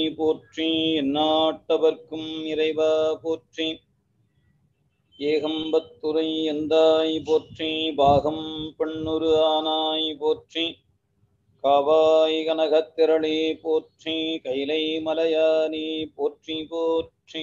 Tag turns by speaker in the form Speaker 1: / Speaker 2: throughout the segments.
Speaker 1: போற்றி எந்நாட்டவர்க்கும் இறைவா போற்றி ஏகம்பத்துரை எந்தாய் போற்றி பாகம் பெண்ணுரு ஆனாய் போற்றி காவாய் கனகத்திரளே போற்றி கைலை மலையானி போற்றி போற்றி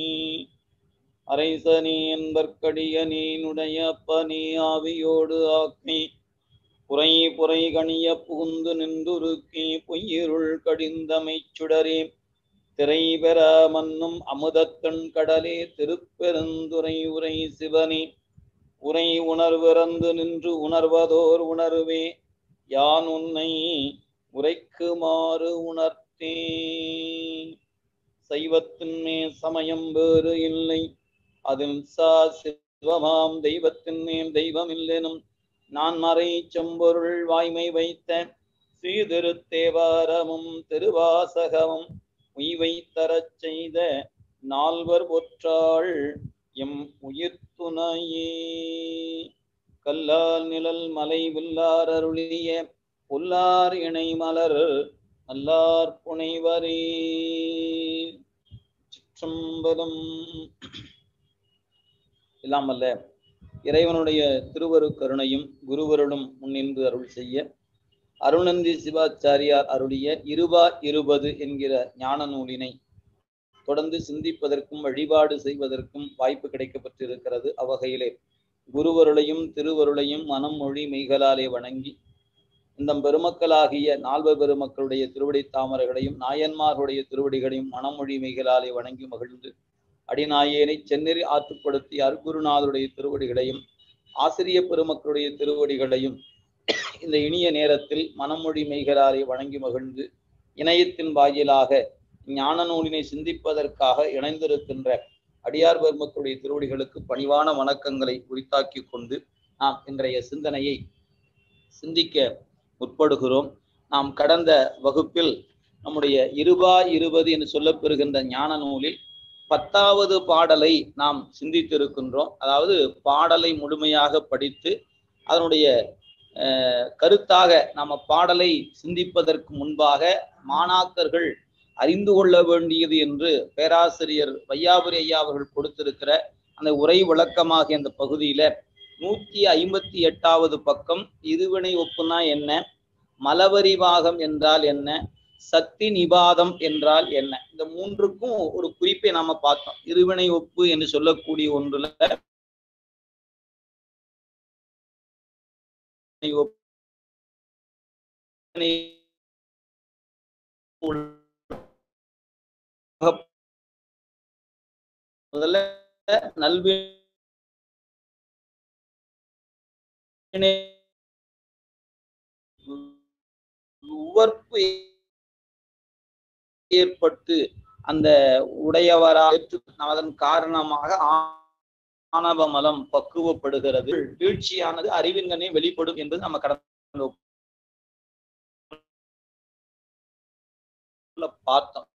Speaker 1: அரைசனி என்பற்கடியனீனுடைய பனி ஆவியோடு ஆக்கி புரை புரை கணிய புகுந்து நின்றுருக்கி பொய்யிருள் கடிந்தமைச் சுடரே திரை பெற மன்னும் அமுதத்தன் கடலே திருப்பெருந்துரை உரை சிவனே உரை உணர்விறந்து நின்று உணர்வதோர் உணர்வே யான் உன்னை உரைக்குமாறு உணர்த்தே சைவத்தின் மேல் சமயம் வேறு இல்லை அதில் சா சிவமாம் தெய்வத்தின் மேல் தெய்வம் இல்லெனும் நான் மறை செம்பொருள் வாய்மை வைத்த ஸ்ரீதிருத்தேவாரமும் திருவாசகமும் உய்வை தரச் செய்த நால்வர் ஒற்றாள் எம் உயிர் துணையே கல்லால் நிழல் மலை வில்லார் அருளிய புல்லார் இணை மலர் நல்லார் புனைவரே சிற்றம்பலம் இல்லாமல்ல இறைவனுடைய திருவரு கருணையும் குருவருளும் முன்னின்று அருள் செய்ய அருணந்தி சிவாச்சாரியார் அருளிய இருபா இருபது என்கிற ஞான நூலினை தொடர்ந்து சிந்திப்பதற்கும் வழிபாடு செய்வதற்கும் வாய்ப்பு கிடைக்கப்பட்டிருக்கிறது அவ்வகையிலே குருவருளையும் திருவருளையும் மனம் மொழி மெய்களாலே வணங்கி இந்த பெருமக்களாகிய நால்வர் பெருமக்களுடைய திருவடி தாமரைகளையும் நாயன்மார்களுடைய திருவடிகளையும் மனமொழி மெய்களாலே வணங்கி மகிழ்ந்து அடிநாயேனை சென்னறி ஆற்றுப்படுத்தி அருகுருநாதருடைய திருவடிகளையும் ஆசிரிய பெருமக்களுடைய திருவடிகளையும் இந்த இனிய நேரத்தில் மனமொழி மெய்களாலே வணங்கி மகிழ்ந்து இணையத்தின் வாயிலாக ஞான நூலினை சிந்திப்பதற்காக இணைந்திருக்கின்ற அடியார் பெருமக்களுடைய திருவடிகளுக்கு பணிவான வணக்கங்களை உரித்தாக்கி கொண்டு நாம் இன்றைய சிந்தனையை சிந்திக்க முற்படுகிறோம் நாம் கடந்த வகுப்பில் நம்முடைய இருபா இருபது என்று சொல்லப்பெறுகின்ற ஞான நூலில் பத்தாவது பாடலை நாம் சிந்தித்திருக்கின்றோம் அதாவது பாடலை முழுமையாக படித்து அதனுடைய கருத்தாக நம்ம பாடலை சிந்திப்பதற்கு முன்பாக மாணாக்கர்கள் அறிந்து கொள்ள வேண்டியது என்று பேராசிரியர் வையாபுரி ஐயா அவர்கள் கொடுத்திருக்கிற அந்த உரை விளக்கமாகிய அந்த பகுதியில நூத்தி ஐம்பத்தி எட்டாவது பக்கம் இருவினை ஒப்புனா என்ன மலவரிவாகம் என்றால் என்ன சக்தி நிபாதம் என்றால் என்ன இந்த மூன்றுக்கும் ஒரு குறிப்பை நாம பார்த்தோம் இருவினை ஒப்பு என்று சொல்லக்கூடிய ஒன்றுல முதல்ல நல்வி உவர்ப்பு ஏற்பட்டு அந்த உடையவரா அதன் காரணமாக ஆணவமலம் பக்குவப்படுகிறது வீழ்ச்சியானது அறிவின்கனே வெளிப்படும் என்பது நம்ம கடந்த பார்த்தோம்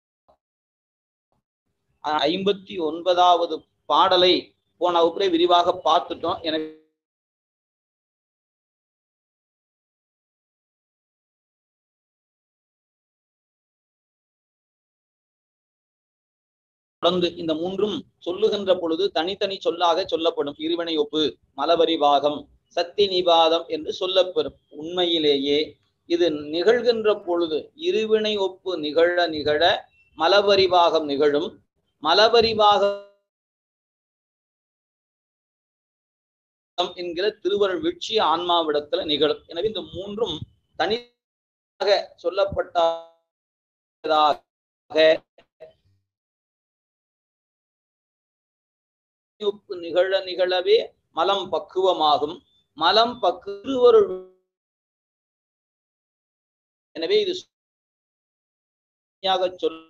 Speaker 1: ஐம்பத்தி ஒன்பதாவது பாடலை போன வகுப்பிலே விரிவாக பார்த்துட்டோம் எனவே தொடர்ந்து இந்த மூன்றும் சொல்லுகின்ற பொழுது தனித்தனி சொல்லாக சொல்லப்படும் இருவினை ஒப்பு மலபரிவாகம் சக்தி நிபாதம் என்று சொல்லப்பெறும் உண்மையிலேயே இது நிகழ்கின்ற பொழுது இருவினை ஒப்பு நிகழ நிகழ மலபரிவாகம் நிகழும் மலபரிவாகம் என்கிற திருவருள் வீழ்ச்சி ஆன்மாவிடத்துல நிகழும் எனவே இந்த மூன்றும் தனியாக சொல்லப்பட்டதாக நிகழ நிகழவே மலம் பக்குவமாகும் மலம் பக்கு திருவருள் எனவே இது சொல்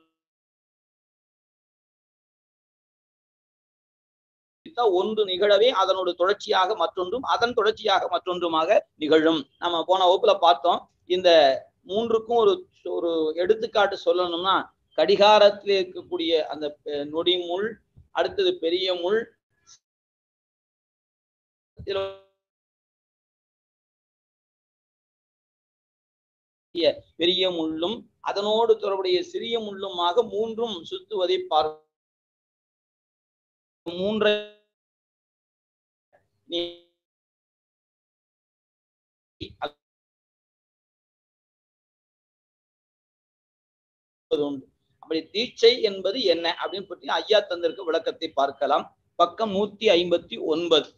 Speaker 1: ஒன்று நிகழவே அதனோட தொடர்ச்சியாக மற்றொன்றும் அதன் தொடர்ச்சியாக மற்றொன்றுமாக நிகழும் நம்ம போன வகுப்புல பார்த்தோம் இந்த மூன்றுக்கும் ஒரு ஒரு எடுத்துக்காட்டு சொல்லணும்னா கடிகாரத்தில் இருக்கக்கூடிய அந்த நொடி முள் அடுத்தது பெரிய முள் பெரிய முள்ளும் அதனோடு தொடர்புடைய சிறிய முள்ளுமாக மூன்றும் சுத்துவதை பார்க்க மூன்றை நீ உண்டு அப்படி தீட்சை என்பது என்ன அப்படின்னு பற்றி ஐயா தந்திருக்க விளக்கத்தை பார்க்கலாம் பக்கம் நூத்தி ஐம்பத்தி ஒன்பது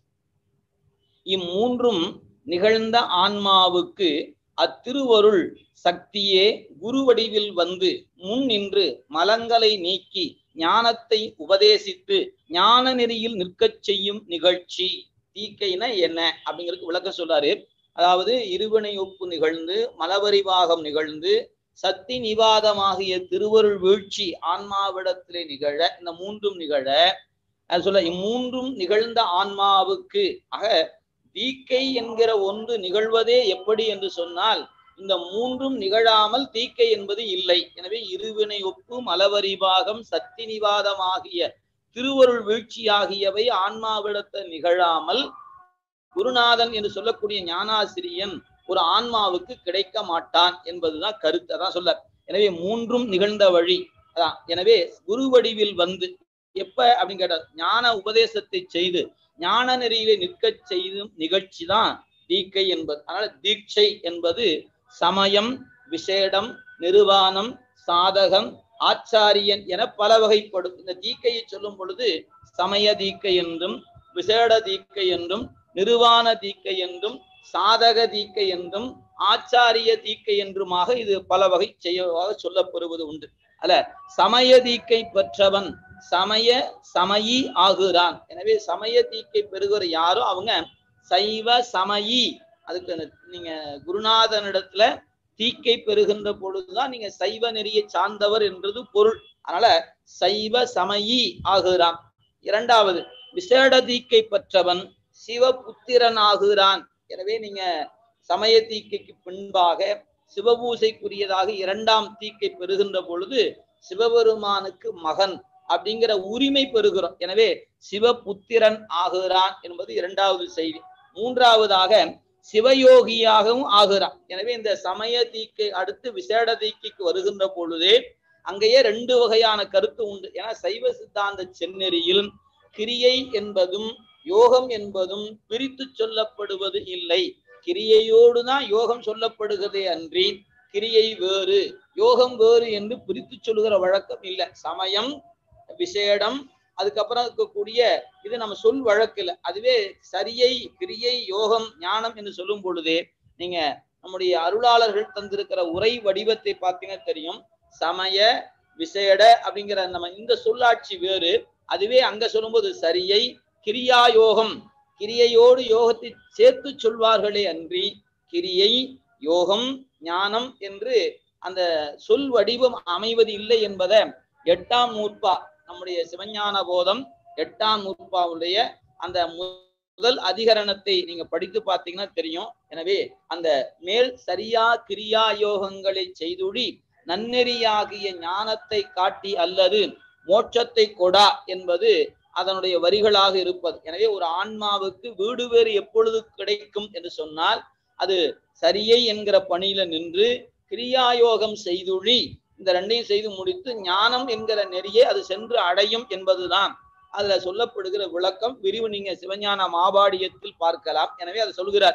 Speaker 1: இம்மூன்றும் நிகழ்ந்த ஆன்மாவுக்கு அத்திருவருள் சக்தியே குரு வடிவில் வந்து முன் நின்று மலங்களை நீக்கி ஞானத்தை உபதேசித்து ஞான நெறியில் நிற்கச் செய்யும் நிகழ்ச்சி தீக்கைனா என்ன அப்படிங்கிறதுக்கு விளக்கம் சொல்றாரு அதாவது இருவினை ஒப்பு நிகழ்ந்து மலவரிவாகம் நிகழ்ந்து சக்தி நிவாதமாகிய திருவருள் வீழ்ச்சி ஆன்மாவிடத்திலே நிகழ இந்த மூன்றும் நிகழ அது சொல்ல இம்மூன்றும் நிகழ்ந்த ஆன்மாவுக்கு ஆக தீக்கை என்கிற ஒன்று நிகழ்வதே எப்படி என்று சொன்னால் இந்த மூன்றும் நிகழாமல் தீக்கை என்பது இல்லை எனவே இருவினை ஒப்பு மலவரிபாகம் சக்தி நிவாதமாகிய திருவருள் வீழ்ச்சி ஆகியவை ஆன்மாவிடத்தை நிகழாமல் குருநாதன் என்று சொல்லக்கூடிய ஞானாசிரியன் ஒரு ஆன்மாவுக்கு கிடைக்க மாட்டான் என்பதுதான் கருத்து அதான் சொல்ல எனவே மூன்றும் நிகழ்ந்த வழி அதான் எனவே குரு வடிவில் வந்து எப்ப அப்படின்னு கேட்டா ஞான உபதேசத்தை செய்து ஞான நெறியிலே நிற்கச் செய்தும் நிகழ்ச்சி தான் தீக்கை என்பது அதனால தீட்சை என்பது சமயம் விசேடம் நிர்வாணம் சாதகம் ஆச்சாரியன் என பல வகைப்படும் இந்த தீக்கையை சொல்லும் பொழுது சமய தீக்கை என்றும் விசேட தீக்கை என்றும் நிர்வாண தீக்கை என்றும் சாதக தீக்கை என்றும் ஆச்சாரிய தீக்கை என்றுமாக இது பல வகை செய்யவாக சொல்லப்படுவது உண்டு அல்ல சமய தீக்கை பெற்றவன் சமய சமயி ஆகுறான் எனவே சமய தீக்கை பெறுகிற யாரோ அவங்க சைவ சமயி அதுக்கு நீங்க குருநாதனிடத்துல தீக்கை பெறுகின்ற பொழுதுதான் நீங்க சைவ நெறியை சார்ந்தவர் என்றது பொருள் அதனால சைவ சமயி ஆகுறான் இரண்டாவது விசேட தீக்கை பெற்றவன் சிவபுத்திரன் ஆகுறான் எனவே நீங்க சமய தீக்கைக்கு பின்பாக சிவபூசைக்குரியதாக இரண்டாம் தீக்கை பெறுகின்ற பொழுது சிவபெருமானுக்கு மகன் அப்படிங்கிற உரிமை பெறுகிறோம் எனவே சிவபுத்திரன் ஆகுறான் என்பது இரண்டாவது செய்தி மூன்றாவதாக சிவயோகியாகவும் ஆகுறான் எனவே இந்த சமய தீக்கை அடுத்து விசேட தீக்கைக்கு வருகின்ற பொழுதே அங்கேயே ரெண்டு வகையான கருத்து உண்டு ஏன்னா சைவ சித்தாந்த செந்நெறியில் கிரியை என்பதும் யோகம் என்பதும் பிரித்து சொல்லப்படுவது இல்லை கிரியையோடு தான் யோகம் சொல்லப்படுகிறதே அன்றி கிரியை வேறு யோகம் வேறு என்று பிரித்து சொல்லுகிற வழக்கம் இல்லை சமயம் விசேடம் அதுக்கப்புறம் இருக்கக்கூடிய இது நம்ம சொல் வழக்கில் அதுவே சரியை கிரியை யோகம் ஞானம் என்று சொல்லும் பொழுதே நீங்க நம்முடைய அருளாளர்கள் தந்திருக்கிற உரை வடிவத்தை பார்த்தீங்கன்னா தெரியும் சமய விசேட அப்படிங்கிற நம்ம இந்த சொல்லாட்சி வேறு அதுவே அங்க சொல்லும்போது சரியை கிரியா யோகம் கிரியையோடு யோகத்தை சேர்த்து சொல்வார்களே அன்றி கிரியை யோகம் ஞானம் என்று அந்த சொல் வடிவம் அமைவது இல்லை என்பதை எட்டாம் நூற்பா நம்முடைய சிவஞான போதம் எட்டாம் நூற்பாவுடைய அந்த முதல் அதிகரணத்தை நீங்க படித்து பார்த்தீங்கன்னா தெரியும் எனவே அந்த மேல் சரியா கிரியா யோகங்களை செய்துடி நன்னெறியாகிய ஞானத்தை காட்டி அல்லது மோட்சத்தை கொடா என்பது அதனுடைய வரிகளாக இருப்பது எனவே ஒரு ஆன்மாவுக்கு வீடு வேறு எப்பொழுது கிடைக்கும் என்று சொன்னால் அது சரியை என்கிற பணியில நின்று கிரியாயோகம் செய்துழி இந்த ரெண்டையும் செய்து முடித்து ஞானம் என்கிற நெறியை அது சென்று அடையும் என்பதுதான் அதுல சொல்லப்படுகிற விளக்கம் விரிவு நீங்க சிவஞான மாபாடியத்தில் பார்க்கலாம் எனவே அதை சொல்கிறார்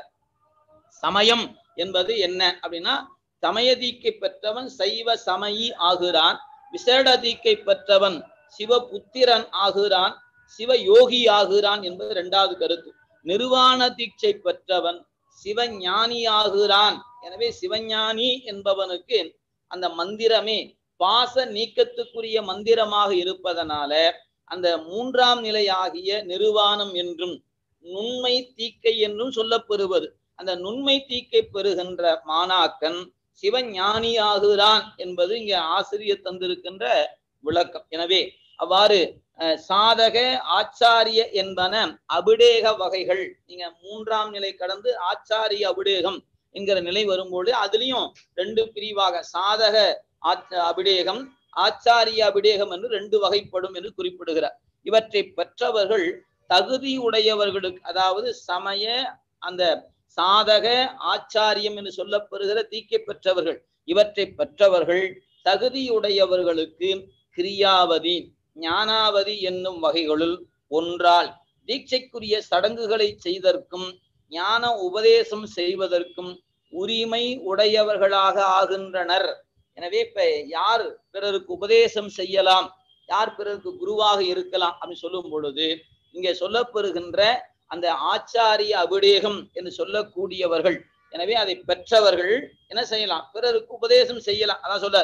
Speaker 1: சமயம் என்பது என்ன அப்படின்னா சமய தீக்கை பெற்றவன் சைவ சமயி ஆகிறான் விசேட தீக்கை பெற்றவன் சிவபுத்திரன் ஆகிறான் சிவ யோகி ஆகிறான் என்பது இரண்டாவது கருத்து நிர்வாண தீட்சை பெற்றவன் சிவஞானி ஆகிறான் எனவே சிவஞானி என்பவனுக்கு அந்த மந்திரமே பாச நீக்கத்துக்குரிய மந்திரமாக இருப்பதனால அந்த மூன்றாம் நிலையாகிய நிர்வாணம் என்றும் நுண்மை தீக்கை என்றும் சொல்லப்பெறுவது அந்த நுண்மை தீக்கை பெறுகின்ற மாணாக்கன் சிவஞானி ஆகிறான் என்பது இங்க ஆசிரியர் தந்திருக்கின்ற விளக்கம் எனவே அவ்வாறு சாதக ஆச்சாரிய என்பன அபிடேக வகைகள் நீங்க மூன்றாம் நிலை கடந்து ஆச்சாரிய அபிடேகம் என்கிற நிலை வரும்போது அதுலயும் ரெண்டு பிரிவாக சாதக அபிடேகம் ஆச்சாரிய அபிடேகம் என்று ரெண்டு வகைப்படும் என்று குறிப்பிடுகிறார் இவற்றை பெற்றவர்கள் தகுதி உடையவர்களுக்கு அதாவது சமய அந்த சாதக ஆச்சாரியம் என்று சொல்லப்பெறுகிற தீக்கை பெற்றவர்கள் இவற்றை பெற்றவர்கள் தகுதியுடையவர்களுக்கு கிரியாவதி ஞானாவதி என்னும் வகைகளுள் ஒன்றால் தீட்சைக்குரிய சடங்குகளை செய்தற்கும் ஞான உபதேசம் செய்வதற்கும் உரிமை உடையவர்களாக ஆகின்றனர் எனவே இப்ப யார் பிறருக்கு உபதேசம் செய்யலாம் யார் பிறருக்கு குருவாக இருக்கலாம் அப்படின்னு சொல்லும் பொழுது இங்கே சொல்லப்பெறுகின்ற அந்த ஆச்சாரிய அபிடேகம் என்று சொல்லக்கூடியவர்கள் எனவே அதை பெற்றவர்கள் என்ன செய்யலாம் பிறருக்கு உபதேசம் செய்யலாம் அதான் சொல்ல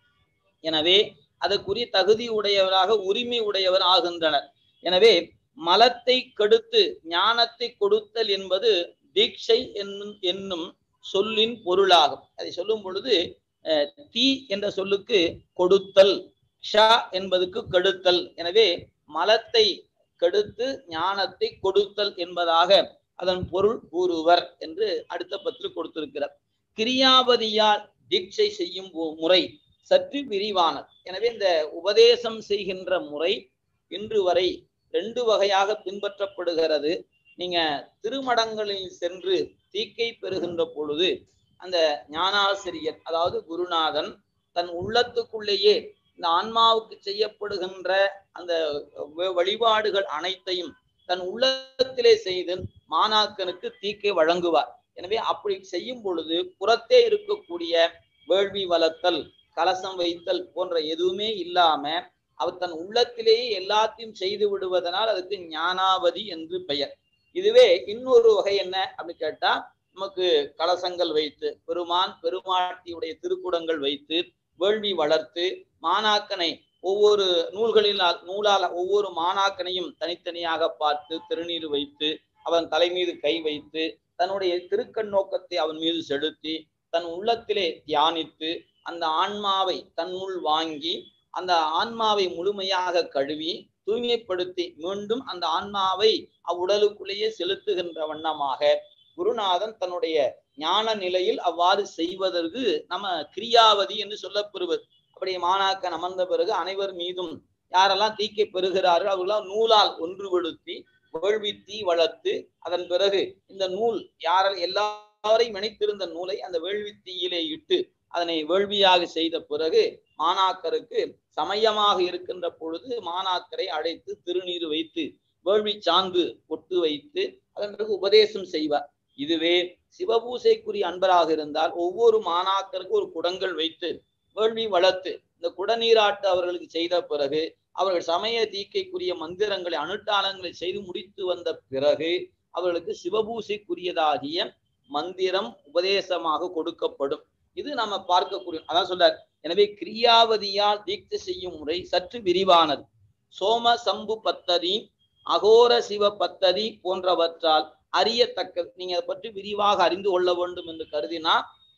Speaker 1: எனவே அதற்குரிய தகுதி உடையவராக உரிமை உடையவர் ஆகின்றனர் எனவே மலத்தை கெடுத்து ஞானத்தை கொடுத்தல் என்பது தீட்சை என்னும் என்னும் சொல்லின் பொருளாகும் அதை சொல்லும் பொழுது அஹ், தீ என்ற சொல்லுக்கு கொடுத்தல் ஷா என்பதுக்கு கெடுத்தல் எனவே மலத்தை கெடுத்து ஞானத்தை கொடுத்தல் என்பதாக அதன் பொருள் கூறுவர் என்று அடுத்த பத்தில் கொடுத்திருக்கிறார் கிரியாவதியால் தீட்சை செய்யும் ஒ- முறை சற்று விரிவானது எனவே இந்த உபதேசம் செய்கின்ற முறை இன்று வரை ரெண்டு வகையாக பின்பற்றப்படுகிறது நீங்க திருமடங்களில் சென்று தீக்கை பெறுகின்ற பொழுது அந்த ஞானாசிரியர் அதாவது குருநாதன் தன் உள்ளத்துக்குள்ளேயே இந்த ஆன்மாவுக்கு செய்யப்படுகின்ற அந்த வ- வழிபாடுகள் அனைத்தையும் தன் உள்ளத்திலே செய்து மாணாக்கனுக்கு தீக்கை வழங்குவார் எனவே அப்படி செய்யும் பொழுது புறத்தே இருக்கக்கூடிய வேள்வி வளர்த்தல் கலசம் வைத்தல் போன்ற எதுவுமே இல்லாம அவர் தன் உள்ளத்திலேயே எல்லாத்தையும் செய்து விடுவதனால் அதுக்கு ஞானாவதி என்று பெயர் இதுவே இன்னொரு வகை என்ன அப்படின்னு கேட்டா நமக்கு கலசங்கள் வைத்து பெருமான் பெருமாட்டியுடைய திருக்குடங்கள் வைத்து வேள்வி வளர்த்து மாணாக்கனை ஒவ்வொரு நூல்களினால் நூலால் ஒவ்வொரு மாணாக்கனையும் தனித்தனியாக பார்த்து திருநீர் வைத்து அவன் தலை மீது கை வைத்து தன்னுடைய திருக்கண் நோக்கத்தை அவன் மீது செலுத்தி தன் உள்ளத்திலே தியானித்து அந்த ஆன்மாவை தன்னுள் வாங்கி அந்த ஆன்மாவை முழுமையாக கழுவி தூய்மைப்படுத்தி மீண்டும் அந்த ஆன்மாவை அவ்வுடலுக்குள்ளேயே செலுத்துகின்ற வண்ணமாக குருநாதன் தன்னுடைய ஞான நிலையில் அவ்வாறு செய்வதற்கு நம்ம கிரியாவதி என்று சொல்லப்பெறுவது அப்படி மாணாக்கன் அமர்ந்த பிறகு அனைவர் மீதும் யாரெல்லாம் தீக்கை பெறுகிறார்கள் அவர்களாம் நூலால் ஒன்றுபடுத்தி வேள்வி தீ வளர்த்து அதன் பிறகு இந்த நூல் யார எல்லாரையும் இணைத்திருந்த நூலை அந்த வேள்வி தீயிலே இட்டு அதனை வேள்வியாக செய்த பிறகு மாணாக்கருக்கு சமயமாக இருக்கின்ற பொழுது மாணாக்கரை அழைத்து திருநீர் வைத்து வேள்வி சாந்து பொட்டு வைத்து அதன் பிறகு உபதேசம் செய்வார் இதுவே சிவபூசைக்குரிய அன்பராக இருந்தால் ஒவ்வொரு மாணாக்கருக்கும் ஒரு குடங்கள் வைத்து வேள்வி வளர்த்து இந்த குடநீராட்டு அவர்களுக்கு செய்த பிறகு அவர்கள் சமய தீக்கைக்குரிய மந்திரங்களை அனுஷ்டானங்களை செய்து முடித்து வந்த பிறகு அவர்களுக்கு சிவபூசைக்குரியதாகிய மந்திரம் உபதேசமாக கொடுக்கப்படும் இது நம்ம பார்க்கக்கூடிய அதான் சொல்றார் எனவே கிரியாவதியால் தீட்சை செய்யும் முறை சற்று விரிவானது சோம சம்பு பத்ததி அகோர சிவ பத்ததி போன்றவற்றால் அறியத்தக்கது நீங்க அதை பற்றி விரிவாக அறிந்து கொள்ள வேண்டும் என்று கருதினா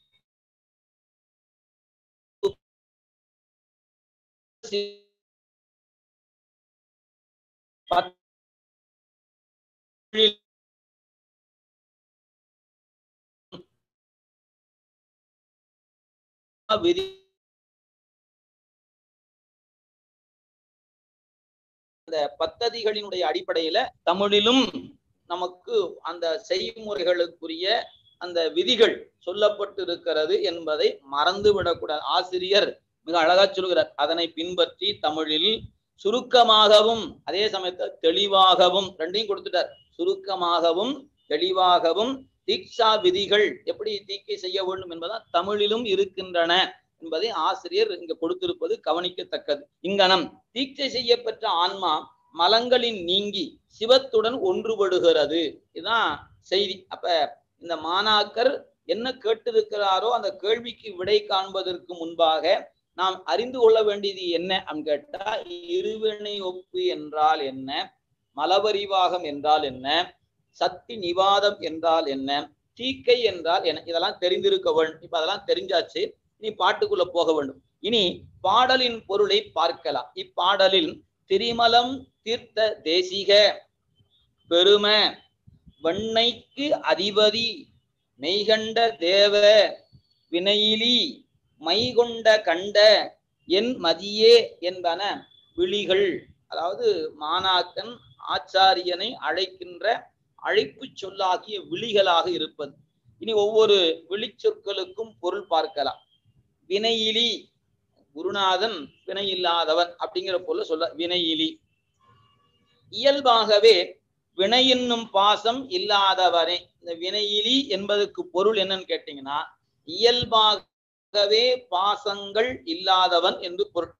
Speaker 1: விதி அந்த பத்ததிகளினுடைய அடிப்படையில தமிழிலும் நமக்கு அந்த செய்முறைகளுக்குரிய அந்த விதிகள் சொல்லப்பட்டு இருக்கிறது என்பதை மறந்து விடக்கூடாது ஆசிரியர் மிக அழகா சொல்கிறார் அதனை பின்பற்றி தமிழில் சுருக்கமாகவும் அதே சமயத்தில் தெளிவாகவும் ரெண்டையும் கொடுத்துட்டார் சுருக்கமாகவும் தெளிவாகவும் தீட்சா விதிகள் எப்படி தீக்கை செய்ய வேண்டும் என்பதால் தமிழிலும் இருக்கின்றன என்பதை ஆசிரியர் இங்க கொடுத்திருப்பது கவனிக்கத்தக்கது இங்கனம் தீட்சை செய்யப்பெற்ற ஆன்மா மலங்களின் நீங்கி சிவத்துடன் ஒன்றுபடுகிறது இதுதான் செய்தி அப்ப இந்த மாணாக்கர் என்ன கேட்டிருக்கிறாரோ அந்த கேள்விக்கு விடை காண்பதற்கு முன்பாக நாம் அறிந்து கொள்ள வேண்டியது என்ன அப்படின்னு கேட்டா இருவினை ஒப்பு என்றால் என்ன மலவரிவாகம் என்றால் என்ன சக்தி நிவாதம் என்றால் என்ன தீக்கை என்றால் என்ன இதெல்லாம் தெரிந்திருக்க வேண்டும் இப்ப அதெல்லாம் தெரிஞ்சாச்சு இனி பாட்டுக்குள்ள போக வேண்டும் இனி பாடலின் பொருளை பார்க்கலாம் இப்பாடலில் திரிமலம் தீர்த்த தேசிக பெரும வெண்ணைக்கு அதிபதி மெய்கண்ட தேவ வினையிலி மைகொண்ட கண்ட என் மதியே என்பன விழிகள் அதாவது மாணாக்கன் ஆச்சாரியனை அழைக்கின்ற அழைப்பு சொல்லாகிய விழிகளாக இருப்பது இனி ஒவ்வொரு விழிச்சொற்களுக்கும் பொருள் பார்க்கலாம் வினையிலி குருநாதன் வினை இல்லாதவன் அப்படிங்கிற பொருள் சொல்ல வினையிலி இயல்பாகவே வினை என்னும் பாசம் இல்லாதவனே இந்த வினையிலி என்பதற்கு பொருள் என்னன்னு கேட்டீங்கன்னா இயல்பாகவே பாசங்கள் இல்லாதவன் என்று பொருள்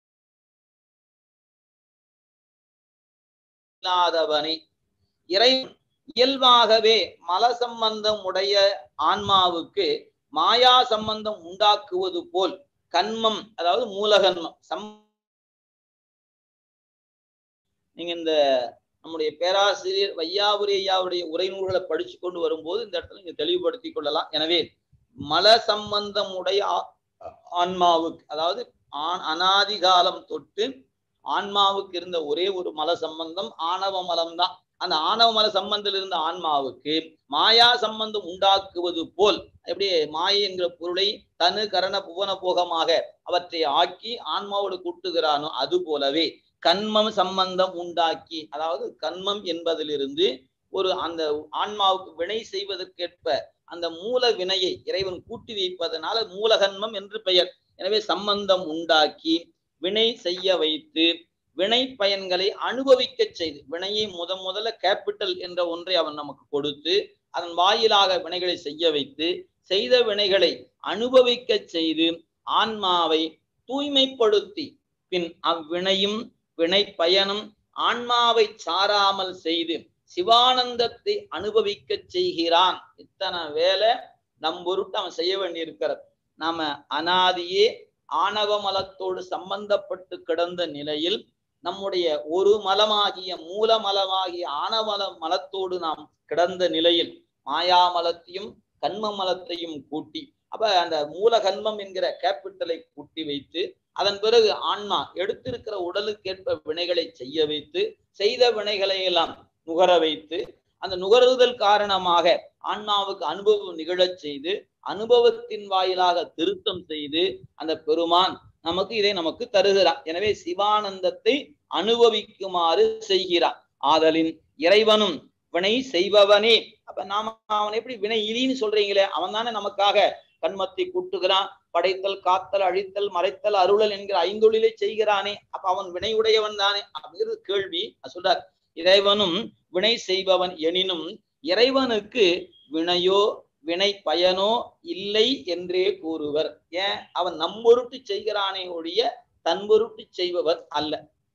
Speaker 1: இல்லாதவனை இறை இயல்பாகவே மல சம்பந்தம் உடைய ஆன்மாவுக்கு மாயா சம்பந்தம் உண்டாக்குவது போல் கண்மம் அதாவது மூலகன்மம் சம் நீங்க இந்த நம்முடைய பேராசிரியர் வையாபுரி ஐயாவுடைய உரைநூல்களை படிச்சு கொண்டு வரும்போது இந்த இடத்துல நீங்க தெளிவுபடுத்திக் கொள்ளலாம் எனவே மல சம்பந்தம் உடைய ஆ- ஆன்மாவுக்கு அதாவது ஆண் அனாதி காலம் தொட்டு ஆன்மாவுக்கு இருந்த ஒரே ஒரு மல சம்பந்தம் ஆணவ மலம்தான் அந்த ஆணவ மல சம்பந்தத்தில் இருந்த ஆன்மாவுக்கு மாயா சம்பந்தம் உண்டாக்குவது போல் எப்படி மாயை என்கிற பொருளை தனு கரண புவன போகமாக அவற்றை ஆக்கி ஆன்மாவோடு கூட்டுகிறானோ அது போலவே கண்மம் சம்பந்தம் உண்டாக்கி அதாவது கண்மம் என்பதிலிருந்து ஒரு அந்த ஆன்மாவுக்கு வினை செய்வதற்கேற்ப அந்த மூல வினையை இறைவன் கூட்டி வைப்பதனால மூலகன்மம் என்று பெயர் எனவே சம்பந்தம் உண்டாக்கி வினை செய்ய வைத்து வினை பயன்களை அனுபவிக்க செய்து வினையை முத முதல்ல கேபிட்டல் என்ற ஒன்றை அவன் நமக்கு கொடுத்து அதன் வாயிலாக வினைகளை செய்ய வைத்து செய்த வினைகளை அனுபவிக்க செய்து ஆன்மாவை தூய்மைப்படுத்தி பின் அவ்வினையும் வினை பயனும் ஆன்மாவை சாராமல் செய்து சிவானந்தத்தை அனுபவிக்க செய்கிறான் இத்தனை வேலை நம் பொருட்டு அவன் செய்ய வேண்டியிருக்கிறது நாம அனாதியே ஆணவ மலத்தோடு சம்பந்தப்பட்டு கிடந்த நிலையில் நம்முடைய ஒரு மலமாகிய மூல மலமாகிய ஆணவல மலத்தோடு நாம் கிடந்த நிலையில் மாயாமலத்தையும் கண்ம மலத்தையும் கூட்டி அப்ப அந்த மூல கண்மம் என்கிற கேபிட்டலை கூட்டி வைத்து அதன் பிறகு ஆன்மா எடுத்திருக்கிற உடலுக்கேற்ப வினைகளை செய்ய வைத்து செய்த வினைகளை எல்லாம் நுகர வைத்து அந்த நுகருதல் காரணமாக ஆன்மாவுக்கு அனுபவம் நிகழச் செய்து அனுபவத்தின் வாயிலாக திருத்தம் செய்து அந்த பெருமான் நமக்கு இதை நமக்கு தருகிறார் எனவே சிவானந்தத்தை அனுபவிக்குமாறு செய்கிறார் ஆதலின் இறைவனும் வினை செய்பவனே அப்ப நாம அவன் எப்படி வினை இலின்னு சொல்றீங்களே அவன் தானே நமக்காக கண்மத்தை கூட்டுகிறான் படைத்தல் காத்தல் அழித்தல் மறைத்தல் அருளல் என்கிற ஐந்தொழிலை செய்கிறானே அப்ப அவன் வினை உடையவன் தானே அப்படிங்கிறது கேள்வி சொல்றார் இறைவனும் வினை செய்பவன் எனினும் இறைவனுக்கு வினையோ வினை பயனோ இல்லை என்றே கூறுவர் ஏன் அவன் நம்பொருட்டு செய்கிறானே ஒழிய தன்பொருட்டு செய்பவர் அல்ல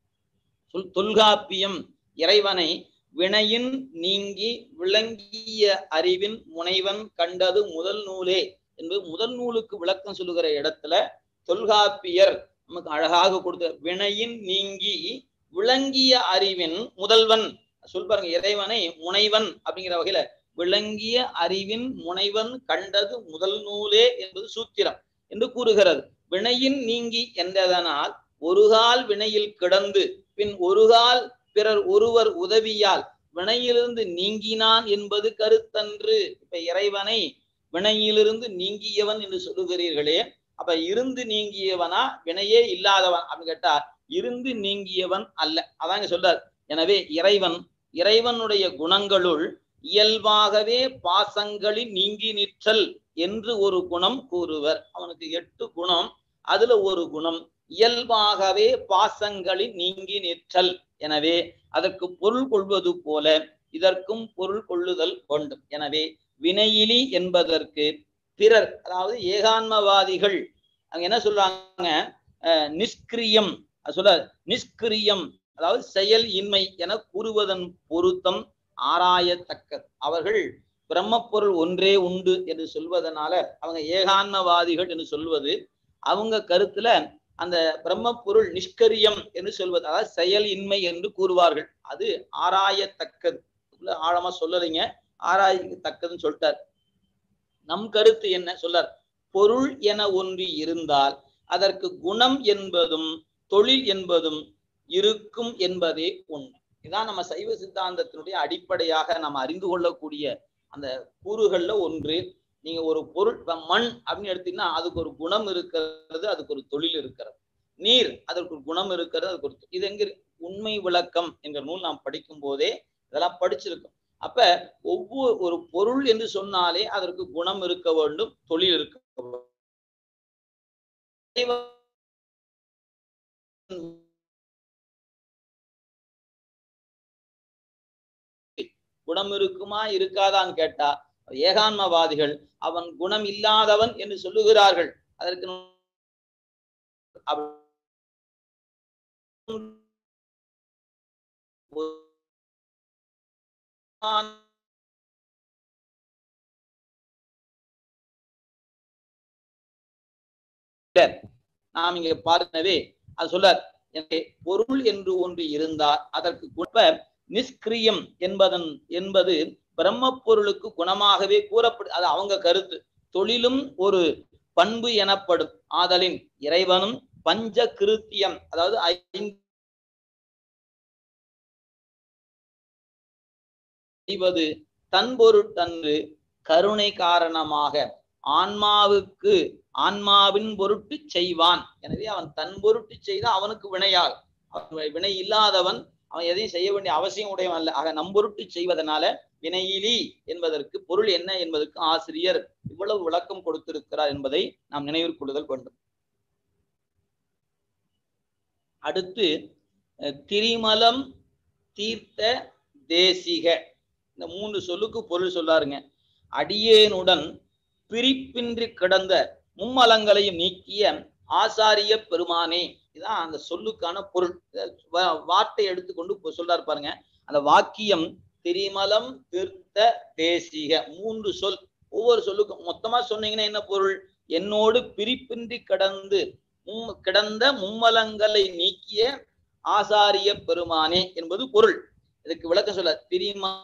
Speaker 1: சொல் தொல்காப்பியம் இறைவனை வினையின் நீங்கி விளங்கிய அறிவின் முனைவன் கண்டது முதல் நூலே என்பது முதல் நூலுக்கு விளக்கம் சொல்லுகிற இடத்துல தொல்காப்பியர் நமக்கு அழகாக கொடுத்த வினையின் நீங்கி விளங்கிய அறிவின் முதல்வன் சொல் பாருங்க இறைவனை முனைவன் அப்படிங்கிற வகையில விளங்கிய அறிவின் முனைவன் கண்டது முதல் நூலே என்பது சூத்திரம் என்று கூறுகிறது வினையின் நீங்கி என்றதனால் ஒருகால் வினையில் கிடந்து பின் ஒருகால் பிறர் ஒருவர் உதவியால் வினையிலிருந்து நீங்கினான் என்பது கருத்தன்று இப்ப இறைவனை வினையிலிருந்து நீங்கியவன் என்று சொல்லுகிறீர்களே அப்ப இருந்து நீங்கியவனா வினையே இல்லாதவன் அப்படின்னு கேட்டா இருந்து நீங்கியவன் அல்ல அதாங்க சொல்றார் எனவே இறைவன் இறைவனுடைய குணங்களுள் இயல்பாகவே பாசங்களில் நீங்கி நிற்றல் என்று ஒரு குணம் கூறுவர் அவனுக்கு எட்டு குணம் அதுல ஒரு குணம் இயல்பாகவே பாசங்களில் நீங்கி நிற்றல் எனவே அதற்கு பொருள் கொள்வது போல இதற்கும் பொருள் கொள்ளுதல் வேண்டும் எனவே வினையிலி என்பதற்கு பிறர் அதாவது ஏகான்மவாதிகள் அங்க என்ன சொல்றாங்க நிஷ்கிரியம் சொல்ல நிஷ்கிரியம் அதாவது செயல் இன்மை என கூறுவதன் பொருத்தம் ஆராயத்தக்கது அவர்கள் பிரம்மப்பொருள் ஒன்றே உண்டு என்று சொல்வதனால அவங்க ஏகான்மவாதிகள் என்று சொல்வது அவங்க கருத்துல அந்த பிரம்மப்பொருள் நிஷ்கரியம் என்று சொல்வது அதாவது செயல் இன்மை என்று கூறுவார்கள் அது ஆராயத்தக்கது ஆழமா சொல்லலைங்க ஆராயத்தக்கதுன்னு சொல்லிட்டார் நம் கருத்து என்ன சொல்லார் பொருள் என ஒன்று இருந்தால் அதற்கு குணம் என்பதும் தொழில் என்பதும் இருக்கும் என்பதே உண்மை இதான் நம்ம சைவ சித்தாந்தத்தினுடைய அடிப்படையாக நம்ம அறிந்து கொள்ளக்கூடிய அந்த கூறுகள்ல ஒன்று நீங்க ஒரு பொருள் மண் அப்படின்னு எடுத்தீங்கன்னா அதுக்கு ஒரு குணம் இருக்கிறது அதுக்கு ஒரு தொழில் இருக்கிறது நீர் அதற்கு ஒரு குணம் இருக்கிறது அதுக்கு ஒரு இது எங்க உண்மை விளக்கம் என்ற நூல் நாம் படிக்கும் போதே இதெல்லாம் படிச்சிருக்கோம் அப்ப ஒவ்வொரு ஒரு பொருள் என்று சொன்னாலே அதற்கு குணம் இருக்க வேண்டும் தொழில் இருக்க வேண்டும் குணம் இருக்குமா இருக்காதான்னு கேட்டா ஏகான்மவாதிகள் அவன் குணம் இல்லாதவன் என்று சொல்லுகிறார்கள் அதற்கு நாம் இங்க பார்க்கவே அது சொல்றார் எனவே பொருள் என்று ஒன்று இருந்தால் அதற்கு குண நிஷ்கிரியம் என்பதன் என்பது பிரம்ம பொருளுக்கு குணமாகவே கூறப்படு அது அவங்க கருத்து தொழிலும் ஒரு பண்பு எனப்படும் ஆதலின் இறைவனும் பஞ்ச கிருத்தியம் அதாவது செய்வது தன் பொருட்டன்று கருணை காரணமாக ஆன்மாவுக்கு ஆன்மாவின் பொருட்டு செய்வான் எனவே அவன் தன் பொருட்டு செய்த அவனுக்கு வினையால் அவன் வினை இல்லாதவன் அவன் எதையும் செய்ய வேண்டிய அவசியம் உடையவன் அல்ல ஆக நம்பொருட்டு செய்வதனால வினையிலி என்பதற்கு பொருள் என்ன என்பதற்கு ஆசிரியர் இவ்வளவு விளக்கம் கொடுத்திருக்கிறார் என்பதை நாம் நினைவில் கொள்ளுதல் வேண்டும் அடுத்து திரிமலம் தீர்த்த தேசிக இந்த மூன்று சொல்லுக்கு பொருள் சொல்லாருங்க அடியேனுடன் பிரிப்பின்றி கிடந்த மும்மலங்களையும் நீக்கிய ஆசாரிய பெருமானே இதான் அந்த சொல்லுக்கான பொருள் வார்த்தை எடுத்துக்கொண்டு சொல்றாரு பாருங்க அந்த வாக்கியம் திரிமலம் தீர்த்த தேசிக மூன்று சொல் ஒவ்வொரு சொல்லுக்கும் மொத்தமா சொன்னீங்கன்னா என்ன பொருள் என்னோடு பிரிப்பின்றி கடந்து கிடந்த மும்மலங்களை நீக்கிய ஆசாரிய பெருமானே என்பது பொருள் இதுக்கு விளக்கம் சொல்ல திரிமா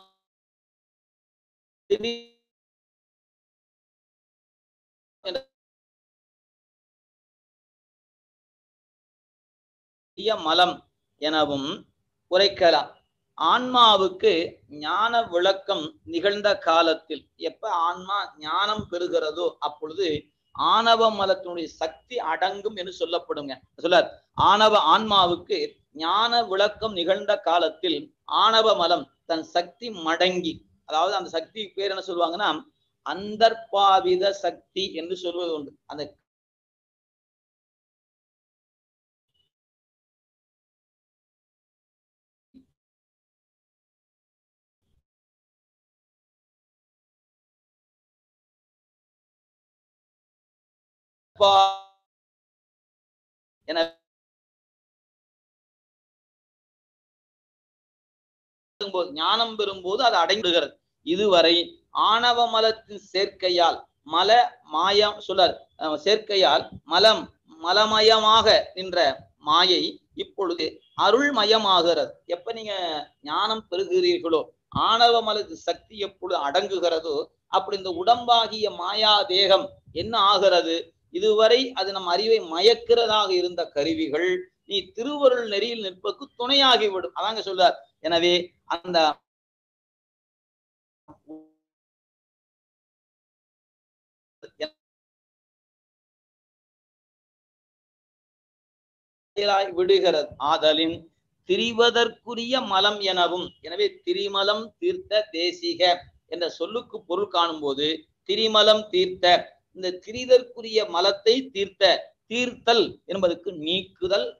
Speaker 1: மலம் எனவும் உரைக்கலாம் ஆன்மாவுக்கு ஞான விளக்கம் நிகழ்ந்த காலத்தில் எப்ப ஆன்மா ஞானம் பெறுகிறதோ அப்பொழுது ஆணவ மலத்தினுடைய சக்தி அடங்கும் என்று சொல்லப்படுங்க சொல்ல ஆணவ ஆன்மாவுக்கு ஞான விளக்கம் நிகழ்ந்த காலத்தில் ஆணவ மலம் தன் சக்தி மடங்கி அதாவது அந்த சக்தி பேர் என்ன சொல்லுவாங்கன்னா அந்தர்பாவித சக்தி என்று சொல்வது உண்டு அந்த என ஞானம் பெறும்போது அது அடைந்துகிறது இதுவரை ஆணவ மலத்தின் சேர்க்கையால் மல மாயம் சொல்லர் சேர்க்கையால் மலம் மலமயமாக நின்ற மாயை இப்பொழுது அருள்மயமாகிறது எப்ப நீங்க ஞானம் பெறுகிறீர்களோ ஆணவ மலத்து சக்தி எப்பொழுது அடங்குகிறதோ அப்படி இந்த உடம்பாகிய மாயா தேகம் என்ன ஆகிறது இதுவரை அது நம் அறிவை மயக்கிறதாக இருந்த கருவிகள் நீ திருவருள் நெறியில் நிற்பதற்கு துணையாகிவிடும் அதாங்க சொல்றார் எனவே அந்த விடுகிறது ஆதலின் திரிவதற்குரிய மலம் எனவும் எனவே திரிமலம் தீர்த்த தேசிக என்ற சொல்லுக்கு பொருள் காணும் போது திரிமலம் தீர்த்த இந்த திரிதற்குரிய மலத்தை தீர்த்த தீர்த்தல் என்பதற்கு நீக்குதல்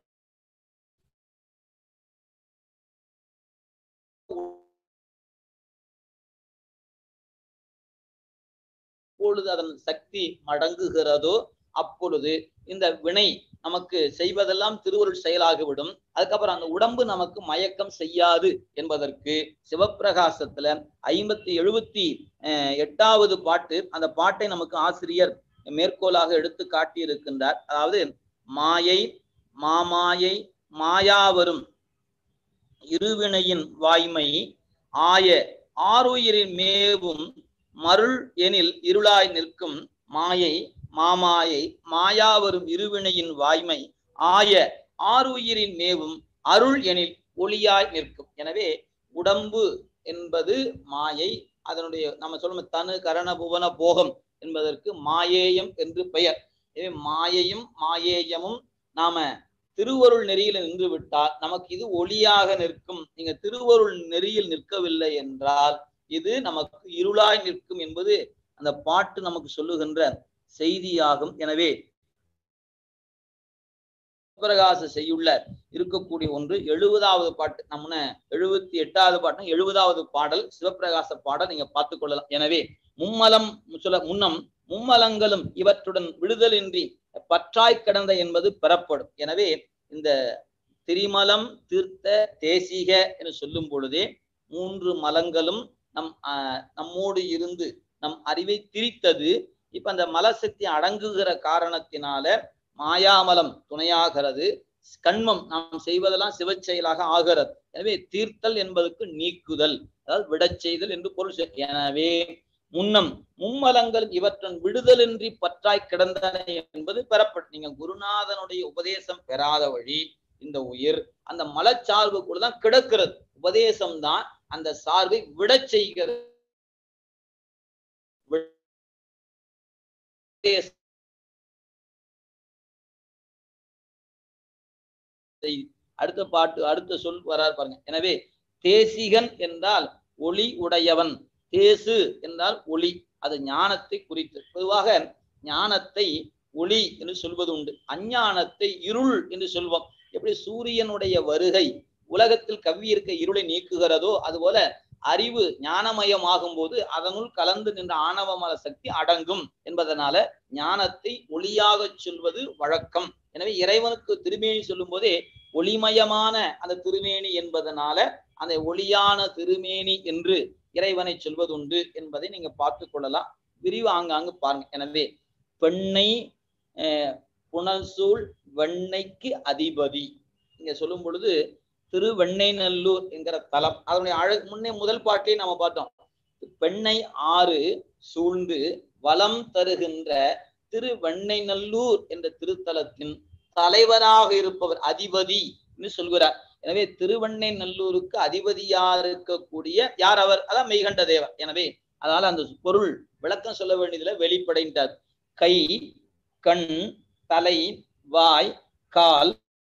Speaker 1: எப்பொழுது அதன் சக்தி மடங்குகிறதோ அப்பொழுது இந்த வினை நமக்கு செய்வதெல்லாம் திருவருள் செயலாகிவிடும் அதுக்கப்புறம் அந்த உடம்பு நமக்கு மயக்கம் செய்யாது என்பதற்கு சிவப்பிரகாசத்துல ஐம்பத்தி எழுபத்தி எட்டாவது பாட்டு அந்த பாட்டை நமக்கு ஆசிரியர் மேற்கோளாக எடுத்து காட்டியிருக்கின்றார் அதாவது மாயை மாமாயை மாயாவரும் இருவினையின் வாய்மை ஆய ஆறுயிரின் மேவும் மருள் எனில் இருளாய் நிற்கும் மாயை மாமாயை மாயாவரும் இருவினையின் வாய்மை ஆய ஆறுயிரின் மேவும் அருள் எனில் ஒளியாய் நிற்கும் எனவே உடம்பு என்பது மாயை அதனுடைய நம்ம சொல்லும் தனு கரண புவன போகம் என்பதற்கு மாயேயம் என்று பெயர் எனவே மாயையும் மாயேயமும் நாம திருவருள் நெறியில் நின்று விட்டால் நமக்கு இது ஒளியாக நிற்கும் நீங்க திருவருள் நெறியில் நிற்கவில்லை என்றால் இது நமக்கு இருளாய் நிற்கும் என்பது அந்த பாட்டு நமக்கு சொல்லுகின்ற செய்தியாகும் எனவே சிவபிரகாச செய்யுள்ள இருக்கக்கூடிய ஒன்று எழுபதாவது பாட்டு நம்ம எழுபத்தி எட்டாவது பாட்டு எழுபதாவது பாடல் சிவபிரகாச பாடல் நீங்க பார்த்துக் கொள்ளலாம் எனவே மும்மலம் சொல்ல முன்னம் மும்மலங்களும் இவற்றுடன் விடுதலின்றி பற்றாய் கிடந்த என்பது பெறப்படும் எனவே இந்த திரிமலம் தீர்த்த தேசிக என்று சொல்லும் பொழுதே மூன்று மலங்களும் நம் ஆஹ் நம்மோடு இருந்து நம் அறிவை திரித்தது இப்ப அந்த மலசக்தி அடங்குகிற காரணத்தினால மாயாமலம் துணையாகிறது கண்மம் நாம் செய்வதெல்லாம் சிவச்செயலாக ஆகிறது எனவே தீர்த்தல் என்பதற்கு நீக்குதல் அதாவது விடச் செய்தல் என்று பொருள் சொல். எனவே முன்னம் மும்மலங்கள் இவற்றின் விடுதலின்றி பற்றாய் கிடந்தன என்பது பெறப்பட்டு நீங்க குருநாதனுடைய உபதேசம் பெறாத வழி இந்த உயிர் அந்த மலச்சார்புக்குள்ள தான் கிடக்கிறது உபதேசம் தான் அந்த சார்பை விடச் செய்கிறது உபதேச செய்தி. அடுத்த பாட்டு அடுத்த சொல் வரார் பாருங்க எனவே தேசிகன் என்றால் ஒளி உடையவன் தேசு என்றால் ஒளி அது ஞானத்தை குறித்து பொதுவாக ஞானத்தை ஒளி என்று சொல்வது உண்டு அஞ்ஞானத்தை இருள் என்று சொல்வோம் எப்படி சூரியனுடைய வருகை உலகத்தில் கவ்வி இருக்க இருளை நீக்குகிறதோ அதுபோல அறிவு ஞானமயமாகும் போது அதனுள் கலந்து நின்ற ஆணவமல சக்தி அடங்கும் என்பதனால ஞானத்தை ஒளியாக சொல்வது வழக்கம் எனவே இறைவனுக்கு திருமேனி சொல்லும் போதே ஒளிமயமான அந்த திருமேனி என்பதனால அந்த ஒளியான திருமேனி என்று இறைவனை சொல்வதுண்டு என்பதை நீங்க பார்த்து கொள்ளலாம் விரிவு ஆங்காங்கு பாருங்க எனவே பெண்ணை அஹ், புனல்சூழ் வெண்ணைக்கு அதிபதி இங்க சொல்லும் பொழுது திருவெண்ணைநல்லூர் என்கிற தலம் அதனுடைய அழகு முன்னே முதல் பாட்டிலே நாம பார்த்தோம் பெண்ணை ஆறு சூழ்ந்து வளம் தருகின்ற திருவெண்ணைநல்லூர் என்ற திருத்தலத்தின் தலைவராக இருப்பவர் அதிபதி என்று சொல்கிறார் எனவே திருவண்ணை நல்லூருக்கு அதிபதியா இருக்கக்கூடிய யார் அவர் அதான் மெய்கண்ட தேவர் எனவே அதனால அந்த பொருள் விளக்கம் சொல்ல வேண்டியதுல வெளிப்படைந்தார் கை கண் தலை வாய் கால்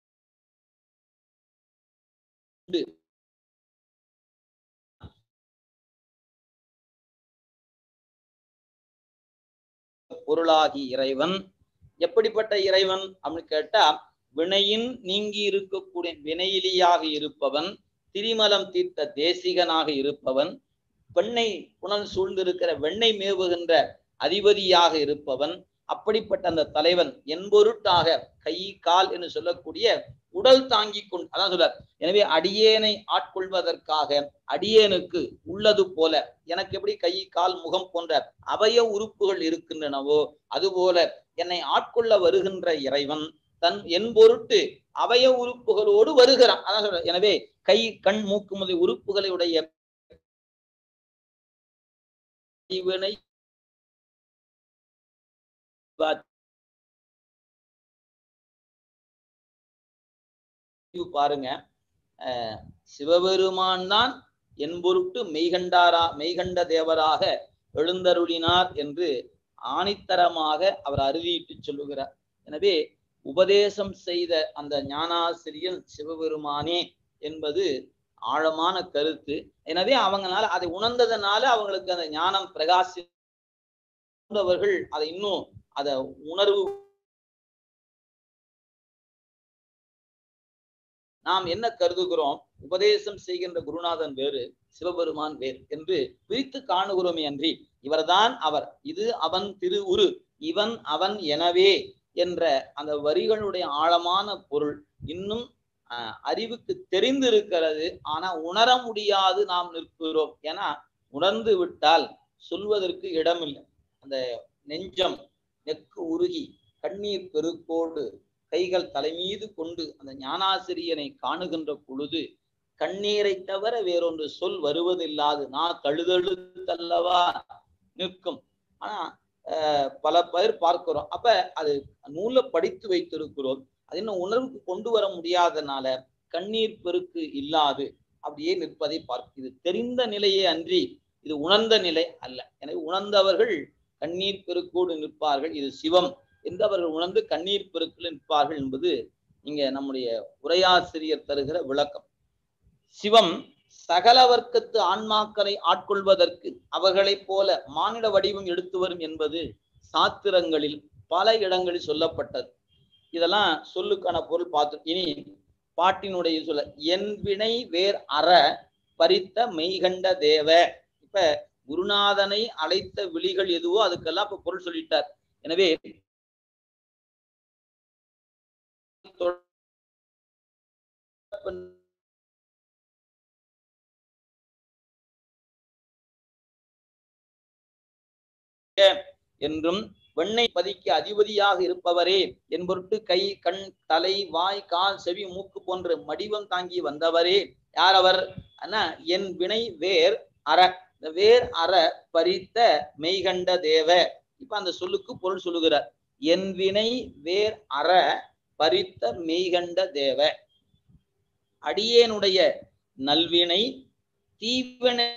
Speaker 1: பொருளாகி இறைவன் எப்படிப்பட்ட இறைவன் அப்படின்னு கேட்டா வினையின் நீங்கி இருக்கக்கூடிய வினையிலியாக இருப்பவன் திரிமலம் தீர்த்த தேசிகனாக இருப்பவன் பெண்ணை புனல் சூழ்ந்திருக்கிற வெண்ணை மேவுகின்ற அதிபதியாக இருப்பவன் அப்படிப்பட்ட அந்த தலைவன் என்பொருட்டாக கை கால் என்று சொல்லக்கூடிய உடல் தாங்கி கொண்டு அதான் சொல்றார் எனவே அடியேனை ஆட்கொள்வதற்காக அடியேனுக்கு உள்ளது போல எனக்கு எப்படி கை கால் முகம் போன்ற அவய உறுப்புகள் இருக்கின்றனவோ அதுபோல என்னை ஆட்கொள்ள வருகின்ற இறைவன் தன் என் பொருட்டு அவய உறுப்புகளோடு வருகிறான் அதான் சொல்ற எனவே கை கண் மூக்கு முதல் உறுப்புகளை உடைய இவனை பாருங்க அஹ் சிவபெருமான் தான் என் பொருட்டு மெய்கண்டாரா மெய்கண்ட தேவராக எழுந்தருளினார் என்று ஆணித்தரமாக அவர் அறுதியிட்டு சொல்லுகிறார் எனவே உபதேசம் செய்த அந்த ஞானாசிரியன் சிவபெருமானே என்பது ஆழமான கருத்து எனவே அவங்கனால அதை உணர்ந்ததுனால அவங்களுக்கு அந்த ஞானம் பிரகாசி அவர்கள் அதை இன்னும் அத உணர்வு நாம் என்ன கருதுகிறோம் உபதேசம் செய்கின்ற குருநாதன் வேறு சிவபெருமான் வேறு என்று பிரித்து காணுகிறோமே அன்றி இவர்தான் அவர் இது அவன் திரு உரு இவன் அவன் எனவே என்ற அந்த வரிகளுடைய ஆழமான பொருள் இன்னும் அஹ், அறிவுக்கு தெரிந்திருக்கிறது ஆனா உணர முடியாது நாம் நிற்கிறோம் ஏன்னா உணர்ந்து விட்டால் சொல்வதற்கு இடமில்லை அந்த நெஞ்சம் நெக்கு உருகி கண்ணீர் பெருக்கோடு கைகள் தலைமீது கொண்டு அந்த ஞானாசிரியனை காணுகின்ற பொழுது கண்ணீரை தவிர வேறொன்று சொல் வருவதில்லாது நான் தழுதழுத்தல்லவா நிற்கும் ஆனா அஹ், பல பேர் பார்க்கிறோம் அப்ப அது நூல படித்து வைத்திருக்கிறோம் அது இன்னும் உணர்வுக்கு கொண்டு வர முடியாதனால கண்ணீர் பெருக்கு இல்லாது அப்படியே நிற்பதை பார்க்க இது தெரிந்த நிலையே அன்றி இது உணர்ந்த நிலை அல்ல எனவே உணர்ந்தவர்கள் கண்ணீர் பெருக்கோடு நிற்பார்கள் இது சிவம் என்று அவர்கள் உணர்ந்து கண்ணீர் பெருக்கில் நிற்பார்கள் என்பது இங்க நம்முடைய உரையாசிரியர் தருகிற விளக்கம் சிவம் சகல வர்க்கத்து ஆன்மாக்களை ஆட்கொள்வதற்கு அவர்களைப் போல மானிட வடிவம் எடுத்து வரும் என்பது சாத்திரங்களில் பல இடங்களில் சொல்லப்பட்டது இதெல்லாம் சொல்லுக்கான பொருள் பார்த்து இனி பாட்டினுடைய சொல்ல என் வினை வேர் அற பறித்த மெய்கண்ட தேவ இப்ப குருநாதனை அழைத்த விழிகள் எதுவோ அதுக்கெல்லாம் இப்ப பொருள் சொல்லிட்டார் எனவே என்றும் வெண்ணை பதிக்கு அதிபதியாக இருப்பவரே என்பொருட்டு கை கண் தலை வாய் கால் செவி மூக்கு போன்ற மடிவம் தாங்கி வந்தவரே யார் அவர் அண்ணா என் வினை வேர் அற இந்த வேர் அற பறித்த மெய்கண்ட தேவ இப்ப அந்த சொல்லுக்கு பொருள் சொல்லுகிறார் என் வினை வேர் அற பறித்த மெய்கண்ட தேவ அடியேனுடைய நல்வினை தீவினை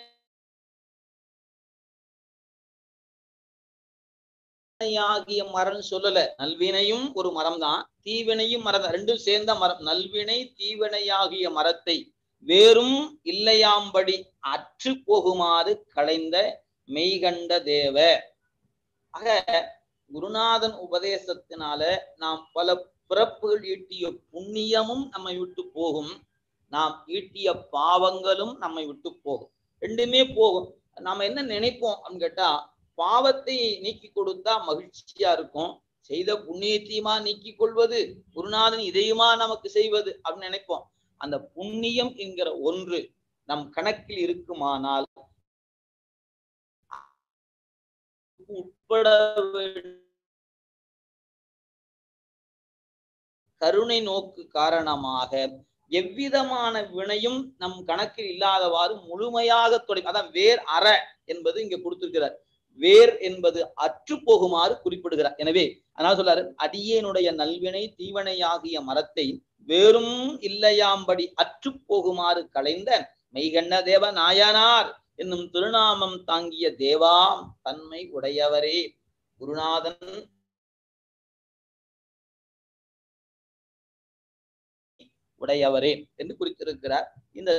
Speaker 1: ஆகிய மரம் சொல்லல நல்வினையும் ஒரு மரம் தான் தீவினையும் மரம் தான் ரெண்டும் சேர்ந்த மரம் நல்வினை தீவினையாகிய மரத்தை வேறும் இல்லையாம்படி அற்று போகுமாறு களைந்த மெய்கண்ட தேவ ஆக குருநாதன் உபதேசத்தினால நாம் பல பிறப்புகள் ஈட்டிய புண்ணியமும் நம்மை விட்டு போகும் நாம் ஈட்டிய பாவங்களும் நம்மை விட்டு போகும் ரெண்டுமே போகும் நாம என்ன நினைப்போம் அப்படின்னு கேட்டா பாவத்தை நீக்கி கொடுத்தா மகிழ்ச்சியா இருக்கும் செய்த புண்ணியத்தையுமா நீக்கி கொள்வது குருநாதன் இதையுமா நமக்கு செய்வது அப்படின்னு நினைப்போம் அந்த புண்ணியம் என்கிற ஒன்று நம் கணக்கில் இருக்குமானால் உட்பட கருணை நோக்கு காரணமாக எவ்விதமான வினையும் நம் கணக்கில் இல்லாதவாறு முழுமையாக தொடங்கி அதான் வேர் அற என்பது இங்க கொடுத்திருக்கிறார் வேர் என்பது அற்று போகுமாறு குறிப்பிடுகிறார் எனவே அதனால சொல்றாரு அடியேனுடைய நல்வினை தீவனையாகிய மரத்தை வேறும் இல்லையாம்படி அற்று போகுமாறு களைந்த மெய்கண்ண தேவ நாயனார் என்னும் திருநாமம் தாங்கிய தேவாம் தன்மை உடையவரே குருநாதன் உடையவரே என்று குறித்திருக்கிறார் இந்த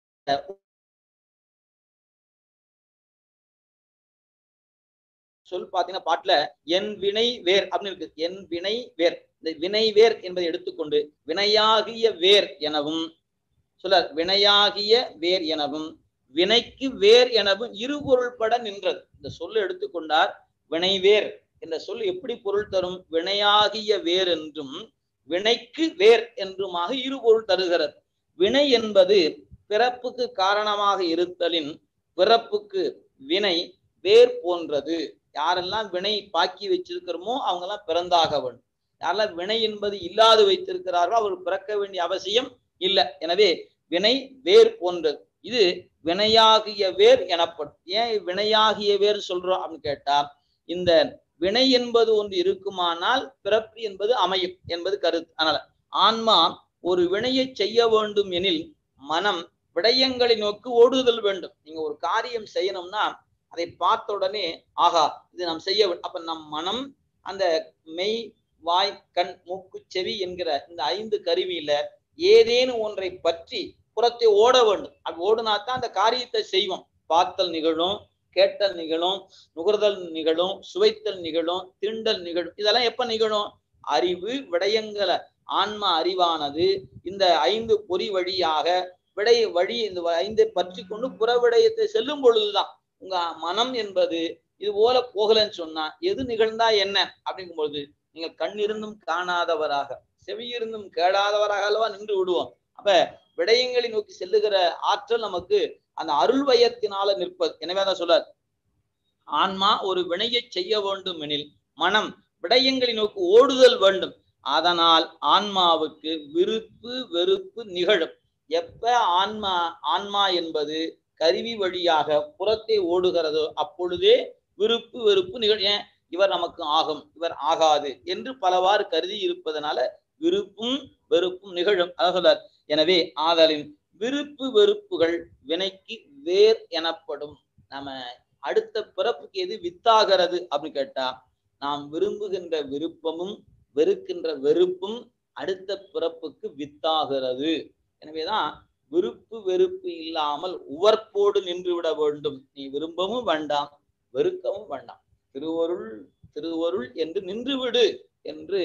Speaker 1: சொல் பாத்தீங்கன்னா பாட்டுல என் வினை வேர் அப்படின்னு இருக்கு என் வினை வேர் இந்த வினை வேர் என்பதை எடுத்துக்கொண்டு வினையாகிய வேர் எனவும் சொல்ல வினையாகிய வேர் எனவும் வினைக்கு வேர் எனவும் இருபொருள்பட நின்றது இந்த சொல்ல எடுத்துக்கொண்டார் வினைவேர் என்ற சொல் எப்படி பொருள் தரும் வினையாகிய வேர் என்றும் வினைக்கு வேர் என்றுமாக இருபொருள் தருகிறது வினை என்பது பிறப்புக்கு காரணமாக இருத்தலின் பிறப்புக்கு வினை வேர் போன்றது யாரெல்லாம் வினை பாக்கி வச்சிருக்கிறோமோ அவங்க எல்லாம் பிறந்தாக வேண்டும் யாரெல்லாம் வினை என்பது இல்லாது வைத்திருக்கிறார்களோ அவர் பிறக்க வேண்டிய அவசியம் இல்லை எனவே வினை வேர் போன்றது இது வினையாகிய வேர் எனப்படும் ஏன் வினையாகிய வேர் சொல்றோம் அப்படின்னு கேட்டா இந்த வினை என்பது ஒன்று இருக்குமானால் பிறப்பு என்பது அமையும் என்பது கருத்து அதனால ஆன்மா ஒரு வினையை செய்ய வேண்டும் எனில் மனம் விடயங்களை நோக்கி ஓடுதல் வேண்டும் நீங்க ஒரு காரியம் செய்யணும்னா அதை பார்த்த உடனே ஆகா இது நாம் செய்ய அப்ப நம் மனம் அந்த மெய் வாய் கண் மூக்கு செவி என்கிற இந்த ஐந்து கருவியில ஏதேனும் ஒன்றை பற்றி புறத்தை ஓட வேண்டும் அது ஓடுனா தான் அந்த காரியத்தை செய்வோம் பார்த்தல் நிகழும் கேட்டல் நிகழும் நுகர்தல் நிகழும் சுவைத்தல் நிகழும் திண்டல் நிகழும் இதெல்லாம் எப்ப நிகழும் அறிவு விடயங்களை ஆன்மா அறிவானது இந்த ஐந்து பொறி வழியாக விடை வழி இந்த ஐந்தை பற்றி கொண்டு புற விடயத்தை செல்லும் பொழுதுதான் உங்க மனம் என்பது இது போல போகலன்னு சொன்னா எது நிகழ்ந்தா என்ன அப்படிங்கும்பொழுது நீங்கள் கண் இருந்தும் காணாதவராக செவி இருந்தும் கேளாதவராக அல்லவா நின்று விடுவோம் அப்ப விடயங்களை நோக்கி செல்லுகிற ஆற்றல் நமக்கு அந்த அருள்வயத்தினால நிற்பது எனவே தான் சொல்றார் ஆன்மா ஒரு வினையை செய்ய வேண்டும் எனில் மனம் விடயங்களை நோக்கி ஓடுதல் வேண்டும் அதனால் ஆன்மாவுக்கு விருப்பு வெறுப்பு நிகழும் எப்ப ஆன்மா ஆன்மா என்பது கருவி வழியாக புறத்தை ஓடுகிறதோ அப்பொழுதே விருப்பு வெறுப்பு நிகழ் ஏன் இவர் நமக்கு ஆகும் இவர் ஆகாது என்று பலவாறு கருதி இருப்பதனால விருப்பும் வெறுப்பும் நிகழும் அதான் சொல்றார் எனவே ஆதலின் விருப்பு வெறுப்புகள் வினைக்கு வேர் எனப்படும் நம்ம அடுத்த பிறப்புக்கு எது வித்தாகிறது அப்படின்னு கேட்டா நாம் விரும்புகின்ற விருப்பமும் வெறுக்கின்ற வெறுப்பும் அடுத்த பிறப்புக்கு வித்தாகிறது எனவேதான் விருப்பு வெறுப்பு இல்லாமல் உவர்ப்போடு நின்று விட வேண்டும் நீ விரும்பவும் வேண்டாம் வெறுக்கவும் வேண்டாம் திருவருள் திருவருள் என்று நின்று விடு என்று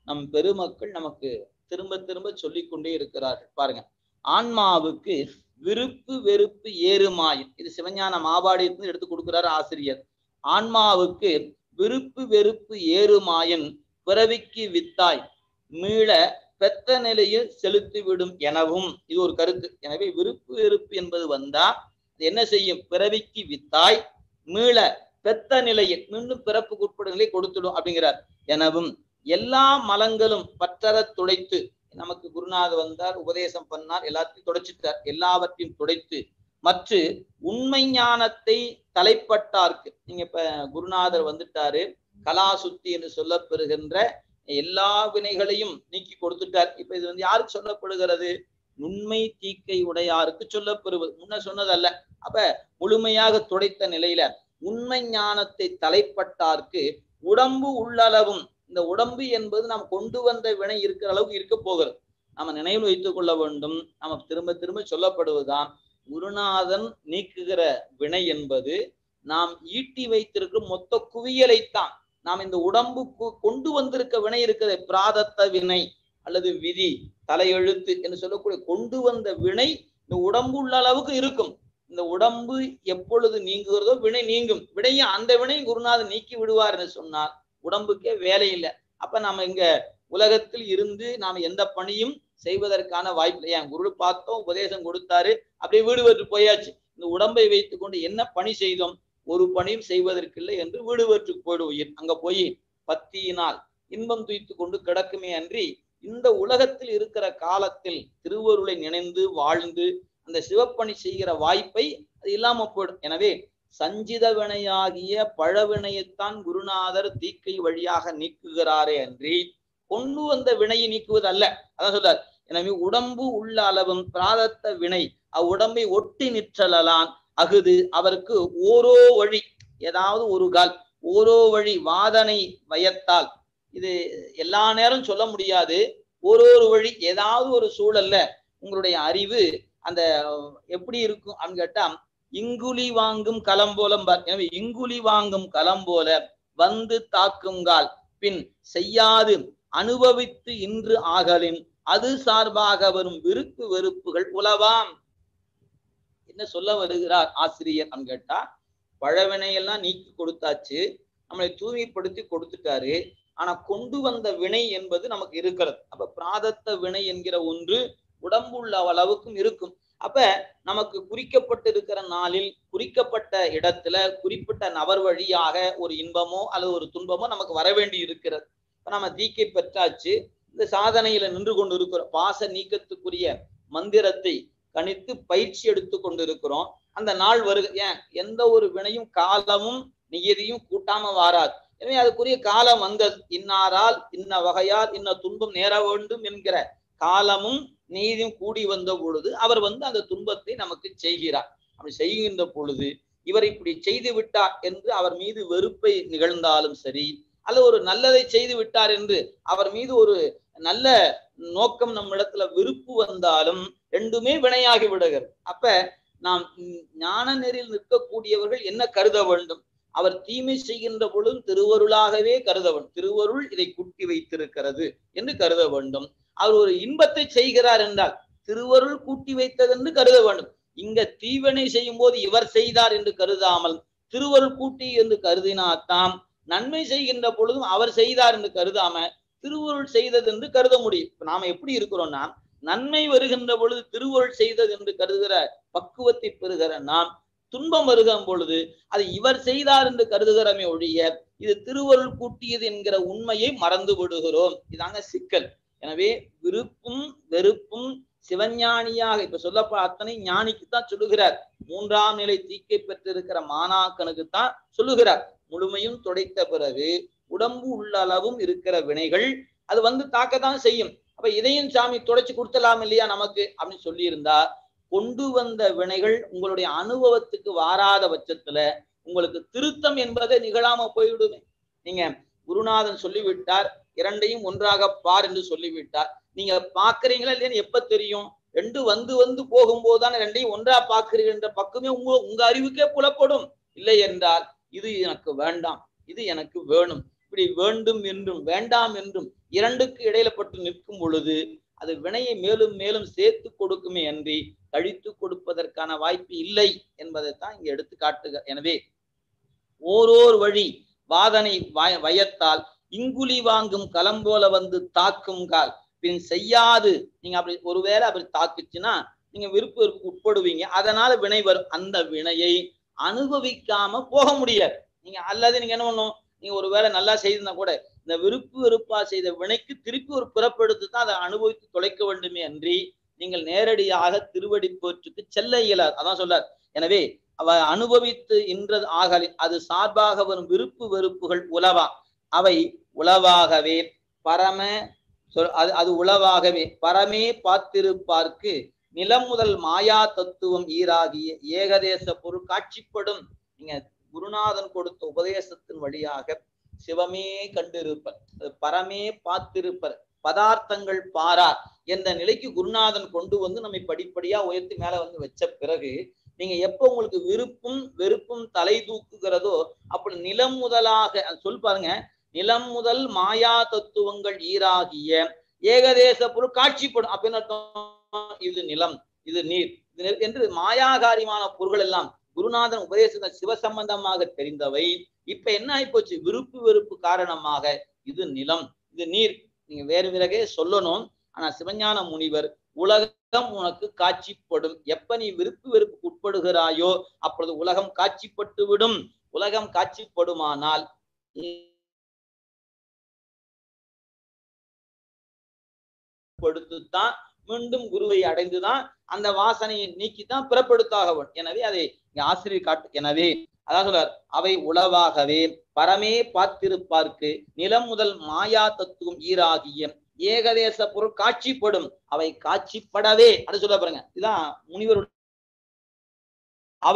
Speaker 1: நம் பெருமக்கள் நமக்கு திரும்ப திரும்ப சொல்லிக் கொண்டே இருக்கிறார்கள் பாருங்க ஆன்மாவுக்கு விருப்பு வெறுப்பு ஏறுமாயும் இது சிவஞான மாபாடியத்தில் எடுத்து கொடுக்கிறார் ஆசிரியர் ஆன்மாவுக்கு விருப்பு வெறுப்பு ஏறுமாயின் பிறவிக்கு வித்தாய் மீள பெத்த நிலையில் செலுத்திவிடும் எனவும் இது ஒரு கருத்து எனவே விருப்பு வெறுப்பு என்பது வந்தா அது என்ன செய்யும் பிறவிக்கு வித்தாய் மீள பெத்த நிலையில் மீண்டும் பிறப்புக்கு உட்படும் நிலை கொடுத்துடும் அப்படிங்கிறார் எனவும் எல்லா மலங்களும் பற்றற துடைத்து நமக்கு குருநாதர் வந்தார் உபதேசம் பண்ணார் எல்லாத்தையும் துடைச்சிட்டார் எல்லாவற்றையும் துடைத்து மற்ற உண்மை ஞானத்தை தலைப்பட்டார்க்கு நீங்க இப்ப குருநாதர் வந்துட்டாரு கலாசுத்தி என்று சொல்லப்பெறுகின்ற எல்லா வினைகளையும் நீக்கி கொடுத்துட்டார் இப்ப இது வந்து யாருக்கு சொல்லப்படுகிறது நுண்மை தீக்கை உடையாருக்கு சொல்லப்பெறுவது முன்ன சொன்னதல்ல அப்ப முழுமையாக துடைத்த நிலையில உண்மை ஞானத்தை தலைப்பட்டார்க்கு உடம்பு உள்ளளவும் இந்த உடம்பு என்பது நாம் கொண்டு வந்த வினை இருக்கிற அளவுக்கு இருக்க போகிறது நம்ம நினைவில் வைத்துக் கொள்ள வேண்டும் நம்ம திரும்ப திரும்ப சொல்லப்படுவதுதான் குருநாதன் நீக்குகிற வினை என்பது நாம் ஈட்டி வைத்திருக்கிற மொத்த குவியலைத்தான் நாம் இந்த உடம்புக்கு கொண்டு வந்திருக்க வினை இருக்கிற பிராதத்த வினை அல்லது விதி தலையெழுத்து என்று சொல்லக்கூடிய கொண்டு வந்த வினை இந்த உடம்பு உள்ள அளவுக்கு இருக்கும் இந்த உடம்பு எப்பொழுது நீங்குகிறதோ வினை நீங்கும் வினையை அந்த வினை குருநாதன் நீக்கி விடுவார் என்று சொன்னார் உடம்புக்கே வேலை இல்லை அப்ப நாம இங்க உலகத்தில் இருந்து நாம எந்த பணியும் செய்வதற்கான வாய்ப்பு இல்லை என் குரு பார்த்தோம் உபதேசம் கொடுத்தாரு அப்படியே வீடு பெற்று போயாச்சு இந்த உடம்பை வைத்துக் கொண்டு என்ன பணி செய்தோம் ஒரு பணியும் செய்வதற்கில்லை என்று வீடு பெற்று போயிடுவீர் அங்க போய் பத்தியினால் இன்பம் துய்த்து கொண்டு கிடக்குமே அன்றி இந்த உலகத்தில் இருக்கிற காலத்தில் திருவருளை நினைந்து வாழ்ந்து அந்த சிவப்பணி செய்கிற வாய்ப்பை அது இல்லாம போயிடும் எனவே சஞ்சித வினையாகிய பழவினையைத்தான் குருநாதர் தீக்கை வழியாக நீக்குகிறாரே அன்றி கொண்டு வந்த வினையை நீக்குவது அல்ல அதான் சொல்றார் எனவே உடம்பு உள்ள அளவும் பிராதத்த வினை அவ்வுடம்பை ஒட்டி நிற்றலான் அகுது அவருக்கு ஓரோ வழி ஏதாவது ஒரு கால் ஓரோ வழி வாதனை வயத்தால் இது எல்லா நேரம் சொல்ல முடியாது ஒரு ஒரு வழி ஏதாவது ஒரு சூழல்ல உங்களுடைய அறிவு அந்த எப்படி இருக்கும் அப்படின்னு கேட்டா இங்குலி வாங்கும் களம் போலம்பார் எனவே இங்குலி வாங்கும் களம் போல வந்து தாக்குங்கால் பின் செய்யாது அனுபவித்து இன்று ஆகலின் அது சார்பாக வரும் விருப்பு வெறுப்புகள் உலவாம் என்ன சொல்ல வருகிறார் ஆசிரியர் கேட்டா பழவினையெல்லாம் நீக்கி கொடுத்தாச்சு நம்மளை தூய்மைப்படுத்தி கொடுத்துட்டாரு ஆனா கொண்டு வந்த வினை என்பது நமக்கு இருக்கிறது அப்ப பிராதத்த வினை என்கிற ஒன்று உடம்புள்ள அளவுக்கும் இருக்கும் அப்ப நமக்கு குறிக்கப்பட்டிருக்கிற நாளில் குறிக்கப்பட்ட இடத்துல குறிப்பிட்ட நபர் வழியாக ஒரு இன்பமோ அல்லது ஒரு துன்பமோ நமக்கு வர வேண்டி இருக்கிறது இப்ப நம்ம தீக்கை பெற்றாச்சு இந்த சாதனையில நின்று கொண்டு இருக்கிறோம் பாச நீக்கத்துக்குரிய மந்திரத்தை கணித்து பயிற்சி எடுத்து கொண்டு இருக்கிறோம் அந்த நாள் வருக ஏன் எந்த ஒரு வினையும் காலமும் நியதியும் கூட்டாம வாராது எனவே அதுக்குரிய காலம் வந்தது இன்னாரால் இன்ன வகையால் இன்ன துன்பம் நேர வேண்டும் என்கிற காலமும் நீதியும் கூடி வந்த பொழுது அவர் வந்து அந்த துன்பத்தை நமக்கு செய்கிறார் அப்படி செய்கின்ற பொழுது இவர் இப்படி செய்து விட்டார் என்று அவர் மீது வெறுப்பை நிகழ்ந்தாலும் சரி அல்லது ஒரு நல்லதை செய்து விட்டார் என்று அவர் மீது ஒரு நல்ல நோக்கம் நம்ம இடத்துல விருப்பு வந்தாலும் ரெண்டுமே வினையாகி விடுகிறது அப்ப நாம் ஞான நெறியில் நிற்கக்கூடியவர்கள் என்ன கருத வேண்டும் அவர் தீமை செய்கின்ற பொழுது திருவருளாகவே கருத வேண்டும் திருவருள் இதை குட்டி வைத்திருக்கிறது என்று கருத வேண்டும் அவர் ஒரு இன்பத்தை செய்கிறார் என்றால் திருவருள் கூட்டி வைத்தது என்று கருத வேண்டும் இங்க தீவினை செய்யும் போது இவர் செய்தார் என்று கருதாமல் திருவருள் கூட்டி என்று கருதினாத்தான் நன்மை செய்கின்ற பொழுதும் அவர் செய்தார் என்று கருதாம திருவருள் செய்தது என்று கருத முடியும் இப்ப நாம எப்படி இருக்கிறோம்னா நன்மை வருகின்ற பொழுது திருவருள் செய்தது என்று கருதுகிற பக்குவத்தை பெறுகிற நாம் துன்பம் வருகிற பொழுது அது இவர் செய்தார் என்று கருதுகிறமே ஒழிய இது திருவருள் கூட்டியது என்கிற உண்மையை மறந்து விடுகிறோம் இதாங்க சிக்கல் எனவே விருப்பும் வெறுப்பும் சிவஞானியாக இப்ப சொல்லப்ப அத்தனை ஞானிக்கு தான் சொல்லுகிறார் மூன்றாம் நிலை தீக்கை பெற்றிருக்கிற மாணாக்கனுக்கு தான் சொல்லுகிறார் முழுமையும் துடைத்த பிறகு உடம்பு உள்ள அளவும் இருக்கிற வினைகள் அது வந்து தாக்கத்தான் செய்யும் அப்ப இதையும் சாமி துடைச்சு கொடுத்தலாம் இல்லையா நமக்கு அப்படின்னு சொல்லி இருந்தா கொண்டு வந்த வினைகள் உங்களுடைய அனுபவத்துக்கு வாராத பட்சத்துல உங்களுக்கு திருத்தம் என்பதை நிகழாம போய்விடுமே நீங்க குருநாதன் சொல்லிவிட்டார் இரண்டையும் ஒன்றாக பார் என்று சொல்லிவிட்டார் நீங்க பாக்குறீங்களா இல்லையான்னு எப்ப தெரியும் ரெண்டு வந்து வந்து போகும்போதுதான் ரெண்டையும் ஒன்றா பாக்குறீர்கள் என்ற பக்கமே உங்க உங்க அறிவுக்கே புலப்படும் இல்லை என்றால் இது எனக்கு வேண்டாம் இது எனக்கு வேணும் இப்படி வேண்டும் என்றும் வேண்டாம் என்றும் இரண்டுக்கு இடையில பட்டு நிற்கும் பொழுது அது வினையை மேலும் மேலும் சேர்த்து கொடுக்குமே அன்றி கழித்து கொடுப்பதற்கான வாய்ப்பு இல்லை என்பதைத்தான் இங்க எடுத்து காட்டுக எனவே ஓரோர் வழி வாதனை வய- வயத்தால் இங்குலி வாங்கும் களம்போல வந்து தாக்கும் கால் பின் செய்யாது நீங்க அப்படி ஒருவேளை அப்படி தாக்குச்சுன்னா நீங்க விருப்ப வெறுப்புக்கு உட்படுவீங்க அதனால வினை வரும் அந்த வினையை அனுபவிக்காம போக முடியாது நீங்க அல்லது நீங்க என்ன பண்ணணும் நீங்க ஒருவேளை நல்லா செய்திருந்தா கூட இந்த விருப்பு வெறுப்பா செய்த வினைக்கு திருப்பி ஒரு பிறப்பெடுத்து தான் அதை அனுபவித்து தொலைக்க வேண்டுமே அன்றி நீங்கள் நேரடியாக திருவடி போற்றுக்கு செல்ல இயலாது அதான் சொல்றார் எனவே அவ அனுபவித்து இன்றது ஆகலின் அது சார்பாக வரும் விருப்பு வெறுப்புகள் உலவா அவை உளவாகவே பரம சொல் அது அது உளவாகவே பரமே பார்த்திருப்பார்க்கு நிலம் முதல் மாயா தத்துவம் ஈராகிய ஏகதேச பொருள் காட்சிப்படும் நீங்க குருநாதன் கொடுத்த உபதேசத்தின் வழியாக சிவமே கண்டிருப்பர் அது பரமே பார்த்திருப்பர் பதார்த்தங்கள் பாரார் என்ற நிலைக்கு குருநாதன் கொண்டு வந்து நம்மை படிப்படியா உயர்த்தி மேல வந்து வச்ச பிறகு நீங்க எப்ப உங்களுக்கு விருப்பும் வெறுப்பும் தலை தூக்குகிறதோ அப்படி நிலம் முதலாக அது சொல் பாருங்க நிலம் முதல் மாயா தத்துவங்கள் ஈராகிய ஏகதேச பொருள் காட்சிப்படும் அப்படின்னு அர்த்தம் இது நிலம் இது நீர் இது நெல் என்று மாயாகாரியமான பொருள்கள் எல்லாம் குருநாதன் உபதேச சிவ சம்பந்தமாக தெரிந்தவை இப்ப என்ன ஆயிப்போச்சு விருப்பு வெறுப்பு காரணமாக இது நிலம் இது நீர் நீங்க வேறு விறகே சொல்லணும் ஆனா சிவஞான முனிவர் உலகம் உனக்கு காட்சிப்படும் எப்ப நீ விருப்பு வெறுப்புக்கு உட்படுகிறாயோ அப்பொழுது உலகம் காட்சிப்பட்டு விடும் உலகம் காட்சிப்படுமானால் படுத்துத்தான் மீண்டும் குருவை அடைந்துதான் அந்த வாசனையை நீக்கித்தான் பிறப்படுத்தாக வேண்டும் எனவே அதை இங்க ஆசிரியர் காட்டு எனவே அதான் சொல்றார் அவை உளவாகவே பரமே பார்த்திருப்பார்க்கு நிலம் முதல் மாயா தத்துவம் ஈராகிய ஏகதேச பொருள் காட்சிப்படும் அவை காட்சிப்படவே அது சொல்ல பாருங்க இதுதான் முனிவர் அவ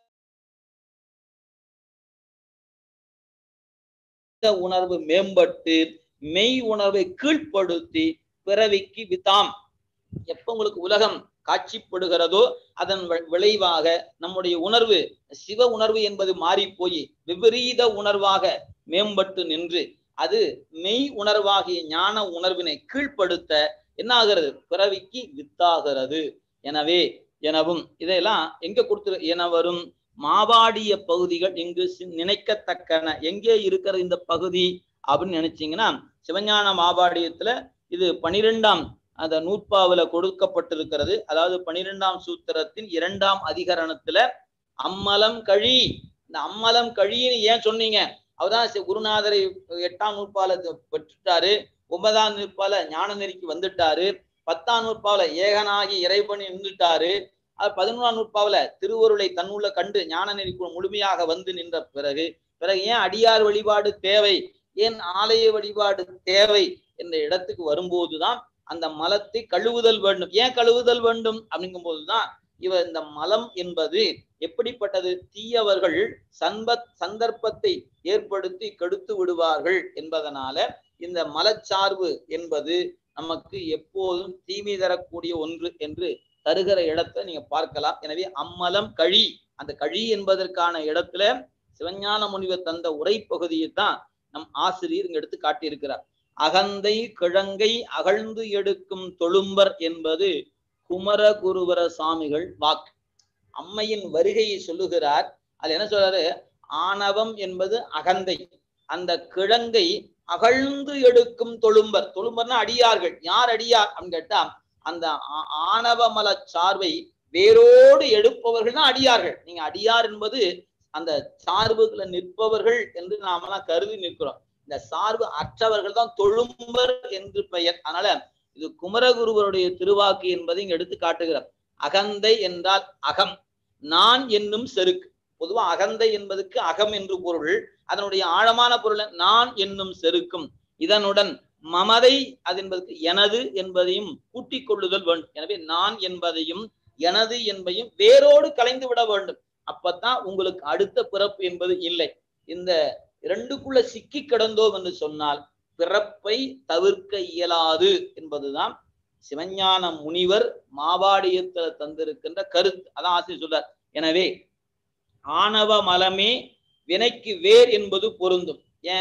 Speaker 1: உணர்வு மேம்பட்டு மெய் உணர்வை கீழ்ப்படுத்தி பிறவிக்கு விதாம் எப்ப உங்களுக்கு உலகம் காட்சிப்படுகிறதோ அதன் வி- விளைவாக நம்முடைய உணர்வு சிவ உணர்வு என்பது மாறி போய் விபரீத உணர்வாக மேம்பட்டு நின்று அது மெய் உணர்வாகிய ஞான உணர்வினை கீழ்ப்படுத்த என்ன ஆகிறது பிறவிக்கு வித்தாகிறது எனவே எனவும் இதெல்லாம் எங்க கொடுத்துரு என வரும் மாவாடிய பகுதிகள் இங்கு சி- நினைக்கத்தக்கன எங்கே இருக்கிற இந்த பகுதி அப்படின்னு நினைச்சீங்கன்னா சிவஞான மாபாடியத்துல இது பனிரெண்டாம் அந்த நூற்பாவுல கொடுக்கப்பட்டிருக்கிறது அதாவது பனிரெண்டாம் சூத்திரத்தின் இரண்டாம் அதிகரணத்துல அம்மலம் கழி இந்த அம்மலம் கழின்னு ஏன் சொன்னீங்க அவர்தான் சி- குருநாதரை எட்டாம் நூற்பால இது பெற்றுட்டாரு ஒன்பதாம் நூற்பால ஞான நெறிக்கு வந்துட்டாரு பத்தாம் நூற்பாவுல ஏகனாகி இறைவனி நின்றுட்டாரு அது பதினொன்றாம் நூற்பாவுல திருவருளை தன்னுள்ள கண்டு ஞான நெறிக்குள் முழுமையாக வந்து நின்ற பிறகு பிறகு ஏன் அடியார் வழிபாடு தேவை ஏன் ஆலய வழிபாடு தேவை என்ற இடத்துக்கு வரும்போதுதான் அந்த மலத்தை கழுவுதல் வேண்டும் ஏன் கழுவுதல் வேண்டும் அப்படிங்கும் போதுதான் இவ இந்த மலம் என்பது எப்படிப்பட்டது தீயவர்கள் சன்பத் சந்தர்ப்பத்தை ஏற்படுத்தி கெடுத்து விடுவார்கள் என்பதனால இந்த மலச்சார்பு என்பது நமக்கு எப்போதும் தீமை தரக்கூடிய ஒன்று என்று தருகிற இடத்தை நீங்க பார்க்கலாம் எனவே அம்மலம் கழி அந்த கழி என்பதற்கான இடத்துல சிவஞான முனிவர் தந்த உரை பகுதியை தான் நம் ஆசிரியர் இங்க எடுத்து காட்டியிருக்கிறார் அகந்தை கிழங்கை அகழ்ந்து எடுக்கும் தொழும்பர் என்பது குமரகுருவர சாமிகள் வாக்கு அம்மையின் வருகையை சொல்லுகிறார் அதுல என்ன சொல்றாரு ஆணவம் என்பது அகந்தை அந்த கிழங்கை அகழ்ந்து எடுக்கும் தொழும்பர் தொழும்பர்னா அடியார்கள் யார் அடியார் அப்படின்னு கேட்டா அந்த ஆ- ஆணவமல சார்பை வேரோடு எடுப்பவர்கள் தான் அடியார்கள் நீங்க அடியார் என்பது அந்த சார்புகளை நிற்பவர்கள் என்று நாமெல்லாம் கருதி நிற்கிறோம் இந்த சார்பு அற்றவர்கள் தான் தொழும்பர் என்று பெயர் அதனால இது குமரகுருவருடைய திருவாக்கு என்பதை இங்க எடுத்து காட்டுகிறார் அகந்தை என்றால் அகம் நான் என்னும் செருக்கு பொதுவா அகந்தை என்பதுக்கு அகம் என்று பொருள் அதனுடைய ஆழமான பொருள் நான் என்னும் செருக்கும் இதனுடன் மமதை அது என்பதற்கு எனது என்பதையும் கூட்டிக் கொள்ளுதல் வேண்டும் எனவே நான் என்பதையும் எனது என்பதையும் வேரோடு கலைந்து விட வேண்டும் அப்பதான் உங்களுக்கு அடுத்த பிறப்பு என்பது இல்லை இந்த இரண்டுக்குள்ள சிக்கி கிடந்தோம் என்று சொன்னால் பிறப்பை தவிர்க்க இயலாது என்பதுதான் சிவஞான முனிவர் மாவாடியத்துல தந்திருக்கின்ற கருத்து அதான் ஆசிரியர் சொல்றார் எனவே ஆணவ மலமே வினைக்கு வேர் என்பது பொருந்தும் ஏன்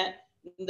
Speaker 1: இந்த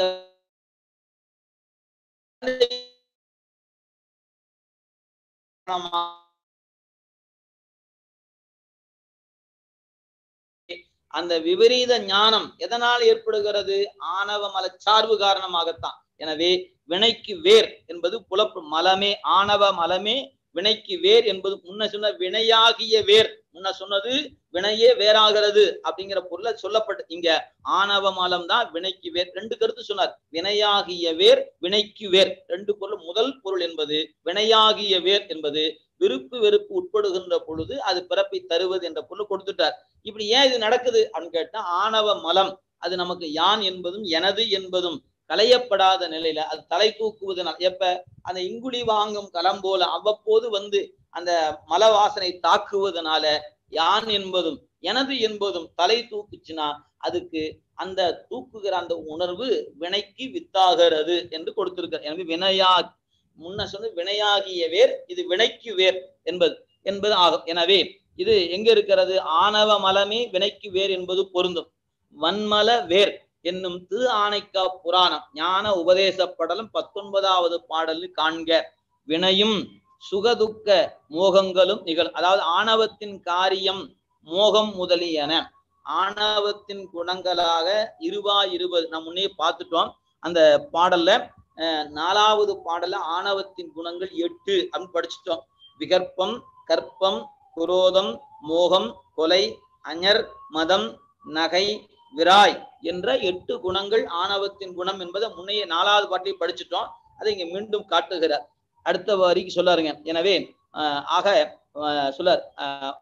Speaker 1: அந்த விபரீத ஞானம் எதனால் ஏற்படுகிறது ஆணவ மலச்சார்பு காரணமாகத்தான் எனவே வினைக்கு வேர் என்பது புலப்பு மலமே ஆணவ மலமே வினைக்கு வேர் என்பது முன்ன சொன்ன வினையாகிய வேர் முன்ன சொன்னது வினையே வேறாகிறது அப்படிங்கிற பொருளை சொல்லப்பட்டு இங்க ஆணவ மலம் தான் வினைக்கு வேர் ரெண்டு கருத்து சொன்னார் வினையாகிய வேர் வினைக்கு வேர் ரெண்டு பொருள் முதல் பொருள் என்பது வினையாகிய வேர் என்பது விருப்பு வெறுப்பு உட்படுகின்ற பொழுது அது பிறப்பை தருவது என்ற பொருள் கொடுத்துட்டார் இப்படி ஏன் இது நடக்குது அப்படின்னு கேட்டா ஆணவ மலம் அது நமக்கு யான் என்பதும் எனது என்பதும் களையப்படாத நிலையில அது தலை தூக்குவதனால் எப்ப அந்த இங்குழி வாங்கும் களம் போல அவ்வப்போது வந்து அந்த மல வாசனை தாக்குவதனால யான் என்பதும் எனது என்பதும் தலை தூக்குச்சுன்னா அதுக்கு அந்த தூக்குகிற அந்த உணர்வு வினைக்கு வித்தாகிறது என்று கொடுத்திருக்க எனவே வினையா முன்ன சொன்ன வினையாகிய வேர் இது வினைக்கு வேர் என்பது என்பது ஆகும் எனவே இது எங்க இருக்கிறது ஆணவ மலமே வினைக்கு வேர் என்பது பொருந்தும் வன்மல வேர் என்னும் திரு ஆணைக்கா புராணம் ஞான உபதேச படலம் பத்தொன்பதாவது பாடலில் காண்க வினையும் சுகதுக்க மோகங்களும் நிகழும் அதாவது ஆணவத்தின் காரியம் மோகம் முதலியன ஆணவத்தின் குணங்களாக இருபா இருபது நம்ம முன்னே பார்த்துட்டோம் அந்த பாடல்ல அஹ், நாலாவது பாடல்ல ஆணவத்தின் குணங்கள் எட்டு அப்படின்னு படிச்சுட்டோம் விகற்பம் கற்பம் குரோதம் மோகம் கொலை அஞர் மதம் நகை விராய் என்ற எட்டு குணங்கள் ஆணவத்தின் குணம் என்பதை முன்னைய நாலாவது பாட்டில் படிச்சுட்டோம் அதை இங்க மீண்டும் காட்டுகிறார் அடுத்த வரிக்கு சொல்லாருங்க எனவே ஆஹ் ஆக ஆஹ் சொல்லார் ஆஹ்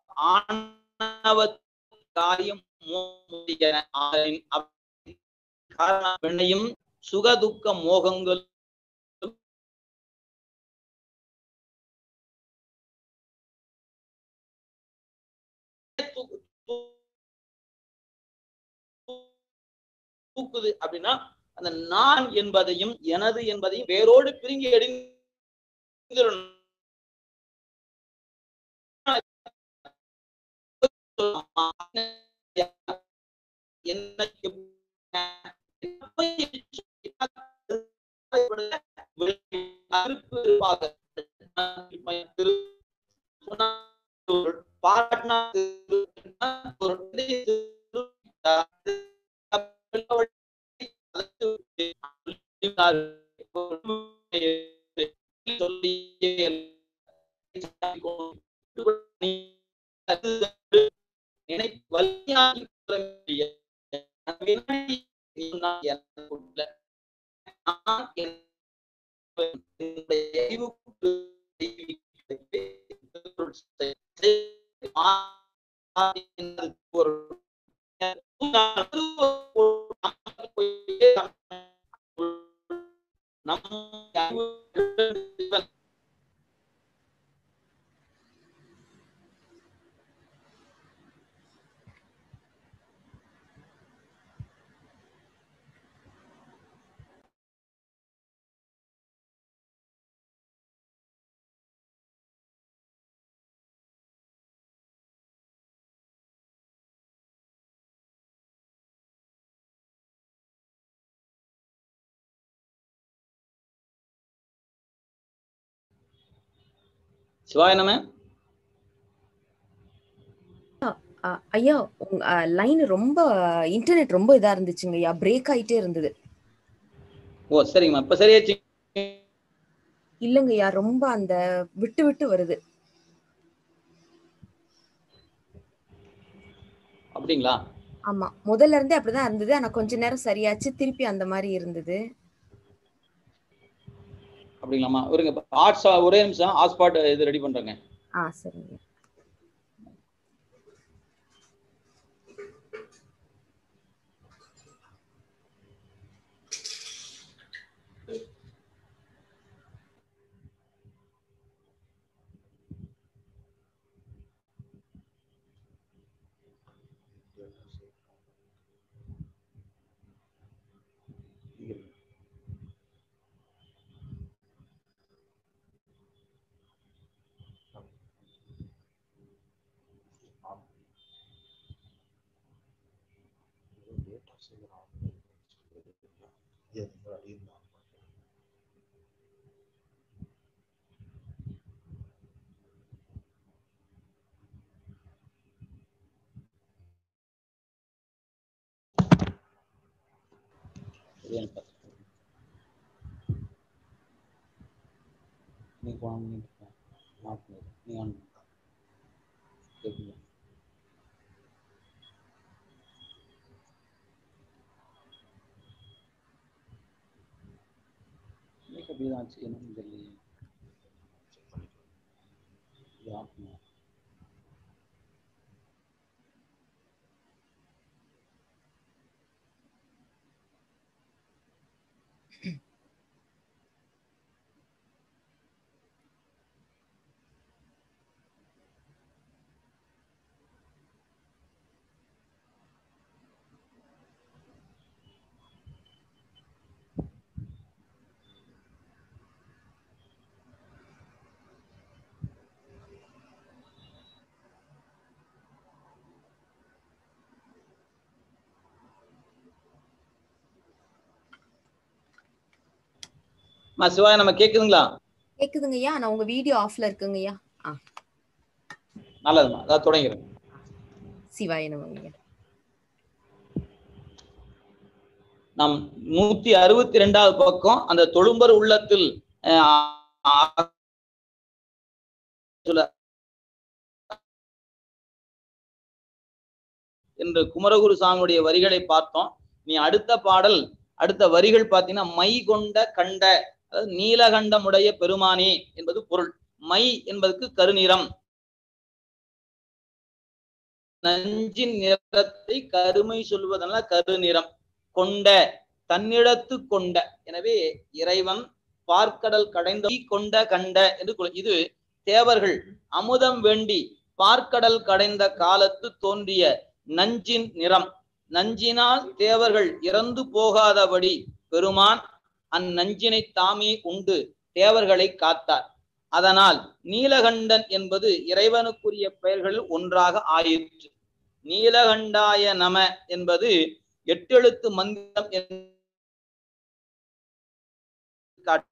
Speaker 1: ஆணவ காரியம் மோதியன ஆதலின் அவ் காரண வினையும் சுகதுக்க மோகங்கள் தூக்குது அப்படின்னா அந்த நான் என்பதையும் எனது என்பதையும் வேரோடு பிரிங்கி எடுங்கிடணும் நம்ம சிவாய நம்ம
Speaker 2: அ- ஐயா உங்க லைன் ரொம்ப இன்டர்நெட் ரொம்ப இதா இருந்துச்சுங்க ஐயா பிரேக் ஆயிட்டே இருந்தது
Speaker 1: ஓ சரிங்கம்மா இப்ப சரியாச்சு
Speaker 2: இல்லைங்க ஐயா ரொம்ப அந்த விட்டு விட்டு வருது
Speaker 1: அப்படிங்களா
Speaker 2: ஆமா முதல்ல இருந்தே அப்படிதான் இருந்தது ஆனா கொஞ்ச நேரம் சரியாச்சு திருப்பி அந்த மாதிரி இருந்தது
Speaker 1: அப்படிங்களாம்மா இருங்க ஹாட்ஸ் ஒரே நிமிஷம் ஹாட்ஸ்பாட் இது ரெடி பண்றேங்க
Speaker 2: ஆ சரிங்க
Speaker 1: ஏன்னு பார்த்து நீ போன மாட்டினது நீ ஆன் கேட்குங்க இன்னைக்கு அப்படிதான் ஆச்சு என்னன்னு தெரியலையே இது ஆஃப் பண்ணு. அம்மா சிவாய நம்ம கேக்குதுங்களா
Speaker 2: கேக்குதுங்கய்யா நான் உங்க வீடியோ ஆஃப்ல இருக்குங்கய்யா
Speaker 1: நல்லதும்மா அதான் தொடங்கிறேன்
Speaker 2: சிவாய நமங்கய்யா
Speaker 1: நாம் நூத்தி அறுபத்தி ரெண்டாவது பக்கம் அந்த தொழும்பர் உள்ளத்தில் அஹ், ஆ- சொல்ல என்று குமரகுரு சாமியுடைய வரிகளை பார்த்தோம் நீ அடுத்த பாடல் அடுத்த வரிகள் பார்த்தீங்கன்னா மை கொண்ட கண்ட அதாவது நீலகண்டமுடைய பெருமானே என்பது பொருள் மை என்பதற்கு கருநிறம் நஞ்சின் நிறத்தை கருமை சொல்வதனால கருநிறம் கொண்ட தன்னிடத்து கொண்ட எனவே இறைவன் பார்க்கடல் கடைந்த கொண்ட கண்ட என்று கொள்- இது தேவர்கள் அமுதம் வேண்டி பார்க்கடல் கடைந்த காலத்து தோன்றிய நஞ்சின் நிறம் நஞ்சினால் தேவர்கள் இறந்து போகாதபடி பெருமான் அந்நஞ்சினை தாமே உண்டு தேவர்களை காத்தார் அதனால் நீலகண்டன் என்பது இறைவனுக்குரிய பெயர்களில் ஒன்றாக ஆயிற்று நீலகண்டாய நம என்பது எட்டெழுத்து மந்திரம் என்று காட்டு-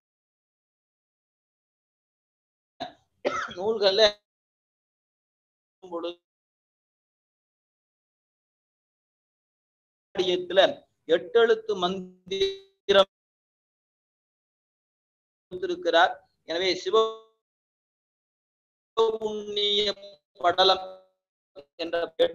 Speaker 1: நூல்கள்ல பொழுது பாடியத்துல எட்டெழுத்து மந்திரம் இருக்கிறார் எனவே சிவ புண்ணிய படலம் என்ற பெயர்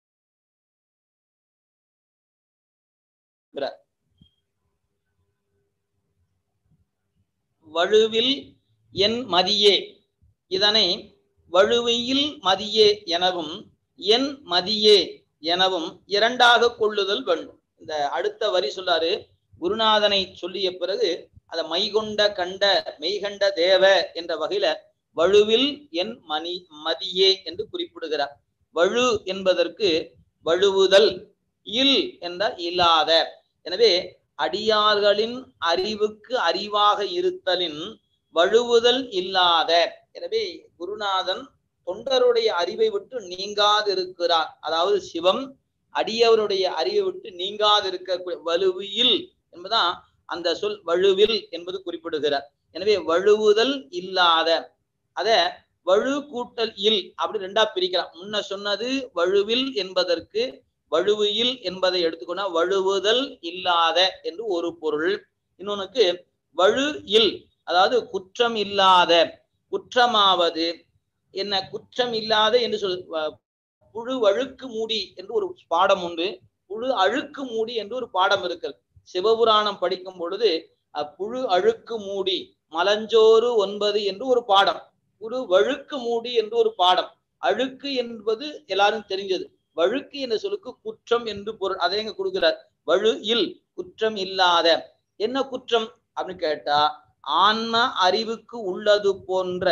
Speaker 1: வழுவில் என் மதியே இதனை வழுவையில் மதியே எனவும் என் மதியே எனவும் இரண்டாக கொள்ளுதல் வேண்டும் இந்த அடுத்த வரி சொல்லாரு குருநாதனை சொல்லிய பிறகு அத மைகொண்ட கண்ட மெய்கண்ட தேவ என்ற வகையில வழுவில் என் மணி மதியே என்று குறிப்பிடுகிறார் வழு என்பதற்கு வழுவுதல் இல் என்றால் இல்லாத எனவே அடியார்களின் அறிவுக்கு அறிவாக இருத்தலின் வழுவுதல் இல்லாத எனவே குருநாதன் தொண்டருடைய அறிவை விட்டு நீங்காதிருக்கிறார் அதாவது சிவம் அடியவருடைய அறிவை விட்டு நீங்காதிருக்க வலுவில் என்பதுதான் அந்த சொல் வழுவில் என்பது குறிப்பிடுகிறார் எனவே வழுவுதல் இல்லாத அத வழு கூட்டல் இல் அப்படி ரெண்டா பிரிக்கலாம் முன்ன சொன்னது வழுவில் என்பதற்கு வழுவில் என்பதை எடுத்துக்கொண்டா வழுவுதல் இல்லாத என்று ஒரு பொருள் இன்னொன்னுக்கு வழு இல் அதாவது குற்றம் இல்லாத குற்றமாவது என்ன குற்றம் இல்லாத என்று சொல் வ- புழு வழுக்கு மூடி என்று ஒரு பாடம் உண்டு புழு அழுக்கு மூடி என்று ஒரு பாடம் இருக்கிறது சிவபுராணம் படிக்கும் பொழுது அஹ், புழு அழுக்கு மூடி மலஞ்சோறு ஒன்பது என்று ஒரு பாடம் புழு வழுக்கு மூடி என்று ஒரு பாடம் அழுக்கு என்பது எல்லாரும் தெரிஞ்சது வழுக்கு என்ற சொல்லுக்கு குற்றம் என்று பொருள் அதை எங்க கொடுக்கிறார் வழு இல் குற்றம் இல்லாத என்ன குற்றம் அப்படின்னு கேட்டா ஆன்ம அறிவுக்கு உள்ளது போன்ற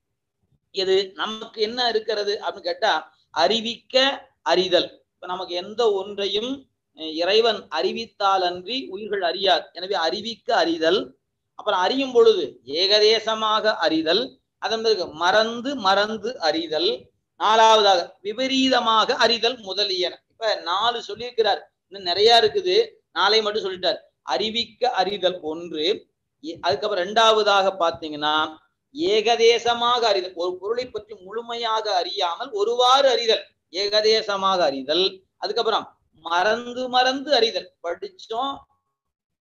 Speaker 1: இது நமக்கு என்ன இருக்கிறது அப்படின்னு கேட்டா அறிவிக்க அறிதல் இப்ப நமக்கு எந்த ஒன்றையும் அஹ், இறைவன் அறிவித்தால் அன்றி உயிர்கள் அறியாது எனவே அறிவிக்க அறிதல் அப்புறம் அறியும் பொழுது ஏகதேசமாக அறிதல் அதன் பிறகு மறந்து மறந்து அறிதல் நாலாவதாக விபரீதமாக அறிதல் முதலியன இப்ப நாலு சொல்லியிருக்கிறார் இன்னும் நிறைய இருக்குது நாளை மட்டும் சொல்லிட்டார் அறிவிக்க அறிதல் ஒன்று இ- அதுக்கப்புறம் ரெண்டாவதாக பாத்தீங்கன்னா ஏகதேசமாக அறிதல் ஒரு பொருளை பற்றி முழுமையாக அறியாமல் ஒருவாறு அறிதல் ஏகதேசமாக அறிதல் அதுக்கப்புறம் மறந்து மறந்து அறிதல் படிச்சோம்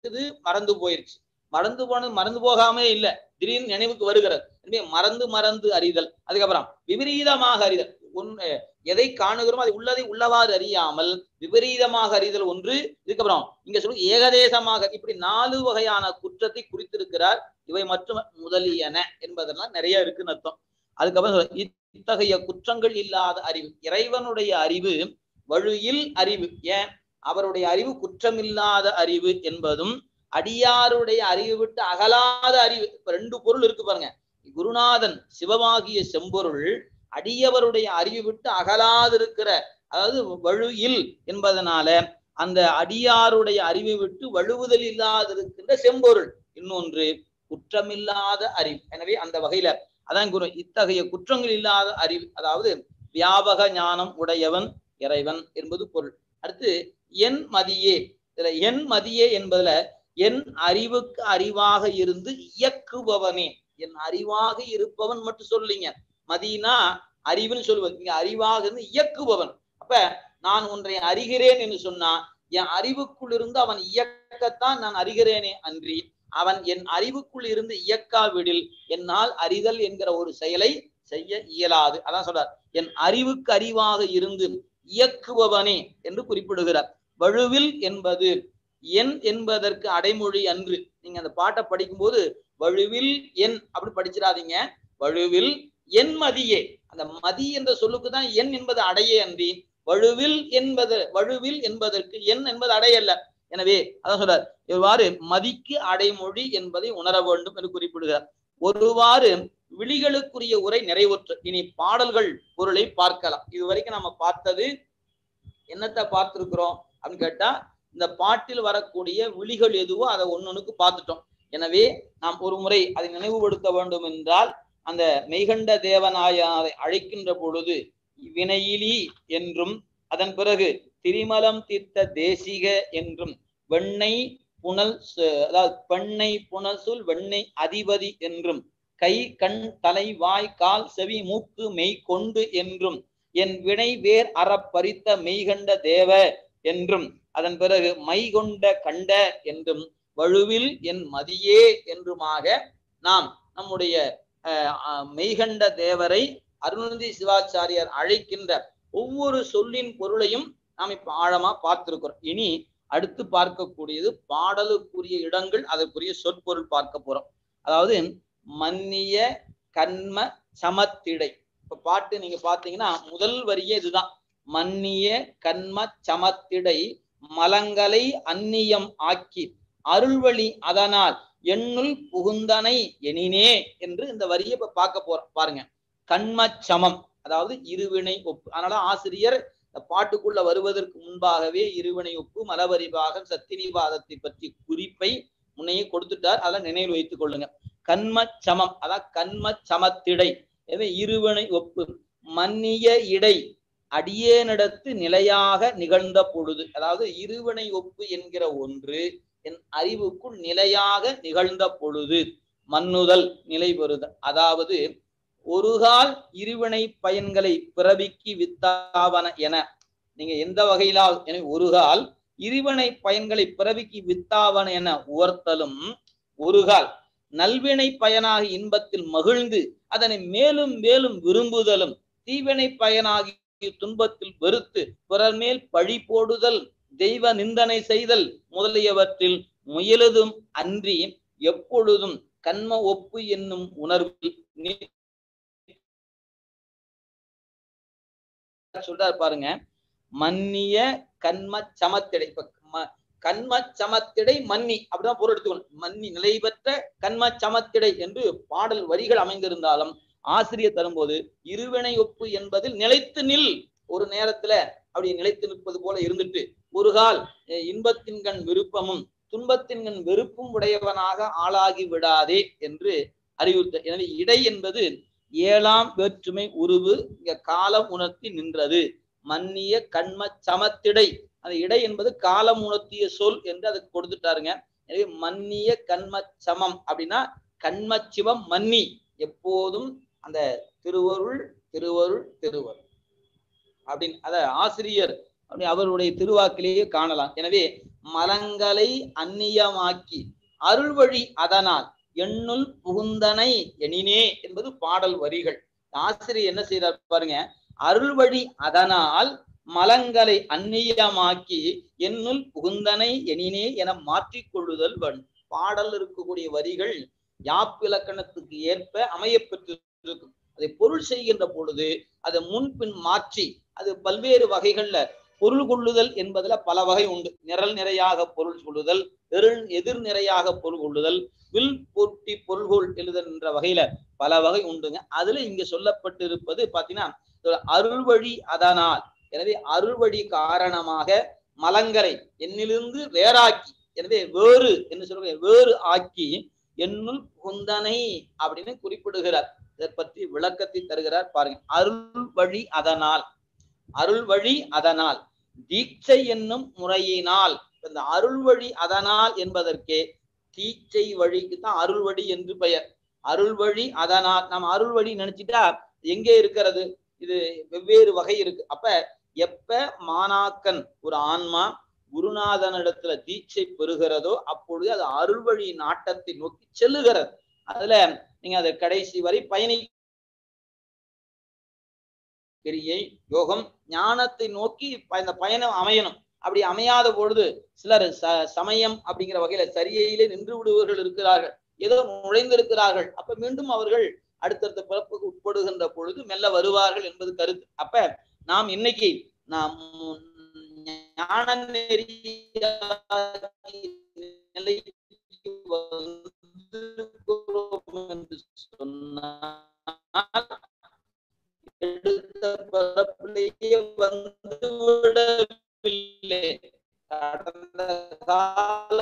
Speaker 1: இது மறந்து போயிருச்சு மறந்து போனது மறந்து போகாம இல்ல திடீர்னு நினைவுக்கு வருகிறது எனவே மறந்து மறந்து அறிதல் அதுக்கப்புறம் விபரீதமாக அறிதல் ஒன் எதை காணுகிறோமோ அதை உள்ளதை உள்ளவாறு அறியாமல் விபரீதமாக அறிதல் ஒன்று இதுக்கப்புறம் இங்க சொல்லு ஏகதேசமாக இப்படி நாலு வகையான குற்றத்தை குறித்திருக்கிறார் இவை மற்றும் முதலியன என்பதெல்லாம் நிறைய இருக்குன்னு அர்த்தம் அதுக்கப்புறம் சொல்ற, இத்தகைய குற்றங்கள் இல்லாத அறிவு இறைவனுடைய அறிவு வழியில் அறிவு ஏன் அவருடைய அறிவு குற்றமில்லாத அறிவு என்பதும் அடியாருடைய அறிவு விட்டு அகலாத அறிவு இப்ப ரெண்டு பொருள் இருக்கு பாருங்க குருநாதன் சிவமாகிய செம்பொருள் அடியவருடைய அறிவு விட்டு அகலாதிருக்கிற அதாவது வழுயில் என்பதனால அந்த அடியாருடைய அறிவை விட்டு வழுவுதல் இல்லாதிருக்கின்ற செம்பொருள் இன்னொன்று குற்றமில்லாத அறிவு எனவே அந்த வகையில அதான் குரு இத்தகைய குற்றங்கள் இல்லாத அறிவு அதாவது வியாபக ஞானம் உடையவன் இறைவன் என்பது பொருள் அடுத்து என் மதியே இதுல என் மதியே என்பதுல என் அறிவுக்கு அறிவாக இருந்து இயக்குபவனே என் அறிவாக இருப்பவன் மட்டும் சொல்லிங்க மதினா அறிவுன்னு சொல்வது இங்க அறிவாக இருந்து இயக்குபவன் அப்ப நான் ஒன்றை அறிகிறேன் என்று சொன்னா என் அறிவுக்குள் இருந்து அவன் இயக்கத்தான் நான் அறிகிறேனே அன்றி அவன் என் அறிவுக்குள் இருந்து இயக்காவிடில் என்னால் அறிதல் என்கிற ஒரு செயலை செய்ய இயலாது அதான் சொல்றார் என் அறிவுக்கு அறிவாக இருந்து இயக்குபவனே என்று குறிப்பிடுகிறார் வழுவில் என்பது என் என்பதற்கு அடைமொழி அன்று நீங்க அந்த பாட்டை படிக்கும்போது வழுவில் என் அப்படி படிச்சிடாதீங்க வழுவில் என் மதியே அந்த மதி என்ற சொல்லுக்கு தான் என் என்பது அடையே அன்றி வழுவில் என்பது வழுவில் என்பதற்கு என் என்பது அடையல்ல எனவே அதான் சொல்றார் இவ்வாறு மதிக்கு அடைமொழி என்பதை உணர வேண்டும் என்று குறிப்பிடுகிறார் ஒருவாறு விழிகளுக்குரிய உரை நிறைவுற்று இனி பாடல்கள் பொருளை பார்க்கலாம் இது வரைக்கும் நம்ம பார்த்தது என்னத்தை பார்த்திருக்கிறோம் அப்படின்னு கேட்டா இந்த பாட்டில் வரக்கூடிய விழிகள் எதுவோ அதை ஒன்னொன்னுக்கு பார்த்துட்டோம் எனவே நாம் ஒரு முறை அதை நினைவுபடுத்த வேண்டும் என்றால் அந்த மெய்கண்ட தேவநாயனை அழைக்கின்ற பொழுது வினையிலி என்றும் அதன் பிறகு திரிமலம் தீர்த்த தேசிக என்றும் வெண்ணெய் புனல் சு- அதாவது பெண்ணை புனசுல் வெண்ணெய் அதிபதி என்றும் கை கண் தலை வாய் கால் செவி மூக்கு மெய் கொண்டு என்றும் என் வினை வேர் அறப் பறித்த மெய்கண்ட தேவ என்றும் அதன் பிறகு மை கொண்ட கண்ட என்றும் வழுவில் என் மதியே என்றுமாக நாம் நம்முடைய அஹ், அஹ், மெய்கண்ட தேவரை அருணந்தி சிவாச்சாரியார் அழைக்கின்ற ஒவ்வொரு சொல்லின் பொருளையும் நாம் இப்ப ஆழமா பார்த்திருக்கிறோம் இனி அடுத்து பார்க்கக்கூடியது பாடலுக்குரிய இடங்கள் அதற்குரிய சொற்பொருள் பார்க்க போறோம் அதாவது மன்னிய கண்ம சமத்திடை இப்ப பாட்டு நீங்க பாத்தீங்கன்னா முதல் வரியே இதுதான் மன்னிய கண்ம சமத்திடை மலங்களை அந்நியம் ஆக்கி அருள்வழி அதனால் எண்ணுள் புகுந்தனை எனினே என்று இந்த வரியை இப்ப பார்க்க போறோம் பாருங்க கண்ம சமம் அதாவது இருவினை ஒப்பு அதனால ஆசிரியர் இந்த பாட்டுக்குள்ள வருவதற்கு முன்பாகவே இருவினை ஒப்பு மலவரிபாகம் சத்தினிவாதத்தை பற்றி குறிப்பை முன்னையே கொடுத்துட்டார் அதெல்லாம் நினைவில் வைத்துக் கொள்ளுங்க கண்ம சமம் அதான் கண்ம சமத்திடை எனவே இருவினை ஒப்பு மன்னிய இடை அடியேனிடத்து நிலையாக நிகழ்ந்த பொழுது அதாவது இருவினை ஒப்பு என்கிற ஒன்று என் அறிவுக்குள் நிலையாக நிகழ்ந்த பொழுது மன்னுதல் நிலை பெறுதல் அதாவது ஒருகால் இருவினை பயன்களை பிறவிக்கு வித்தாவன என நீங்க எந்த வகையிலால் எனவே ஒருகால் இருவினை பயன்களை பிறவிக்கு வித்தாவன என உவர்த்தலும் ஒருகால் நல்வினை பயனாகி இன்பத்தில் மகிழ்ந்து அதனை மேலும் மேலும் விரும்புதலும் தீவினை பயனாகி துன்பத்தில் வெறுத்து பிறர் மேல் பழி போடுதல் தெய்வ நிந்தனை செய்தல் முதலியவற்றில் முயலுதும் அன்றி எப்பொழுதும் கண்ம ஒப்பு என்னும் உணர்வில் நீ- சொல்றாரு பாருங்க மன்னிய கண்ம சமத்திடை இப்ப ம- கண்ம சமத்திடை மன்னி அப்படிதான் பொருள் எடுத்துக்கணும் மன்னி நிலை பெற்ற கண்ம சமத்திடை என்று பாடல் வரிகள் அமைந்திருந்தாலும் ஆசிரியர் தரும்போது இருவினை ஒப்பு என்பதில் நிலைத்து நில் ஒரு நேரத்துல அப்படி நிலைத்து நிற்பது போல இருந்துட்டு ஒரு கால் அஹ், இன்பத்தின் கண் விருப்பமும் துன்பத்தின் கண் வெறுப்பும் உடையவனாக ஆளாகி விடாதே என்று அறிவுறுத்த எனவே இடை என்பது ஏழாம் வேற்றுமை உருவு இங்க காலம் உணர்த்தி நின்றது மன்னிய கண்ம சமத்திடை அந்த இடை என்பது காலம் உணர்த்திய சொல் என்று அதுக்கு கொடுத்துட்டாருங்க எனவே மன்னிய கண்ம சமம் அப்படின்னா கண்ம சிவம் மன்னி எப்போதும் அந்த திருவருள் திருவருள் திருவருள் அப்படின்னு அத ஆசிரியர் அப்படி அவருடைய திருவாக்கிலேயே காணலாம் எனவே மலங்களை அந்நியமாக்கி அருள் வழி அதனால் எண்ணுள் புகுந்தனை எனினே என்பது பாடல் வரிகள் ஆசிரியர் என்ன செய்யறார் பாருங்க அருள் வழி அதனால் மலங்களை அந்நியமாக்கி என்னுள் புகுந்தனை எனினே என மாற்றிக் கொள்ளுதல் வன் பாடல் இருக்கக்கூடிய வரிகள் யாப்பிலக்கணத்துக்கு ஏற்ப அமைய பெற்றிருக்கும் அதை பொருள் செய்கின்ற பொழுது அதை முன்பின் மாற்றி அது பல்வேறு வகைகள்ல பொருள் கொள்ளுதல் என்பதுல பல வகை உண்டு நிரல் நிறையாக பொருள் கொள்ளுதல் எதிர் எதிர் நிறையாக பொருள் கொள்ளுதல் வில் போட்டி பொருள்கோள் எழுதல் என்ற வகையில பல வகை உண்டுங்க அதுல இங்க சொல்லப்பட்டிருப்பது பாத்தீங்கன்னா அருள் வழி அதனால் எனவே அருள் வழி காரணமாக மலங்கரை என்னிலிருந்து வேறாக்கி எனவே வேறு என்று சொல்ற வேறு ஆக்கி என்னுள் புகுந்தனை அப்படின்னு குறிப்பிடுகிறார் இதை பற்றி விளக்கத்தை தருகிறார் பாருங்க அருள் வழி அதனால் அருள் வழி அதனால் தீட்சை என்னும் முறையினால் இந்த அருள் வழி அதனால் என்பதற்கே தீட்சை வழிக்கு தான் அருள் வழி என்று பெயர் அருள் வழி அதனால் நம்ம அருள் வழி நினைச்சிட்டா எங்கே இருக்கிறது இது வெவ்வேறு வகை இருக்கு அப்ப எப்ப மாணாக்கன் ஒரு ஆன்மா குருநாதனிடத்துல தீட்சை பெறுகிறதோ அப்பொழுது அது அருள் வழி நாட்டத்தை நோக்கி செல்லுகிறது அதுல நீங்க அதை கடைசி வரை பயணி கிரியை யோகம் ஞானத்தை நோக்கி இந்த பயணம் அமையணும் அப்படி அமையாத பொழுது சிலர் ச சமயம் அப்படிங்கிற வகையில சரியிலே நின்று விடுவர்கள் இருக்கிறார்கள் ஏதோ நுழைந்திருக்கிறார்கள் அப்ப மீண்டும் அவர்கள் அடுத்தடுத்த பிறப்புக்கு உட்படுகின்ற பொழுது மெல்ல வருவார்கள் என்பது கருத்து அப்ப நாம் இன்னைக்கு நாம் ஞான நிலைக்கு என்று சொன்னால் எடுத்த பரப்பிலேயே வந்து விடவில்லை கடந்த கால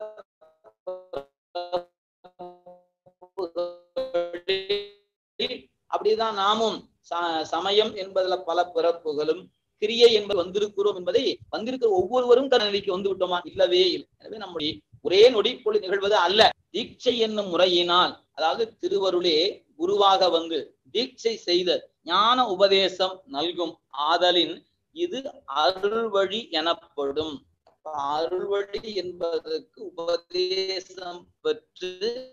Speaker 1: அப்படிதான் நாமும் சமயம் என்பதுல பல பிறப்புகளும் கிரியை என்பது வந்திருக்கிறோம் என்பதை வந்திருக்கிற ஒவ்வொருவரும் தன் நிலைக்கு வந்து விட்டோமா இல்லவே இல்லை எனவே நம்முடைய ஒரே நொடி பொழுது நிகழ்வது அல்ல தீட்சை என்னும் முறையினால் அதாவது திருவருளே குருவாக வந்து தீட்சை செய்த ஞான உபதேசம் நல்கும் ஆதலின் இது அருள் வழி எனப்படும் அருள் வழி என்பதற்கு உபதேசம் பெற்று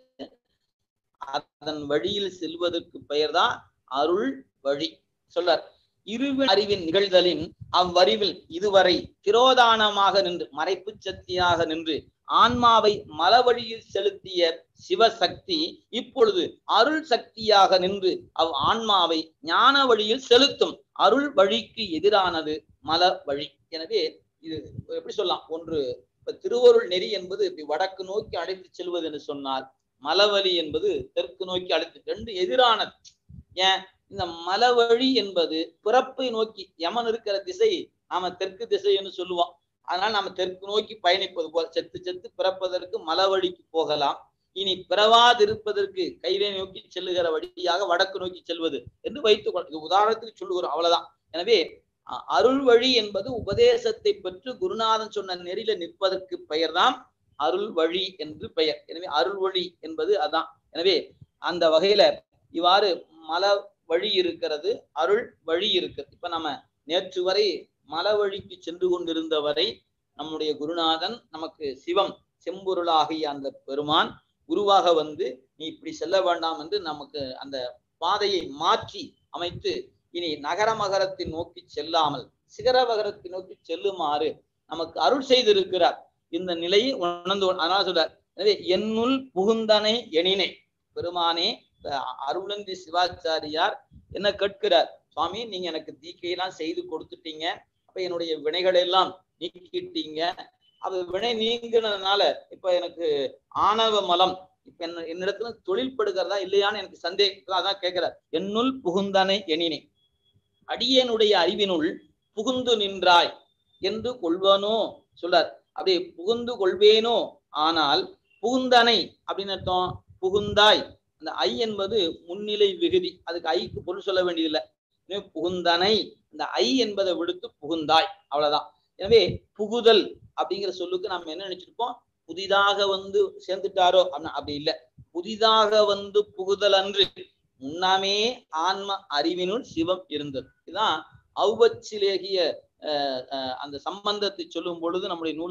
Speaker 1: அதன் வழியில் செல்வதற்கு பெயர்தான் அருள் வழி சொல்லார் இருவின் அறிவின் நிகழ்தலின் அவ்வறிவில் இதுவரை திரோதானமாக நின்று மறைப்பு சக்தியாக நின்று ஆன்மாவை மலவழியில் செலுத்திய சிவசக்தி இப்பொழுது அருள் சக்தியாக நின்று அவ் ஆன்மாவை ஞான வழியில் செலுத்தும் அருள் வழிக்கு எதிரானது மல வழி எனவே இது எப்படி சொல்லலாம் ஒன்று இப்ப திருவருள் நெறி என்பது இப்படி வடக்கு நோக்கி அழைத்து செல்வது என்று சொன்னால் மலவழி என்பது தெற்கு நோக்கி அழைத்து ரெண்டு எதிரானது ஏன் இந்த மலவழி என்பது பிறப்பை நோக்கி யமன் இருக்கிற திசை நாம தெற்கு திசை என்று சொல்லுவோம் அதனால நாம தெற்கு நோக்கி பயணிப்பது போல் செத்து செத்து பிறப்பதற்கு மலவழிக்கு போகலாம் இனி பிறவாதிருப்பதற்கு கையிலே நோக்கி செல்லுகிற வழியாக வடக்கு நோக்கி செல்வது என்று வைத்துக் கொள்ள இது உதாரணத்துக்கு சொல்லுகிறோம் அவ்வளவுதான் எனவே அருள் வழி என்பது உபதேசத்தை பெற்று குருநாதன் சொன்ன நெறியில நிற்பதற்கு பெயர்தான் அருள் வழி என்று பெயர் எனவே அருள் வழி என்பது அதான் எனவே அந்த வகையில இவ்வாறு மல வழி இருக்கிறது அருள் வழி இருக்கிறது இப்ப நம்ம நேற்று வரை மல வழிக்கு சென்று கொண்டிருந்தவரை நம்முடைய குருநாதன் நமக்கு சிவம் செம்பொருளாகிய அந்த பெருமான் குருவாக வந்து நீ இப்படி செல்ல வேண்டாம் என்று நமக்கு அந்த பாதையை மாற்றி அமைத்து இனி நகரமகரத்தை நோக்கி செல்லாமல் சிகரமகரத்தை நோக்கி செல்லுமாறு நமக்கு அருள் செய்திருக்கிறார் இந்த நிலையை உணர்ந்து அதனால சொல்றார் எனவே என்னுள் புகுந்தனை எனினே பெருமானே அருளந்தி சிவாச்சாரியார் என்ன கேட்கிறார் சுவாமி நீங்க எனக்கு தீக்கையெல்லாம் செய்து கொடுத்துட்டீங்க அப்ப என்னுடைய வினைகளை எல்லாம் நீக்கிட்டீங்க அது வினை நீங்கினதுனால இப்ப எனக்கு ஆணவ மலம் இப்ப என்ன என்னிடத்துல தொழில் படுகிறதா இல்லையான்னு எனக்கு சந்தேகம் அதான் கேட்கிறார் என்னுள் புகுந்தனை எனினே அடியனுடைய அறிவினுள் புகுந்து நின்றாய் என்று கொள்வனோ சொல்லார் அப்படி புகுந்து கொள்வேனோ ஆனால் புகுந்தனை அப்படின்னு அர்த்தம் புகுந்தாய் அந்த ஐ என்பது முன்னிலை விகுதி அதுக்கு ஐக்கு பொருள் சொல்ல வேண்டியதில்லை எனவே புகுந்தனை இந்த ஐ என்பதை விடுத்து புகுந்தாய் அவ்வளவுதான் எனவே புகுதல் அப்படிங்கிற சொல்லுக்கு நம்ம என்ன நினைச்சிருப்போம் புதிதாக வந்து சேர்ந்துட்டாரோ அப்படின்னா அப்படி இல்லை புதிதாக வந்து புகுதல் அன்று முன்னாமே ஆன்ம அறிவினுள் சிவம் இருந்தது இதுதான் ஔபச்சிலேகிய அந்த சம்பந்தத்தை சொல்லும் பொழுது நம்முடைய நூல்ல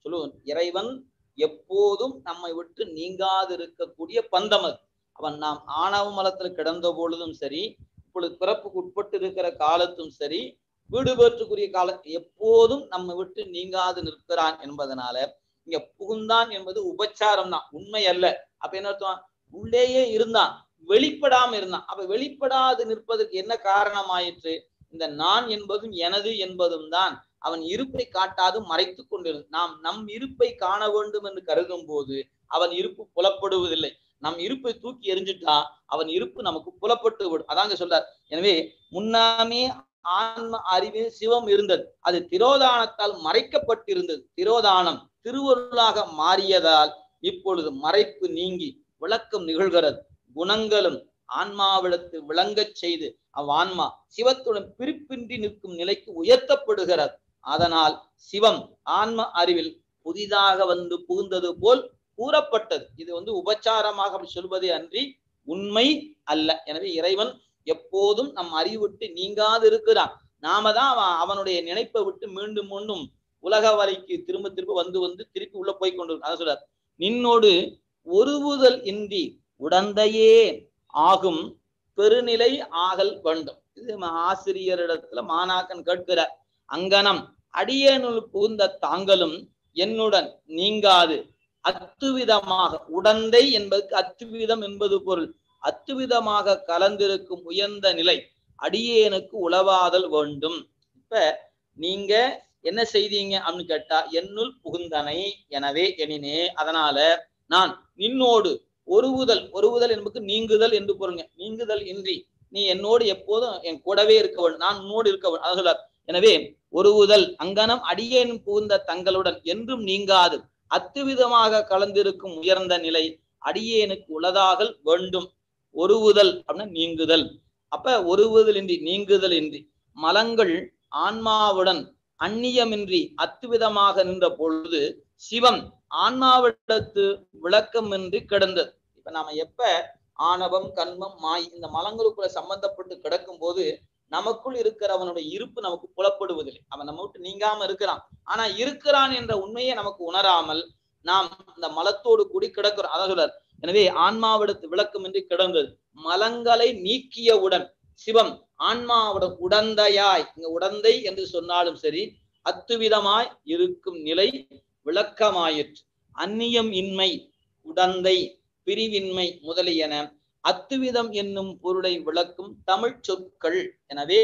Speaker 1: சொல்லுவோம் இறைவன் எப்போதும் நம்மை விட்டு நீங்காது இருக்கக்கூடிய பந்தம் அது அவன் நாம் ஆணவ மலத்துல கிடந்த பொழுதும் சரி இப்பொழுது பிறப்புக்கு உட்பட்டு இருக்கிற காலத்தும் சரி வீடு பெற்றுக்குரிய கால எப்போதும் நம்மை விட்டு நீங்காது நிற்கிறான் என்பதனால இங்க புகுந்தான் என்பது உபச்சாரம் தான் உண்மை அல்ல அப்ப என்ன அர்த்தம் உள்ளேயே இருந்தான் வெளிப்படாம இருந்தான் அப்ப வெளிப்படாது நிற்பதற்கு என்ன காரணமாயிற்று இந்த நான் என்பதும் எனது என்பதும் தான் அவன் இருப்பை காட்டாது மறைத்து கொண்டிருந்தான் நாம் நம் இருப்பை காண வேண்டும் என்று கருதும் போது அவன் இருப்பு புலப்படுவதில்லை நம் இருப்பை தூக்கி எறிஞ்சிட்டா அவன் இருப்பு நமக்கு புலப்பட்டு விடும் அதாங்க சொல்றார் எனவே முன்னாமே ஆன்ம அறிவில் சிவம் இருந்தது அது திரோதானத்தால் மறைக்கப்பட்டிருந்தது திரோதானம் திருவருளாக மாறியதால் இப்பொழுது மறைப்பு நீங்கி விளக்கம் நிகழ்கிறது குணங்களும் ஆன்மாவிடத்து விளங்கச் செய்து அவ்வான்மா சிவத்துடன் பிரிப்பின்றி நிற்கும் நிலைக்கு உயர்த்தப்படுகிறது அதனால் சிவம் ஆன்ம அறிவில் புதிதாக வந்து புகுந்தது போல் கூறப்பட்டது இது வந்து உபச்சாரமாக சொல்வதே அன்றி உண்மை அல்ல எனவே இறைவன் எப்போதும் நம் அறிவு விட்டு நீங்காது இருக்கிறான் நாம தான் அவன் அவனுடைய நினைப்பை விட்டு மீண்டும் மீண்டும் உலக வரைக்கு திரும்ப திரும்ப வந்து வந்து திருப்பி உள்ள போய் கொண்டு அதான் சொல்றார் நின்னோடு ஒருவுதல் இன்றி உடந்தையே ஆகும் பெருநிலை ஆகல் வேண்டும் இது ம- ஆசிரியரிடத்துல மாணாக்கன் கேட்கிறார் அங்கனம் அடியேனுள் புகுந்த தாங்களும் என்னுடன் நீங்காது அத்துவிதமாக உடந்தை என்பதற்கு அத்துவிதம் என்பது பொருள் அத்துவிதமாக கலந்திருக்கும் உயர்ந்த நிலை அடியேனுக்கு உளவாதல் வேண்டும் இப்ப நீங்க என்ன செய்தீங்க அப்படின்னு கேட்டா என்னுள் புகுந்தனை எனவே எனினே அதனால நான் நின்னோடு ஒருவுதல் ஒருவுதல் என்பது நீங்குதல் என்று பொருங்க நீங்குதல் இன்றி நீ என்னோடு எப்போதும் என் கூடவே இருக்க வேண்டும் நான் உன்னோடு இருக்க வேண்டும் அதான் சொல்றார் எனவே ஒருவுதல் அங்கனம் அடியேன் புகுந்த தங்களுடன் என்றும் நீங்காது அத்துவிதமாக கலந்திருக்கும் உயர்ந்த நிலை அடியேனுக்கு உளதாகல் வேண்டும் ஒருவுதல் அப்படின்னா நீங்குதல் அப்ப ஒருவுதல் இன்றி நீங்குதல் இன்றி மலங்கள் ஆன்மாவுடன் அந்நியமின்றி அத்துவிதமாக நின்ற பொழுது சிவம் ஆன்மாவிடத்து விளக்கமின்றி கிடந்தது இப்ப நாம எப்ப ஆணவம் கண்மம் மாய் இந்த மலங்களுக்குள்ள சம்பந்தப்பட்டு கிடக்கும் போது நமக்குள் இருக்கிறவனுடைய இருப்பு நமக்கு புலப்படுவதில்லை அவன் நம்ம விட்டு நீங்காம இருக்கிறான் ஆனா இருக்கிறான் என்ற உண்மையை நமக்கு உணராமல் நாம் இந்த மலத்தோடு கூடி கிடக்கிறோம் அதான் சொல்றார் எனவே ஆன்மாவிடத்து விளக்கமின்றி கிடந்தது மலங்களை நீக்கியவுடன் சிவம் ஆன்மாவுடன் உடந்தையாய் இங்க உடந்தை என்று சொன்னாலும் சரி அத்துவிதமாய் இருக்கும் நிலை விளக்கமாயிற்று அந்நியம் இன்மை உடந்தை பிரிவின்மை முதலியன அத்துவிதம் என்னும் பொருளை விளக்கும் தமிழ் சொற்கள் எனவே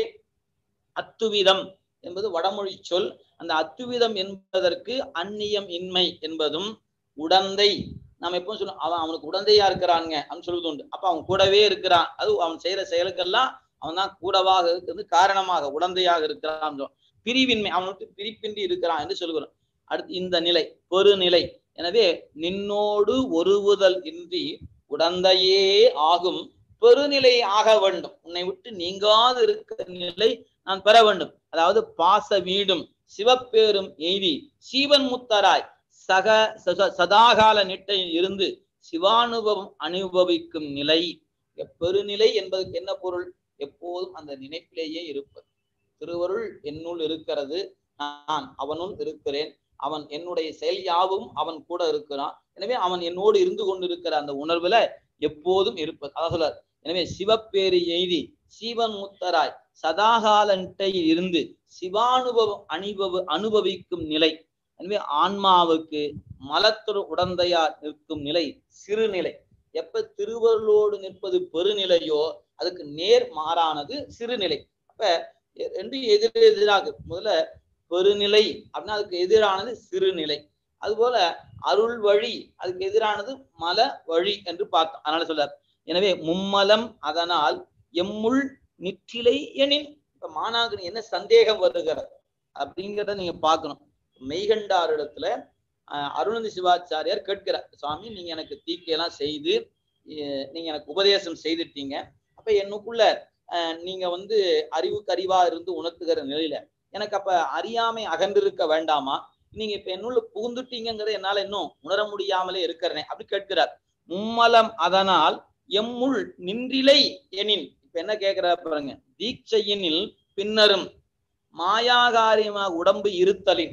Speaker 1: அத்துவிதம் என்பது வடமொழி சொல் அந்த அத்துவிதம் என்பதற்கு அந்நியம் இன்மை என்பதும் உடந்தை நாம் எப்பவும் சொல்லுவோம் அவன் அவனுக்கு உடந்தையா இருக்கிறானுங்க அப்படின்னு சொல்லுவது உண்டு அப்ப அவன் கூடவே இருக்கிறான் அது அவன் செய்யற செயலுக்கெல்லாம் அவன் தான் கூடவாக இருக்கிறது காரணமாக உடந்தையாக இருக்கிறான் சொல்லுவோம். பிரிவின்மை அவனுக்கு பிரிப்பின்றி இருக்கிறான் என்று சொல்கிறோம் அடுத்து இந்த நிலை பெருநிலை எனவே நின்னோடு ஒருவுதல் இன்றி உடந்தையே ஆகும் பெருநிலை ஆக வேண்டும் உன்னை விட்டு நீங்காது இருக்கிற நிலை நான் பெற வேண்டும் அதாவது பாச வீடும் சிவப்பேரும் எய்தி சீவன் முத்தராய் சக சத- சதாகால நிட்டையில் இருந்து சிவானுபவம் அனுபவிக்கும் நிலை பெருநிலை என்பதற்கு என்ன பொருள் எப்போதும் அந்த நினைப்பிலேயே இருப்பது திருவருள் என்னுள் இருக்கிறது நான் அவனுள் இருக்கிறேன் அவன் என்னுடைய செயல் யாவும் அவன் கூட இருக்கிறான் எனவே அவன் என்னோடு இருந்து கொண்டிருக்கிற அந்த உணர்வுல எப்போதும் இருப்பது அதான் சொல்றார் எனவே சிவப்பேறு எய்தி சீவன் முத்தராய் சதாகாலன்ட்டை இருந்து சிவானுபவம் அனுபவ அனுபவிக்கும் நிலை எனவே ஆன்மாவுக்கு மலத்துடன் உடந்தையார் நிற்கும் நிலை சிறுநிலை எப்ப திருவருளோடு நிற்பது பெருநிலையோ அதுக்கு நேர் மாறானது சிறுநிலை அப்ப எ- ரெண்டு எதிர் எதிராக முதல்ல பெருநிலை அப்படின்னா அதுக்கு எதிரானது சிறுநிலை அதுபோல அருள் வழி அதுக்கு எதிரானது மல வழி என்று பார்த்தோம் அதனால சொல்றார் எனவே மும்மலம் அதனால் எம்முள் நிற்றிலை எனின் இப்ப மாணாக்கன் என்ன சந்தேகம் வருகிறது அப்படிங்கிறத நீங்க பார்க்கணும் மெய்கண்டாரிடத்துல அஹ், அருணந்தி சிவாச்சாரியார் கேட்கிறார் சுவாமி நீங்க எனக்கு தீக்கையெல்லாம் செய்து அஹ், நீங்க எனக்கு உபதேசம் செய்துட்டீங்க அப்ப என்னுக்குள்ள அஹ், நீங்க வந்து அறிவுக்கு அறிவா இருந்து உணர்த்துகிற நிலையில எனக்கு அப்ப அறியாமை அகன்றிருக்க வேண்டாமா நீங்க இப்ப என்னுள்ள புகுந்துட்டீங்கிறத என்னால இன்னும் உணர முடியாமலே இருக்கிறனே அப்படி கேட்கிறார் மும்மலம் அதனால் எம்முள் நின்றிலை எனின் இப்ப என்ன கேட்கிறார் பாருங்க தீட்சையினில் பின்னரும் மாயாகாரியமாக உடம்பு இருத்தலின் இப்ப இந்த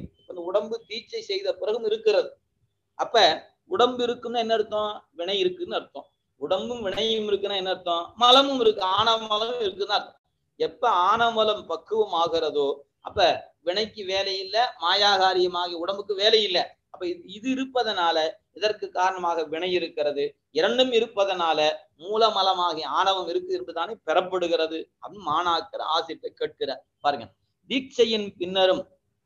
Speaker 1: உடம்பு தீட்சை செய்த பிறகும் இருக்கிறது அப்ப உடம்பு இருக்குன்னா என்ன அர்த்தம் வினை இருக்குன்னு அர்த்தம் உடம்பும் வினையும் இருக்குன்னா என்ன அர்த்தம் மலமும் இருக்கு ஆணவமலம் இருக்குன்னு அர்த்தம் எப்ப ஆணவமலம் பக்குவம் ஆகிறதோ அப்ப வினைக்கு வேலை இல்லை மாயாகாரியமாகி உடம்புக்கு வேலை இல்லை அப்ப இது- இது இருப்பதனால இதற்கு காரணமாக வினை இருக்கிறது இரண்டும் இருப்பதனால மூலமலமாகிய ஆணவம் இருக்கு என்பதானே பெறப்படுகிறது அப்படின்னு மாணாக்கர் ஆசிட்ட கேட்கிற பாருங்க தீட்சையின் பின்னரும்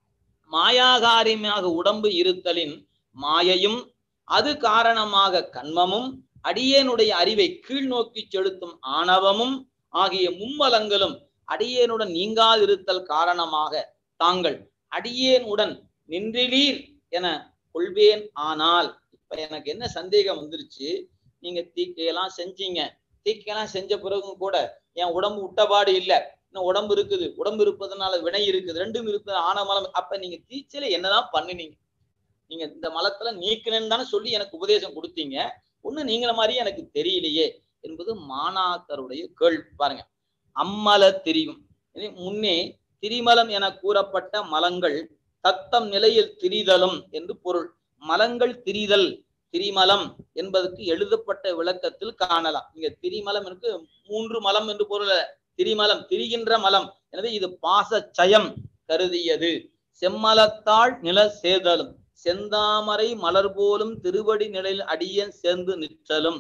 Speaker 1: மாயாகாரியமாக உடம்பு இருத்தலின் மாயையும் அது காரணமாக கண்மமும் அடியேனுடைய அறிவை கீழ் நோக்கி செலுத்தும் ஆணவமும் ஆகிய மும்மலங்களும் அடியேனுடன் நீங்காதிருத்தல் காரணமாக தாங்கள் அடியேனுடன் நின்றிலீர் என கொள்வேன் ஆனால் இப்ப எனக்கு என்ன சந்தேகம் வந்துருச்சு நீங்க தீக்கையெல்லாம் செஞ்சீங்க தீக்கையெல்லாம் செஞ்ச பிறகும் கூட என் உடம்பு விட்டபாடு இல்ல இன்னும் உடம்பு இருக்குது உடம்பு இருப்பதனால வினை இருக்குது ரெண்டும் இருக்குது ஆனமலம் அப்ப நீங்க தீச்சையில என்னதான் பண்ணுனீங்க நீங்க இந்த மலத்துல நீக்கணும்னு தானே சொல்லி எனக்கு உபதேசம் கொடுத்தீங்க ஒண்ணு நீங்கள மாதிரி எனக்கு தெரியலையே என்பது மாணாக்கருடைய கேள்வி பாருங்க அம்மல திரியும் இனி முன்னே திரிமலம் என கூறப்பட்ட மலங்கள் தத்தம் நிலையில் திரிதலும் என்று பொருள் மலங்கள் திரிதல் திரிமலம் என்பதற்கு எழுதப்பட்ட விளக்கத்தில் காணலாம் இங்க திரிமலம் இருக்கு மூன்று மலம் என்று பொருள் அல்ல. திரிமலம் திரிகின்ற மலம் எனவே இது பாச சயம் கருதியது செம்மலத்தாள் நில சேதலும் செந்தாமரை மலர் போலும் திருவடி நிலையில் அடியன் சேர்ந்து நிற்றலும்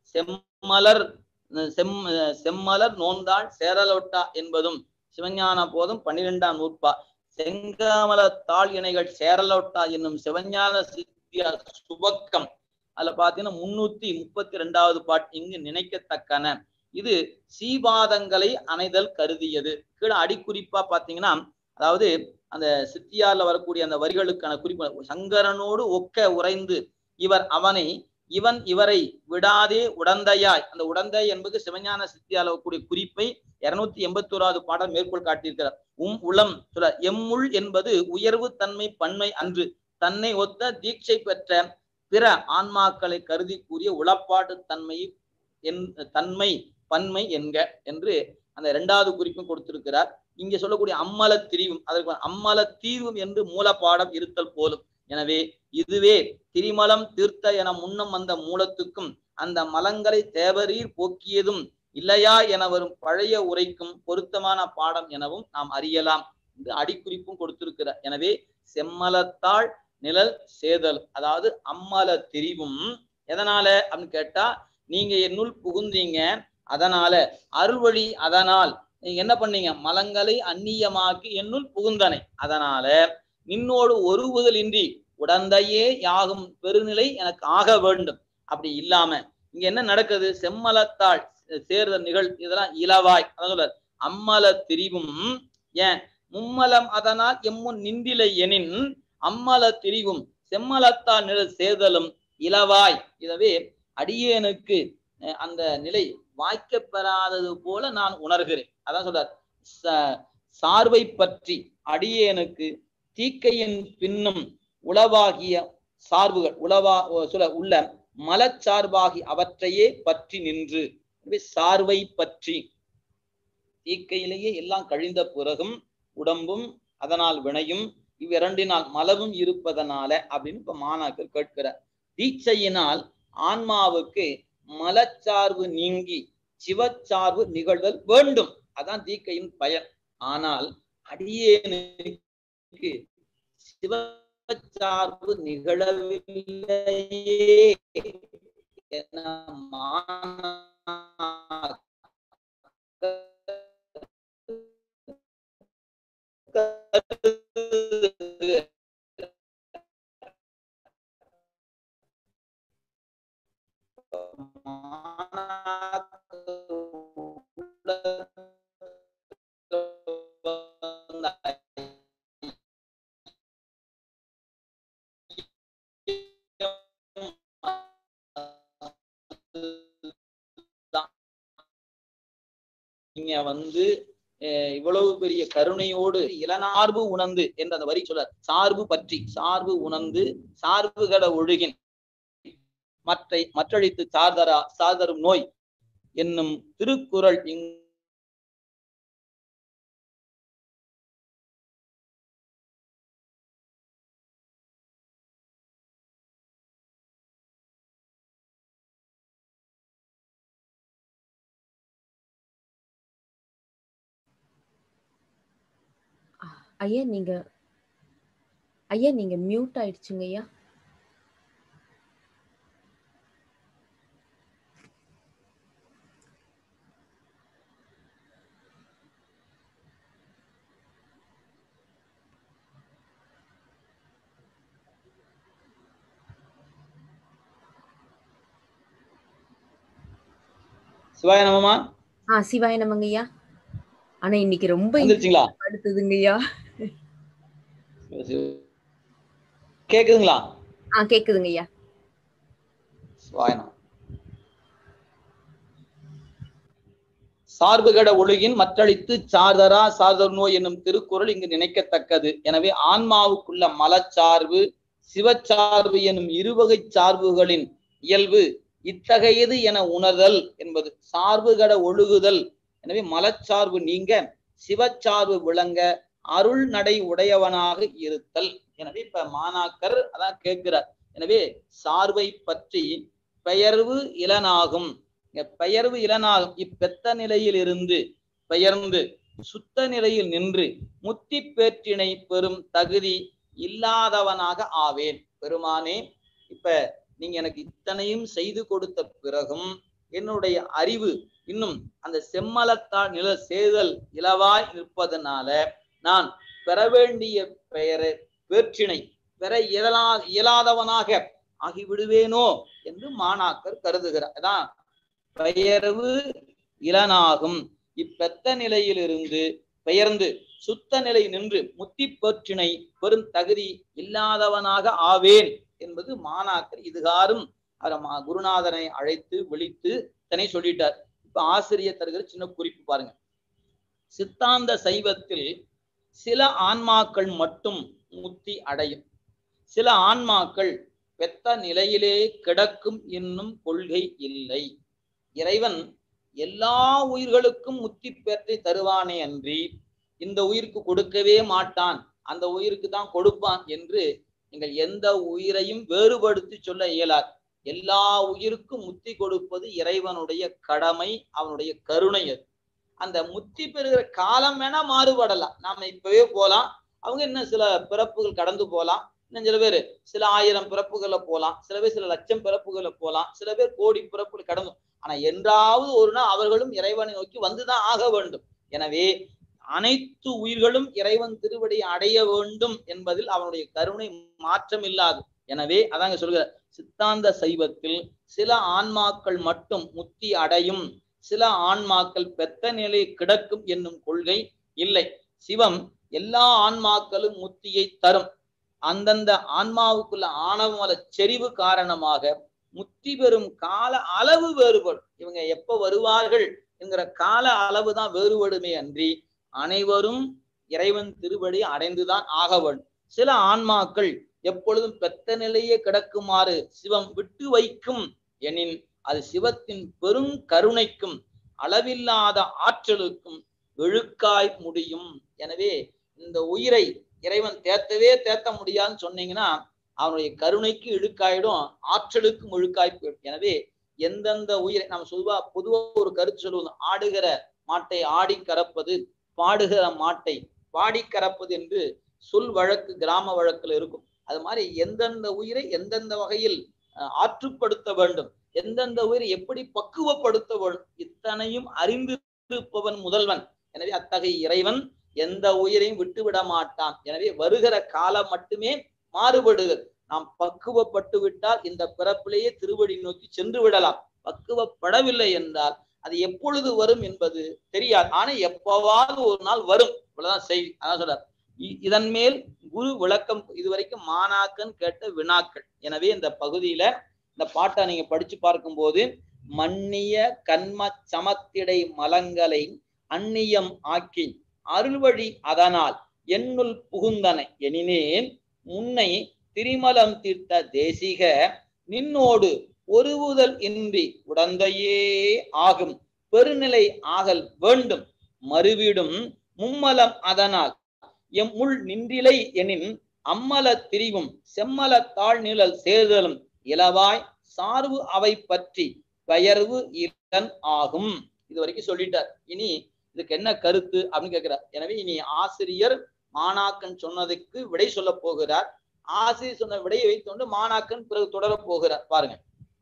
Speaker 1: செம்மலர் செம் செம்மலர் நோந்தாள் சேரலோட்டா என்பதும் சிவஞான போதும் பன்னிரெண்டாம் நூற்பா செங்காமல தாழ் இணைகள் சேரலோட்டா என்னும் சிவஞான சித்தியா சுபக்கம் அதுல பாத்தீங்கன்னா முன்னூத்தி முப்பத்தி ரெண்டாவது பாட்டு இங்கு நினைக்கத்தக்கன இது சீபாதங்களை அணைதல் கருதியது கீழே அடிக்குறிப்பா பாத்தீங்கன்னா அதாவது அந்த சித்தியார்ல வரக்கூடிய அந்த வரிகளுக்கான குறிப்பு சங்கரனோடு ஒக்க உறைந்து இவர் அவனை இவன் இவரை விடாதே உடந்தையாய் அந்த உடந்தை என்பது சிவஞான சித்தியால வரக்கூடிய குறிப்பை இருநூத்தி எண்பத்தி ஓராவது பாடம் மேற்கோள் காட்டியிருக்கிறார் உம் உளம் சொல்ல எம்முள் என்பது உயர்வு தன்மை பன்மை அன்று தன்னை ஒத்த தீட்சை பெற்ற பிற ஆன்மாக்களை கருதி கூறிய உளப்பாட்டு தன்மை என் தன்மை பன்மை என்க என்று அந்த இரண்டாவது குறிப்பும் கொடுத்திருக்கிறார் இங்க சொல்லக்கூடிய அம்மல திரிவும் அதற்கு அம்மல தீர்வும் என்று மூலப்பாடம் இருத்தல் போலும் எனவே இதுவே திரிமலம் தீர்த்த என முன்னம் வந்த மூலத்துக்கும் அந்த மலங்களை தேவரீர் போக்கியதும் இல்லையா என வரும் பழைய உரைக்கும் பொருத்தமான பாடம் எனவும் நாம் அறியலாம் என்று அடிக்குறிப்பும் கொடுத்திருக்கிறார் எனவே செம்மலத்தாள் நிழல் சேதல் அதாவது அம்மல திரிவும் எதனால அப்படின்னு கேட்டா நீங்க என்னுள் புகுந்தீங்க அதனால அருள்வழி அதனால் நீங்க என்ன பண்ணீங்க மலங்களை அந்நியமாக்கி என்னுள் புகுந்தனை அதனால நின்னோடு ஒருவுதலின்றி உடந்தையே யாகும் பெருநிலை எனக்கு ஆக வேண்டும் அப்படி இல்லாம இங்க என்ன நடக்குது செம்மலத்தாள் சேர்தல் நிகழ் இதெல்லாம் இலவாய் அதான் சொல்றார் அம்மல திரிவும் ஏன் மும்மலம் அதனால் எம்முன் நின்றிலை எனின் அம்மல திரிவும் செம்மலத்தால் நிழல் சேர்தலும் இலவாய் இதவே அடியேனுக்கு அஹ், அந்த நிலை வாய்க்கப் பெறாதது போல நான் உணர்கிறேன் அதான் சொல்றார் ச- சார்பை பற்றி அடியேனுக்கு தீக்கையின் பின்னும் உளவாகிய சார்புகள் உளவா ஓ, சொல்ல உள்ள மலச்சார்பாகி அவற்றையே பற்றி நின்று எனவே சார்பை பற்றி தீக்கையிலேயே எல்லாம் கழிந்த பிறகும் உடம்பும் அதனால் வினையும் இவ்விரண்டினால் மலவும் இருப்பதனால அப்படின்னு இப்ப மாணாக்கர் கேட்கிறார் தீட்சையினால் ஆன்மாவுக்கு மலச்சார்பு நீங்கி சிவச்சார்பு நிகழ்தல் வேண்டும் அதான் தீக்கையின் பயன் ஆனால் அடியேனுக்கு சிவச்சார்பு நிகழவில்லையே என மாணாக்கர் நீங்க வந்து அஹ், இவ்வளவு பெரிய கருணையோடு இளநார்பு உணர்ந்து என்ற அந்த வரி சொல்றார் சார்பு பற்றி சார்பு உணர்ந்து சார்புகட ஒழுகின் மற்றை மற்றழித்து சார்தரா சார்தரும் நோய் என்னும் திருக்குறள் இங்
Speaker 2: ஐயா நீங்க ஐயா நீங்க மியூட் ஆயிடுச்சுங்க ஐயா
Speaker 1: சிவாய நமமா
Speaker 2: ஆ சிவாய நமங்க ஐயா ஆனா இன்னைக்கு ரொம்ப
Speaker 1: வந்துருச்சுங்களா
Speaker 2: அடுத்ததுங்க ஐயா
Speaker 1: கேக்குதுங்களா
Speaker 2: ஆ கேக்குதுங்க ஐயா
Speaker 1: சிவாய நம சார்புகட ஒழுகின் மற்றளித்து சார்தரா சார்தர் நோய் என்னும் திருக்குறள் இங்கு நினைக்கத்தக்கது எனவே ஆன்மாவுக்குள்ள மலச்சார்பு சிவச்சார்பு எனும் இருவகை சார்புகளின் இயல்பு இத்தகையது என உணர்தல் என்பது சார்புகட ஒழுகுதல் எனவே மலச்சார்பு நீங்க சிவச்சார்பு விளங்க அருள் நடை உடையவனாக இருத்தல் எனவே இப்ப மாணாக்கர் அதான் கேட்கிறார் எனவே சார்பை பற்றி பெயர்வு இளனாகும் இங்க பெயர்வு இளனாகும் இப்பெத்த நிலையில் இருந்து பெயர்ந்து சுத்த நிலையில் நின்று முத்தி பேற்றினை பெறும் தகுதி இல்லாதவனாக ஆவேன் பெருமானே இப்ப நீங்க எனக்கு இத்தனையும் செய்து கொடுத்த பிறகும் என்னுடைய அறிவு இன்னும் அந்த செம்மலத்தால் நில சேதல் இலவாய் நிற்பதனால நான் பெற வேண்டிய பெயரை பேற்றினை பெற இயலா இயலாதவனாக ஆகிவிடுவேனோ என்று மாணாக்கர் கருதுகிறார் அதான் பெயர்வு இளனாகும் இப்பெத்த நிலையிலிருந்து பெயர்ந்து சுத்த நிலை நின்று முத்தி பேற்றினை பெரும் தகுதி இல்லாதவனாக ஆவேன் என்பது மாணாக்கர் இதுகாரும் அவர் மா- குருநாதனை அழைத்து விழித்து தன்னை சொல்லிட்டார் இப்ப ஆசிரியர் தருகிற சின்ன குறிப்பு பாருங்க சித்தாந்த சைவத்தில் சில ஆன்மாக்கள் மட்டும் முத்தி அடையும் சில ஆன்மாக்கள் பெத்த நிலையிலே கிடக்கும் என்னும் கொள்கை இல்லை இறைவன் எல்லா உயிர்களுக்கும் முத்தி பெற்றை தருவானே அன்றி இந்த உயிருக்கு கொடுக்கவே மாட்டான் அந்த உயிருக்கு தான் கொடுப்பான் என்று நீங்கள் எந்த உயிரையும் வேறுபடுத்தி சொல்ல இயலாது எல்லா உயிருக்கும் முத்தி கொடுப்பது இறைவனுடைய கடமை அவனுடைய கருணை அது அந்த முத்தி பெறுகிற காலம் வேணா மாறுபடலாம் நாம இப்பவே போலாம் அவங்க இன்னும் சில பிறப்புகள் கடந்து போலாம் இன்னும் சில பேர் சில ஆயிரம் பிறப்புகள்ல போலாம் சில பேர் சில லட்சம் பிறப்புகள்ல போலாம் சில பேர் கோடி பிறப்புகள் கடந்து ஆனா என்றாவது ஒரு நாள் அவர்களும் இறைவனை நோக்கி வந்துதான் ஆக வேண்டும் எனவே அனைத்து உயிர்களும் இறைவன் திருவடியை அடைய வேண்டும் என்பதில் அவனுடைய கருணை மாற்றம் இல்லாது எனவே அதாங்க சொல்கிறார் சித்தாந்த சைவத்தில் சில ஆன்மாக்கள் மட்டும் முத்தி அடையும் சில ஆன்மாக்கள் பெத்த நிலை கிடக்கும் என்னும் கொள்கை இல்லை சிவம் எல்லா ஆன்மாக்களும் முத்தியை தரும் அந்தந்த ஆன்மாவுக்குள்ள ஆணவமல செறிவு காரணமாக முத்தி பெறும் கால அளவு வேறுபடும் இவங்க எப்ப வருவார்கள் என்கிற கால அளவு தான் வேறுபடுமே அன்றி அனைவரும் இறைவன் திருவடி அடைந்துதான் ஆக வேண்டும் சில ஆன்மாக்கள் எப்பொழுதும் பெத்த நிலையே கிடக்குமாறு சிவம் விட்டு வைக்கும் எனின் அது சிவத்தின் பெரும் கருணைக்கும் அளவில்லாத ஆற்றலுக்கும் வெழுக்காய் முடியும் எனவே இந்த உயிரை இறைவன் தேத்தவே தேத்த முடியாதுன்னு சொன்னீங்கன்னா அவனுடைய கருணைக்கு இழுக்காயிடும் ஆற்றலுக்கும் இழுக்காய் போயிடும் எனவே எந்தெந்த உயிரை நம்ம சொல்வா பொதுவா ஒரு கருத்து சொல்லுவோம் ஆடுகிற மாட்டை ஆடி கறப்பது பாடுகிற மாட்டை பாடி கறப்பது என்று சொல் வழக்கு கிராம வழக்குல இருக்கும் அது மாதிரி எந்தெந்த உயிரை எந்தெந்த வகையில் அஹ், ஆற்றுப்படுத்த வேண்டும் எந்தெந்த உயிரை எப்படி பக்குவப்படுத்த வேண்டும் இத்தனையும் அறிந்திருப்பவன் முதல்வன் எனவே அத்தகைய இறைவன் எந்த உயிரையும் விட்டுவிட மாட்டான் எனவே வருகிற காலம் மட்டுமே மாறுபடுகிறது நாம் பக்குவப்பட்டு விட்டால் இந்த பிறப்பிலேயே திருவடி நோக்கி சென்று விடலாம் பக்குவப்படவில்லை என்றால் அது எப்பொழுது வரும் என்பது தெரியாது ஆனா எப்பவாவது ஒரு நாள் வரும் இவ்வளவுதான் செய்தி அதான் சொல்றார் இ- இதன் மேல் குரு விளக்கம் இதுவரைக்கும் மாணாக்கன் கேட்ட வினாக்கள் எனவே இந்த பகுதியில இந்த பாட்டை நீங்க படிச்சு பார்க்கும்போது மன்னிய கண்ம சமத்திடை மலங்களை அந்நியம் ஆக்கி அருள்வழி அதனால் என்னுள் புகுந்தன எனினேன் முன்னை திரிமலம் தீர்த்த தேசிக நின்னோடு ஒருவுதல் இன்றி உடந்தையே ஆகும் பெருநிலை ஆகல் வேண்டும் மறுவிடும் மும்மலம் அதனால் எம் உள் நின்றிலை எனின் அம்மல திரிவும் செம்மல தாழ்நிழல் சேர்தலும் இலவாய் சார்பு அவை பற்றி பெயர்வு இளன் ஆகும் இது வரைக்கும் சொல்லிட்டார் இனி இதுக்கு என்ன கருத்து அப்படின்னு கேட்கிறார் எனவே இனி ஆசிரியர் மாணாக்கன் சொன்னதுக்கு விடை சொல்ல போகிறார் ஆசிரியர் சொன்ன விடையை வைத்துக்கொண்டு மாணாக்கன் பிறகு தொடரப் போகிறார் பாருங்க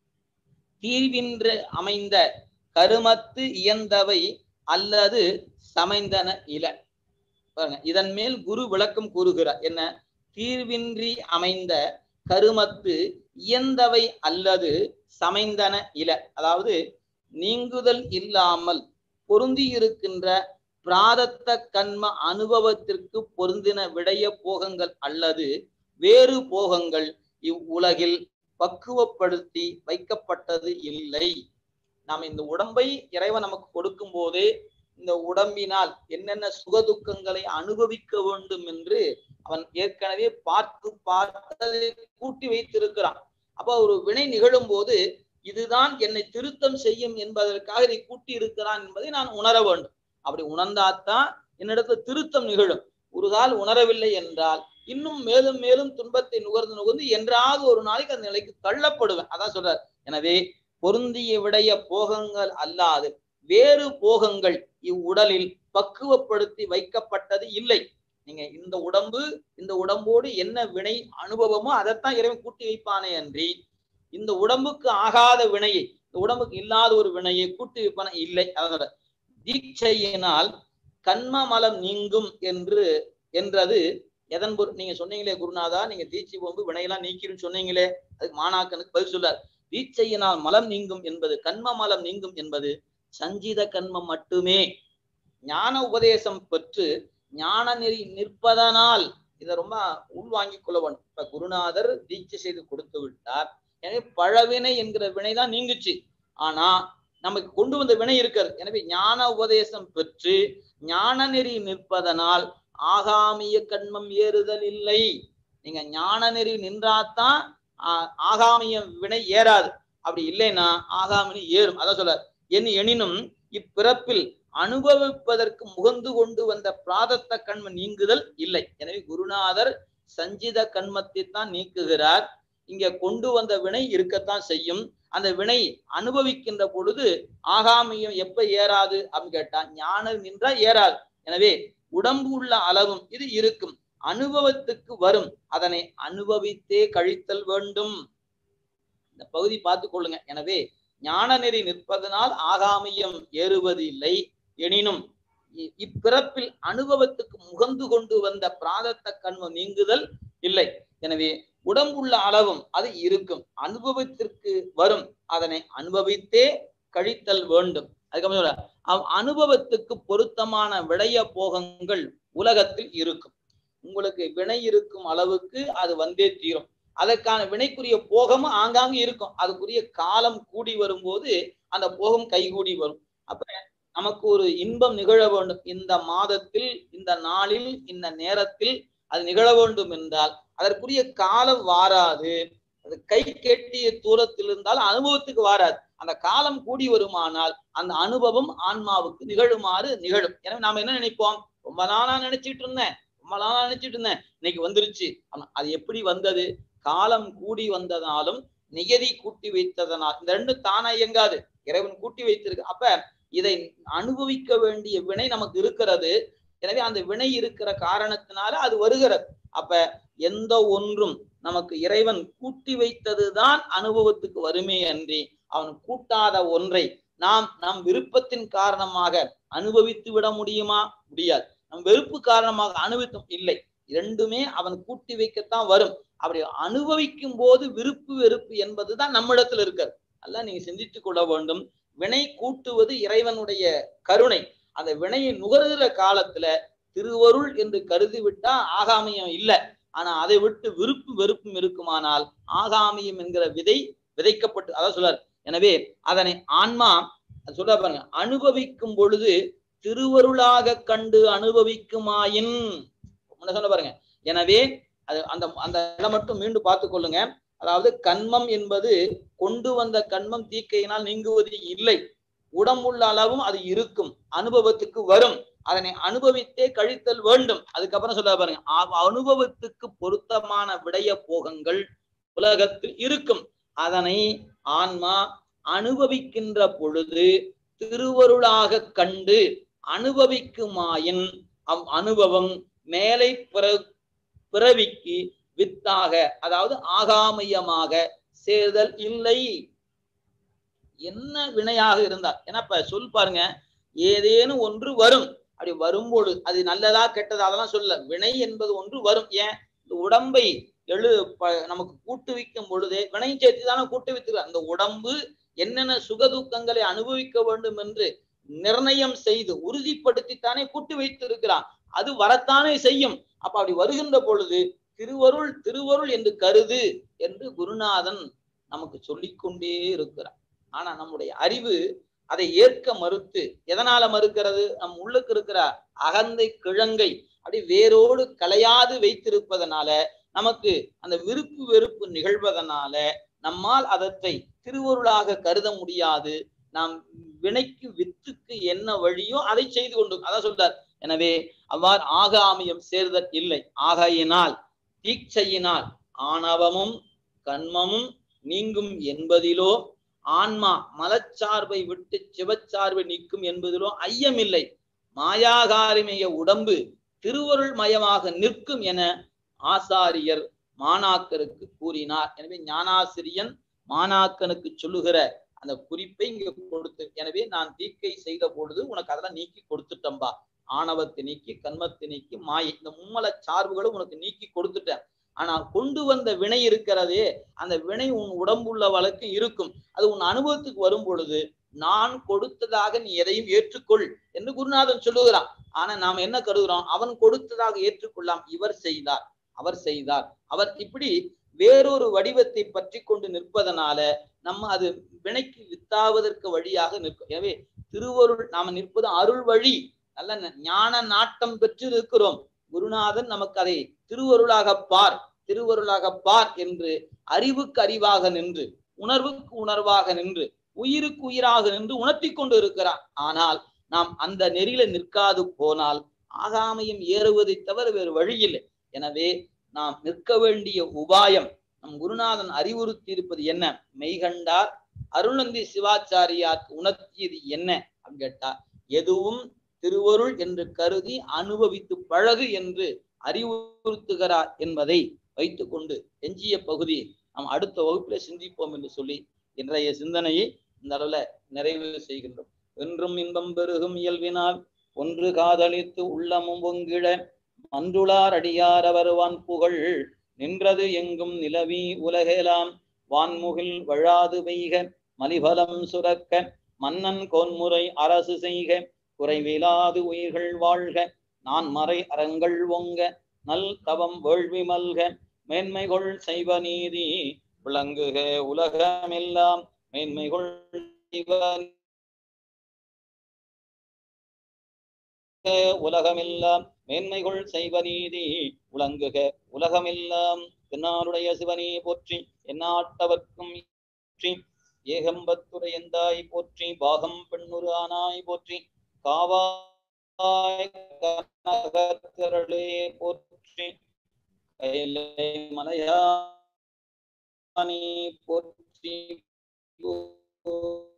Speaker 1: தீர்வின்று அமைந்த கருமத்து இயந்தவை அல்லது சமைந்தன இல பாருங்க இதன் மேல் குரு விளக்கம் கூறுகிறார் என்ன தீர்வின்றி அமைந்த கருமத்து இயந்தவை அல்லது சமைந்தன இல அதாவது நீங்குதல் இல்லாமல் பொருந்தி இருக்கின்ற பிராரத்த கண்ம அனுபவத்திற்கு பொருந்தின விடைய போகங்கள் அல்லது வேறு போகங்கள் இவ்வுலகில் பக்குவப்படுத்தி வைக்கப்பட்டது இல்லை நாம் இந்த உடம்பை இறைவன் நமக்கு கொடுக்கும் போதே இந்த உடம்பினால் என்னென்ன சுகதுக்கங்களை அனுபவிக்க வேண்டும் என்று அவன் ஏற்கனவே பார்த்து பார்த்ததை கூட்டி வைத்திருக்கிறான் அப்ப ஒரு வினை நிகழும் போது இதுதான் என்னை திருத்தம் செய்யும் என்பதற்காக இதை கூட்டி இருக்கிறான் என்பதை நான் உணர வேண்டும் அப்படி உணர்ந்தாத்தான் என்னிடத்துல திருத்தம் நிகழும் ஒரு கால் உணரவில்லை என்றால் இன்னும் மேலும் மேலும் துன்பத்தை நுகர்ந்து நுகர்ந்து என்றாவது ஒரு நாளைக்கு அந்த நிலைக்கு தள்ளப்படுவேன் அதான் சொல்றார் எனவே பொருந்திய விடைய போகங்கள் அல்லாது வேறு போகங்கள் இவ்வுடலில் பக்குவப்படுத்தி வைக்கப்பட்டது இல்லை நீங்க இந்த உடம்பு இந்த உடம்போடு என்ன வினை அனுபவமோ அதைத்தான் இறைவன் கூட்டி வைப்பானே அன்றி இந்த உடம்புக்கு ஆகாத வினையை இந்த உடம்புக்கு இல்லாத ஒரு வினையை கூட்டி வைப்பான இல்லை அதோட தீட்சையினால் கண்ம மலம் நீங்கும் என்று என்றது எதன் பொருள் நீங்க சொன்னீங்களே குருநாதா நீங்க தீட்சை போகும்போது வினையெல்லாம் நீக்கிருன்னு சொன்னீங்களே அதுக்கு மாணாக்கனுக்கு பதில் சொல்லார் தீட்சையினால் மலம் நீங்கும் என்பது கண்ம மலம் நீங்கும் என்பது சஞ்சித கண்மம் மட்டுமே ஞான உபதேசம் பெற்று ஞான நெறி நிற்பதனால் இதை ரொம்ப உள்வாங்கிக் கொள்ள வேண்டும் இப்ப குருநாதர் தீட்சை செய்து கொடுத்து விட்டார் எனவே பழவினை என்கிற வினைதான் நீங்குச்சு ஆனா நமக்கு கொண்டு வந்த வினை இருக்கிறது எனவே ஞான உபதேசம் பெற்று ஞான நெறி நிற்பதனால் ஆகாமிய கண்மம் ஏறுதல் இல்லை நீங்க ஞான நெறி நின்றாதான் ஆ- ஆகாமிய வினை ஏறாது அப்படி இல்லைன்னா ஆகாமினி ஏறும் அதான் சொல்றார் என் எனினும் இப்பிறப்பில் அனுபவிப்பதற்கு முகந்து கொண்டு வந்த பிராதத்த கண்ம நீங்குதல் இல்லை எனவே குருநாதர் சஞ்சித கண்மத்தை தான் நீக்குகிறார் இங்க கொண்டு வந்த வினை இருக்கத்தான் செய்யும் அந்த வினை அனுபவிக்கின்ற பொழுது ஆகாமியம் எப்ப ஏறாது அப்படின்னு கேட்டா ஞானம் நின்றா ஏறாது எனவே உடம்பு உள்ள அளவும் இது இருக்கும் அனுபவத்துக்கு வரும் அதனை அனுபவித்தே கழித்தல் வேண்டும் இந்த பகுதி பார்த்துக் கொள்ளுங்க எனவே ஞான நெறி நிற்பதனால் ஆகாமியம் ஏறுவது இல்லை எனினும் இ- இப்பிறப்பில் அனுபவத்துக்கு முகந்து கொண்டு வந்த பிராதத்த கண்மம் நீங்குதல் இல்லை எனவே உடம்புள்ள அளவும் அது இருக்கும் அனுபவத்திற்கு வரும் அதனை அனுபவித்தே கழித்தல் வேண்டும் அதுக்கப்புறம் சொல்றார், அவ் அனுபவத்துக்கு பொருத்தமான விடைய போகங்கள் உலகத்தில் இருக்கும் உங்களுக்கு வினை இருக்கும் அளவுக்கு அது வந்தே தீரும் அதற்கான வினைக்குரிய போகமும் ஆங்காங்கு இருக்கும் அதுக்குரிய காலம் கூடி வரும்போது அந்த போகம் கைகூடி வரும் அப்ப நமக்கு ஒரு இன்பம் நிகழ வேண்டும் இந்த மாதத்தில் இந்த நாளில் இந்த நேரத்தில் அது நிகழ வேண்டும் என்றால் அதற்குரிய காலம் வாராது அது கை கெட்டிய தூரத்தில் இருந்தால் அனுபவத்துக்கு வாராது அந்த காலம் கூடி வருமானால் அந்த அனுபவம் ஆன்மாவுக்கு நிகழுமாறு நிகழும் எனவே நாம என்ன நினைப்போம் ரொம்ப நாளா நினைச்சிட்டு இருந்தேன் ரொம்ப நாளா நினைச்சிட்டு இருந்தேன் இன்னைக்கு வந்துருச்சு ஆனா அது எப்படி வந்தது காலம் கூடி வந்ததாலும் நியதி கூட்டி வைத்ததனால் இந்த ரெண்டு தானா இயங்காது இறைவன் கூட்டி வைத்திருக்கு அப்ப இதை அனுபவிக்க வேண்டிய வினை நமக்கு இருக்கிறது எனவே அந்த வினை இருக்கிற காரணத்தினால அது வருகிறது அப்ப எந்த ஒன்றும் நமக்கு இறைவன் கூட்டி வைத்ததுதான் அனுபவத்துக்கு வருமே அன்றி அவன் கூட்டாத ஒன்றை நாம் நம் விருப்பத்தின் காரணமாக அனுபவித்து விட முடியுமா முடியாது நம் வெறுப்பு காரணமாக அனுபவித்தும் இல்லை இரண்டுமே அவன் கூட்டி வைக்கத்தான் வரும் அப்படி அனுபவிக்கும் போது விருப்பு வெறுப்பு என்பதுதான் நம்மிடத்துல இருக்கிறது அல்ல நீங்க சிந்தித்துக் கொள்ள வேண்டும் வினை கூட்டுவது இறைவனுடைய கருணை அந்த வினையை நுகர்கிற காலத்துல திருவருள் என்று கருதி விட்டா ஆகாமியம் இல்லை ஆனா அதை விட்டு விருப்பு வெறுப்பும் இருக்குமானால் ஆகாமியம் என்கிற விதை விதைக்கப்பட்டு அதான் சொல்றார் எனவே அதனை ஆன்மா அது சொல்ற பாருங்க அனுபவிக்கும் பொழுது திருவருளாக கண்டு அனுபவிக்குமாயின் முன்ன சொன்ன பாருங்க எனவே அது அந்த அந்த இடம் மட்டும் மீண்டும் பார்த்துக் கொள்ளுங்க அதாவது கண்மம் என்பது கொண்டு வந்த கண்மம் தீக்கையினால் நீங்குவது இல்லை உடம்புள்ள அளவும் அது இருக்கும் அனுபவத்துக்கு வரும் அதனை அனுபவித்தே கழித்தல் வேண்டும் அதுக்கப்புறம் சொல்ல பாருங்க அ- அனுபவத்துக்கு பொருத்தமான விடைய போகங்கள் உலகத்தில் இருக்கும் அதனை ஆன்மா அனுபவிக்கின்ற பொழுது திருவருளாக கண்டு அனுபவிக்குமாயின் அவ் அனுபவம் மேலை பிற பிறவிக்கு வித்தாக அதாவது ஆகாமியமாக சேர்தல் இல்லை என்ன வினையாக இருந்தால் ஏன்னா இப்ப சொல் பாருங்க ஏதேனும் ஒன்று வரும் அப்படி வரும்பொழுது அது நல்லதா கெட்டதா அதெல்லாம் சொல்ல வினை என்பது ஒன்று வரும் ஏன் இந்த உடம்பை எழு ப- நமக்கு கூட்டுவிக்கும் பொழுதே வினை சேர்த்து தானே கூட்டுவித்து அந்த உடம்பு என்னென்ன சுகதுக்கங்களை அனுபவிக்க வேண்டும் என்று நிர்ணயம் செய்து உறுதிப்படுத்தித்தானே கூட்டு வைத்து இருக்கிறான் அது வரத்தானே செய்யும் அப்ப அப்படி வருகின்ற பொழுது திருவருள் திருவருள் என்று கருது என்று குருநாதன் நமக்கு சொல்லிக்கொண்டே இருக்கிறார் ஆனா நம்முடைய அறிவு அதை ஏற்க மறுத்து எதனால மறுக்கிறது நம் உள்ளுக்கு இருக்கிற அகந்தை கிழங்கை அப்படி வேரோடு களையாது வைத்திருப்பதனால நமக்கு அந்த விருப்பு வெறுப்பு நிகழ்வதனால நம்மால் அதத்தை திருவருளாக கருத முடியாது நாம் வினைக்கு வித்துக்கு என்ன வழியோ அதை செய்து கொண்டு அதான் சொல்றார் எனவே அவ்வாறு ஆகாமியம் சேர்தல் இல்லை ஆகையினால் தீட்சையினால் ஆணவமும் கண்மமும் நீங்கும் என்பதிலோ ஆன்மா மலச்சார்பை விட்டு சிவச்சார்பை நீக்கும் என்பதிலோ ஐயமில்லை மாயாகாரிமய உடம்பு திருவருள் மயமாக நிற்கும் என ஆசாரியர் மாணாக்கருக்கு கூறினார் எனவே ஞானாசிரியன் மாணாக்கனுக்கு சொல்லுகிற அந்த குறிப்பை இங்க கொடுத்து எனவே நான் தீக்கை செய்த பொழுது உனக்கு அதெல்லாம் நீக்கி கொடுத்துட்டம்பா ஆணவத்தை நீக்கி கண்மத்தை நீக்கி மாயை இந்த மும்மல சார்புகளும் உனக்கு நீக்கி கொடுத்துட்டேன் ஆனா கொண்டு வந்த வினை இருக்கிறதே அந்த வினை உன் உடம்புள்ள வழக்கம் இருக்கும் அது உன் அனுபவத்துக்கு வரும் பொழுது நான் கொடுத்ததாக நீ எதையும் ஏற்றுக்கொள் என்று குருநாதன் சொல்லுகிறான் ஆனா நாம என்ன கருதுறோம் அவன் கொடுத்ததாக ஏற்றுக்கொள்ளாம் இவர் செய்தார் அவர் செய்தார் அவர் இப்படி வேறொரு வடிவத்தை பற்றி கொண்டு நிற்பதனால நம்ம அது வினைக்கு வித்தாவதற்கு வழியாக நிற்கும் எனவே திருவருள் நாம நிற்பது அருள் வழி நல்ல ந- ஞான நாட்டம் பெற்று இருக்கிறோம் குருநாதன் நமக்கு அதை திருவருளாக பார் திருவருளாக பார் என்று அறிவுக்கு அறிவாக நின்று உணர்வுக்கு உணர்வாக நின்று உயிருக்கு உயிராக நின்று உணர்த்தி கொண்டு இருக்கிறார் ஆனால் நாம் அந்த நெறியில நிற்காது போனால் ஆகாமையும் ஏறுவதை தவிர வேறு வழி இல்லை எனவே நாம் நிற்க வேண்டிய உபாயம் நம் குருநாதன் அறிவுறுத்தி இருப்பது என்ன மெய்கண்டார் அருணந்தி சிவாச்சாரியாருக்கு உணர்த்தியது என்ன அப்படின்னு கேட்டா எதுவும் திருவருள் என்று கருதி அனுபவித்து பழகு என்று அறிவுறுத்துகிறார் என்பதை வைத்துக்கொண்டு எஞ்சிய பகுதி நாம் அடுத்த வகுப்பிலே சிந்திப்போம் என்று சொல்லி இன்றைய சிந்தனையை இந்த அளவுல நிறைவு செய்கின்றோம் என்றும் இன்பம் பெருகும் இயல்பினால் ஒன்று காதலித்து உள்ளமும் பொங்கிழ மன்றுளார் அடியார் அவர்வான் புகழ் நின்றது எங்கும் நிலவி உலகெலாம் வான்முகில் வழாது பெய்க மலிபலம் சுரக்க மன்னன் கோன்முறை அரசு செய்க குறைவிலாது உயிர்கள் வாழ்க நான் மறை அறங்கள் ஒங்க நல் தவம் வேள்வி மல்க மேன்மைகொள் செய்வ நீதி விளங்குக உலகமெல்லாம் மேன்மைகொள் செய்வ உலகமெல்லாம் மேன்மைகொள் செய்வ நீதி உலங்குக உலகமெல்லாம் தென்னாருடைய சிவனே போற்றி எந்நாட்டவர்க்கும் போற்றி ஏகம்பத்துரை எந்தாய் போற்றி பாகம் பெண்ணுரு ஆனாய் போற்றி காவாய் கனகத்திரளே போற்றி கைலை மலையானி போற்றி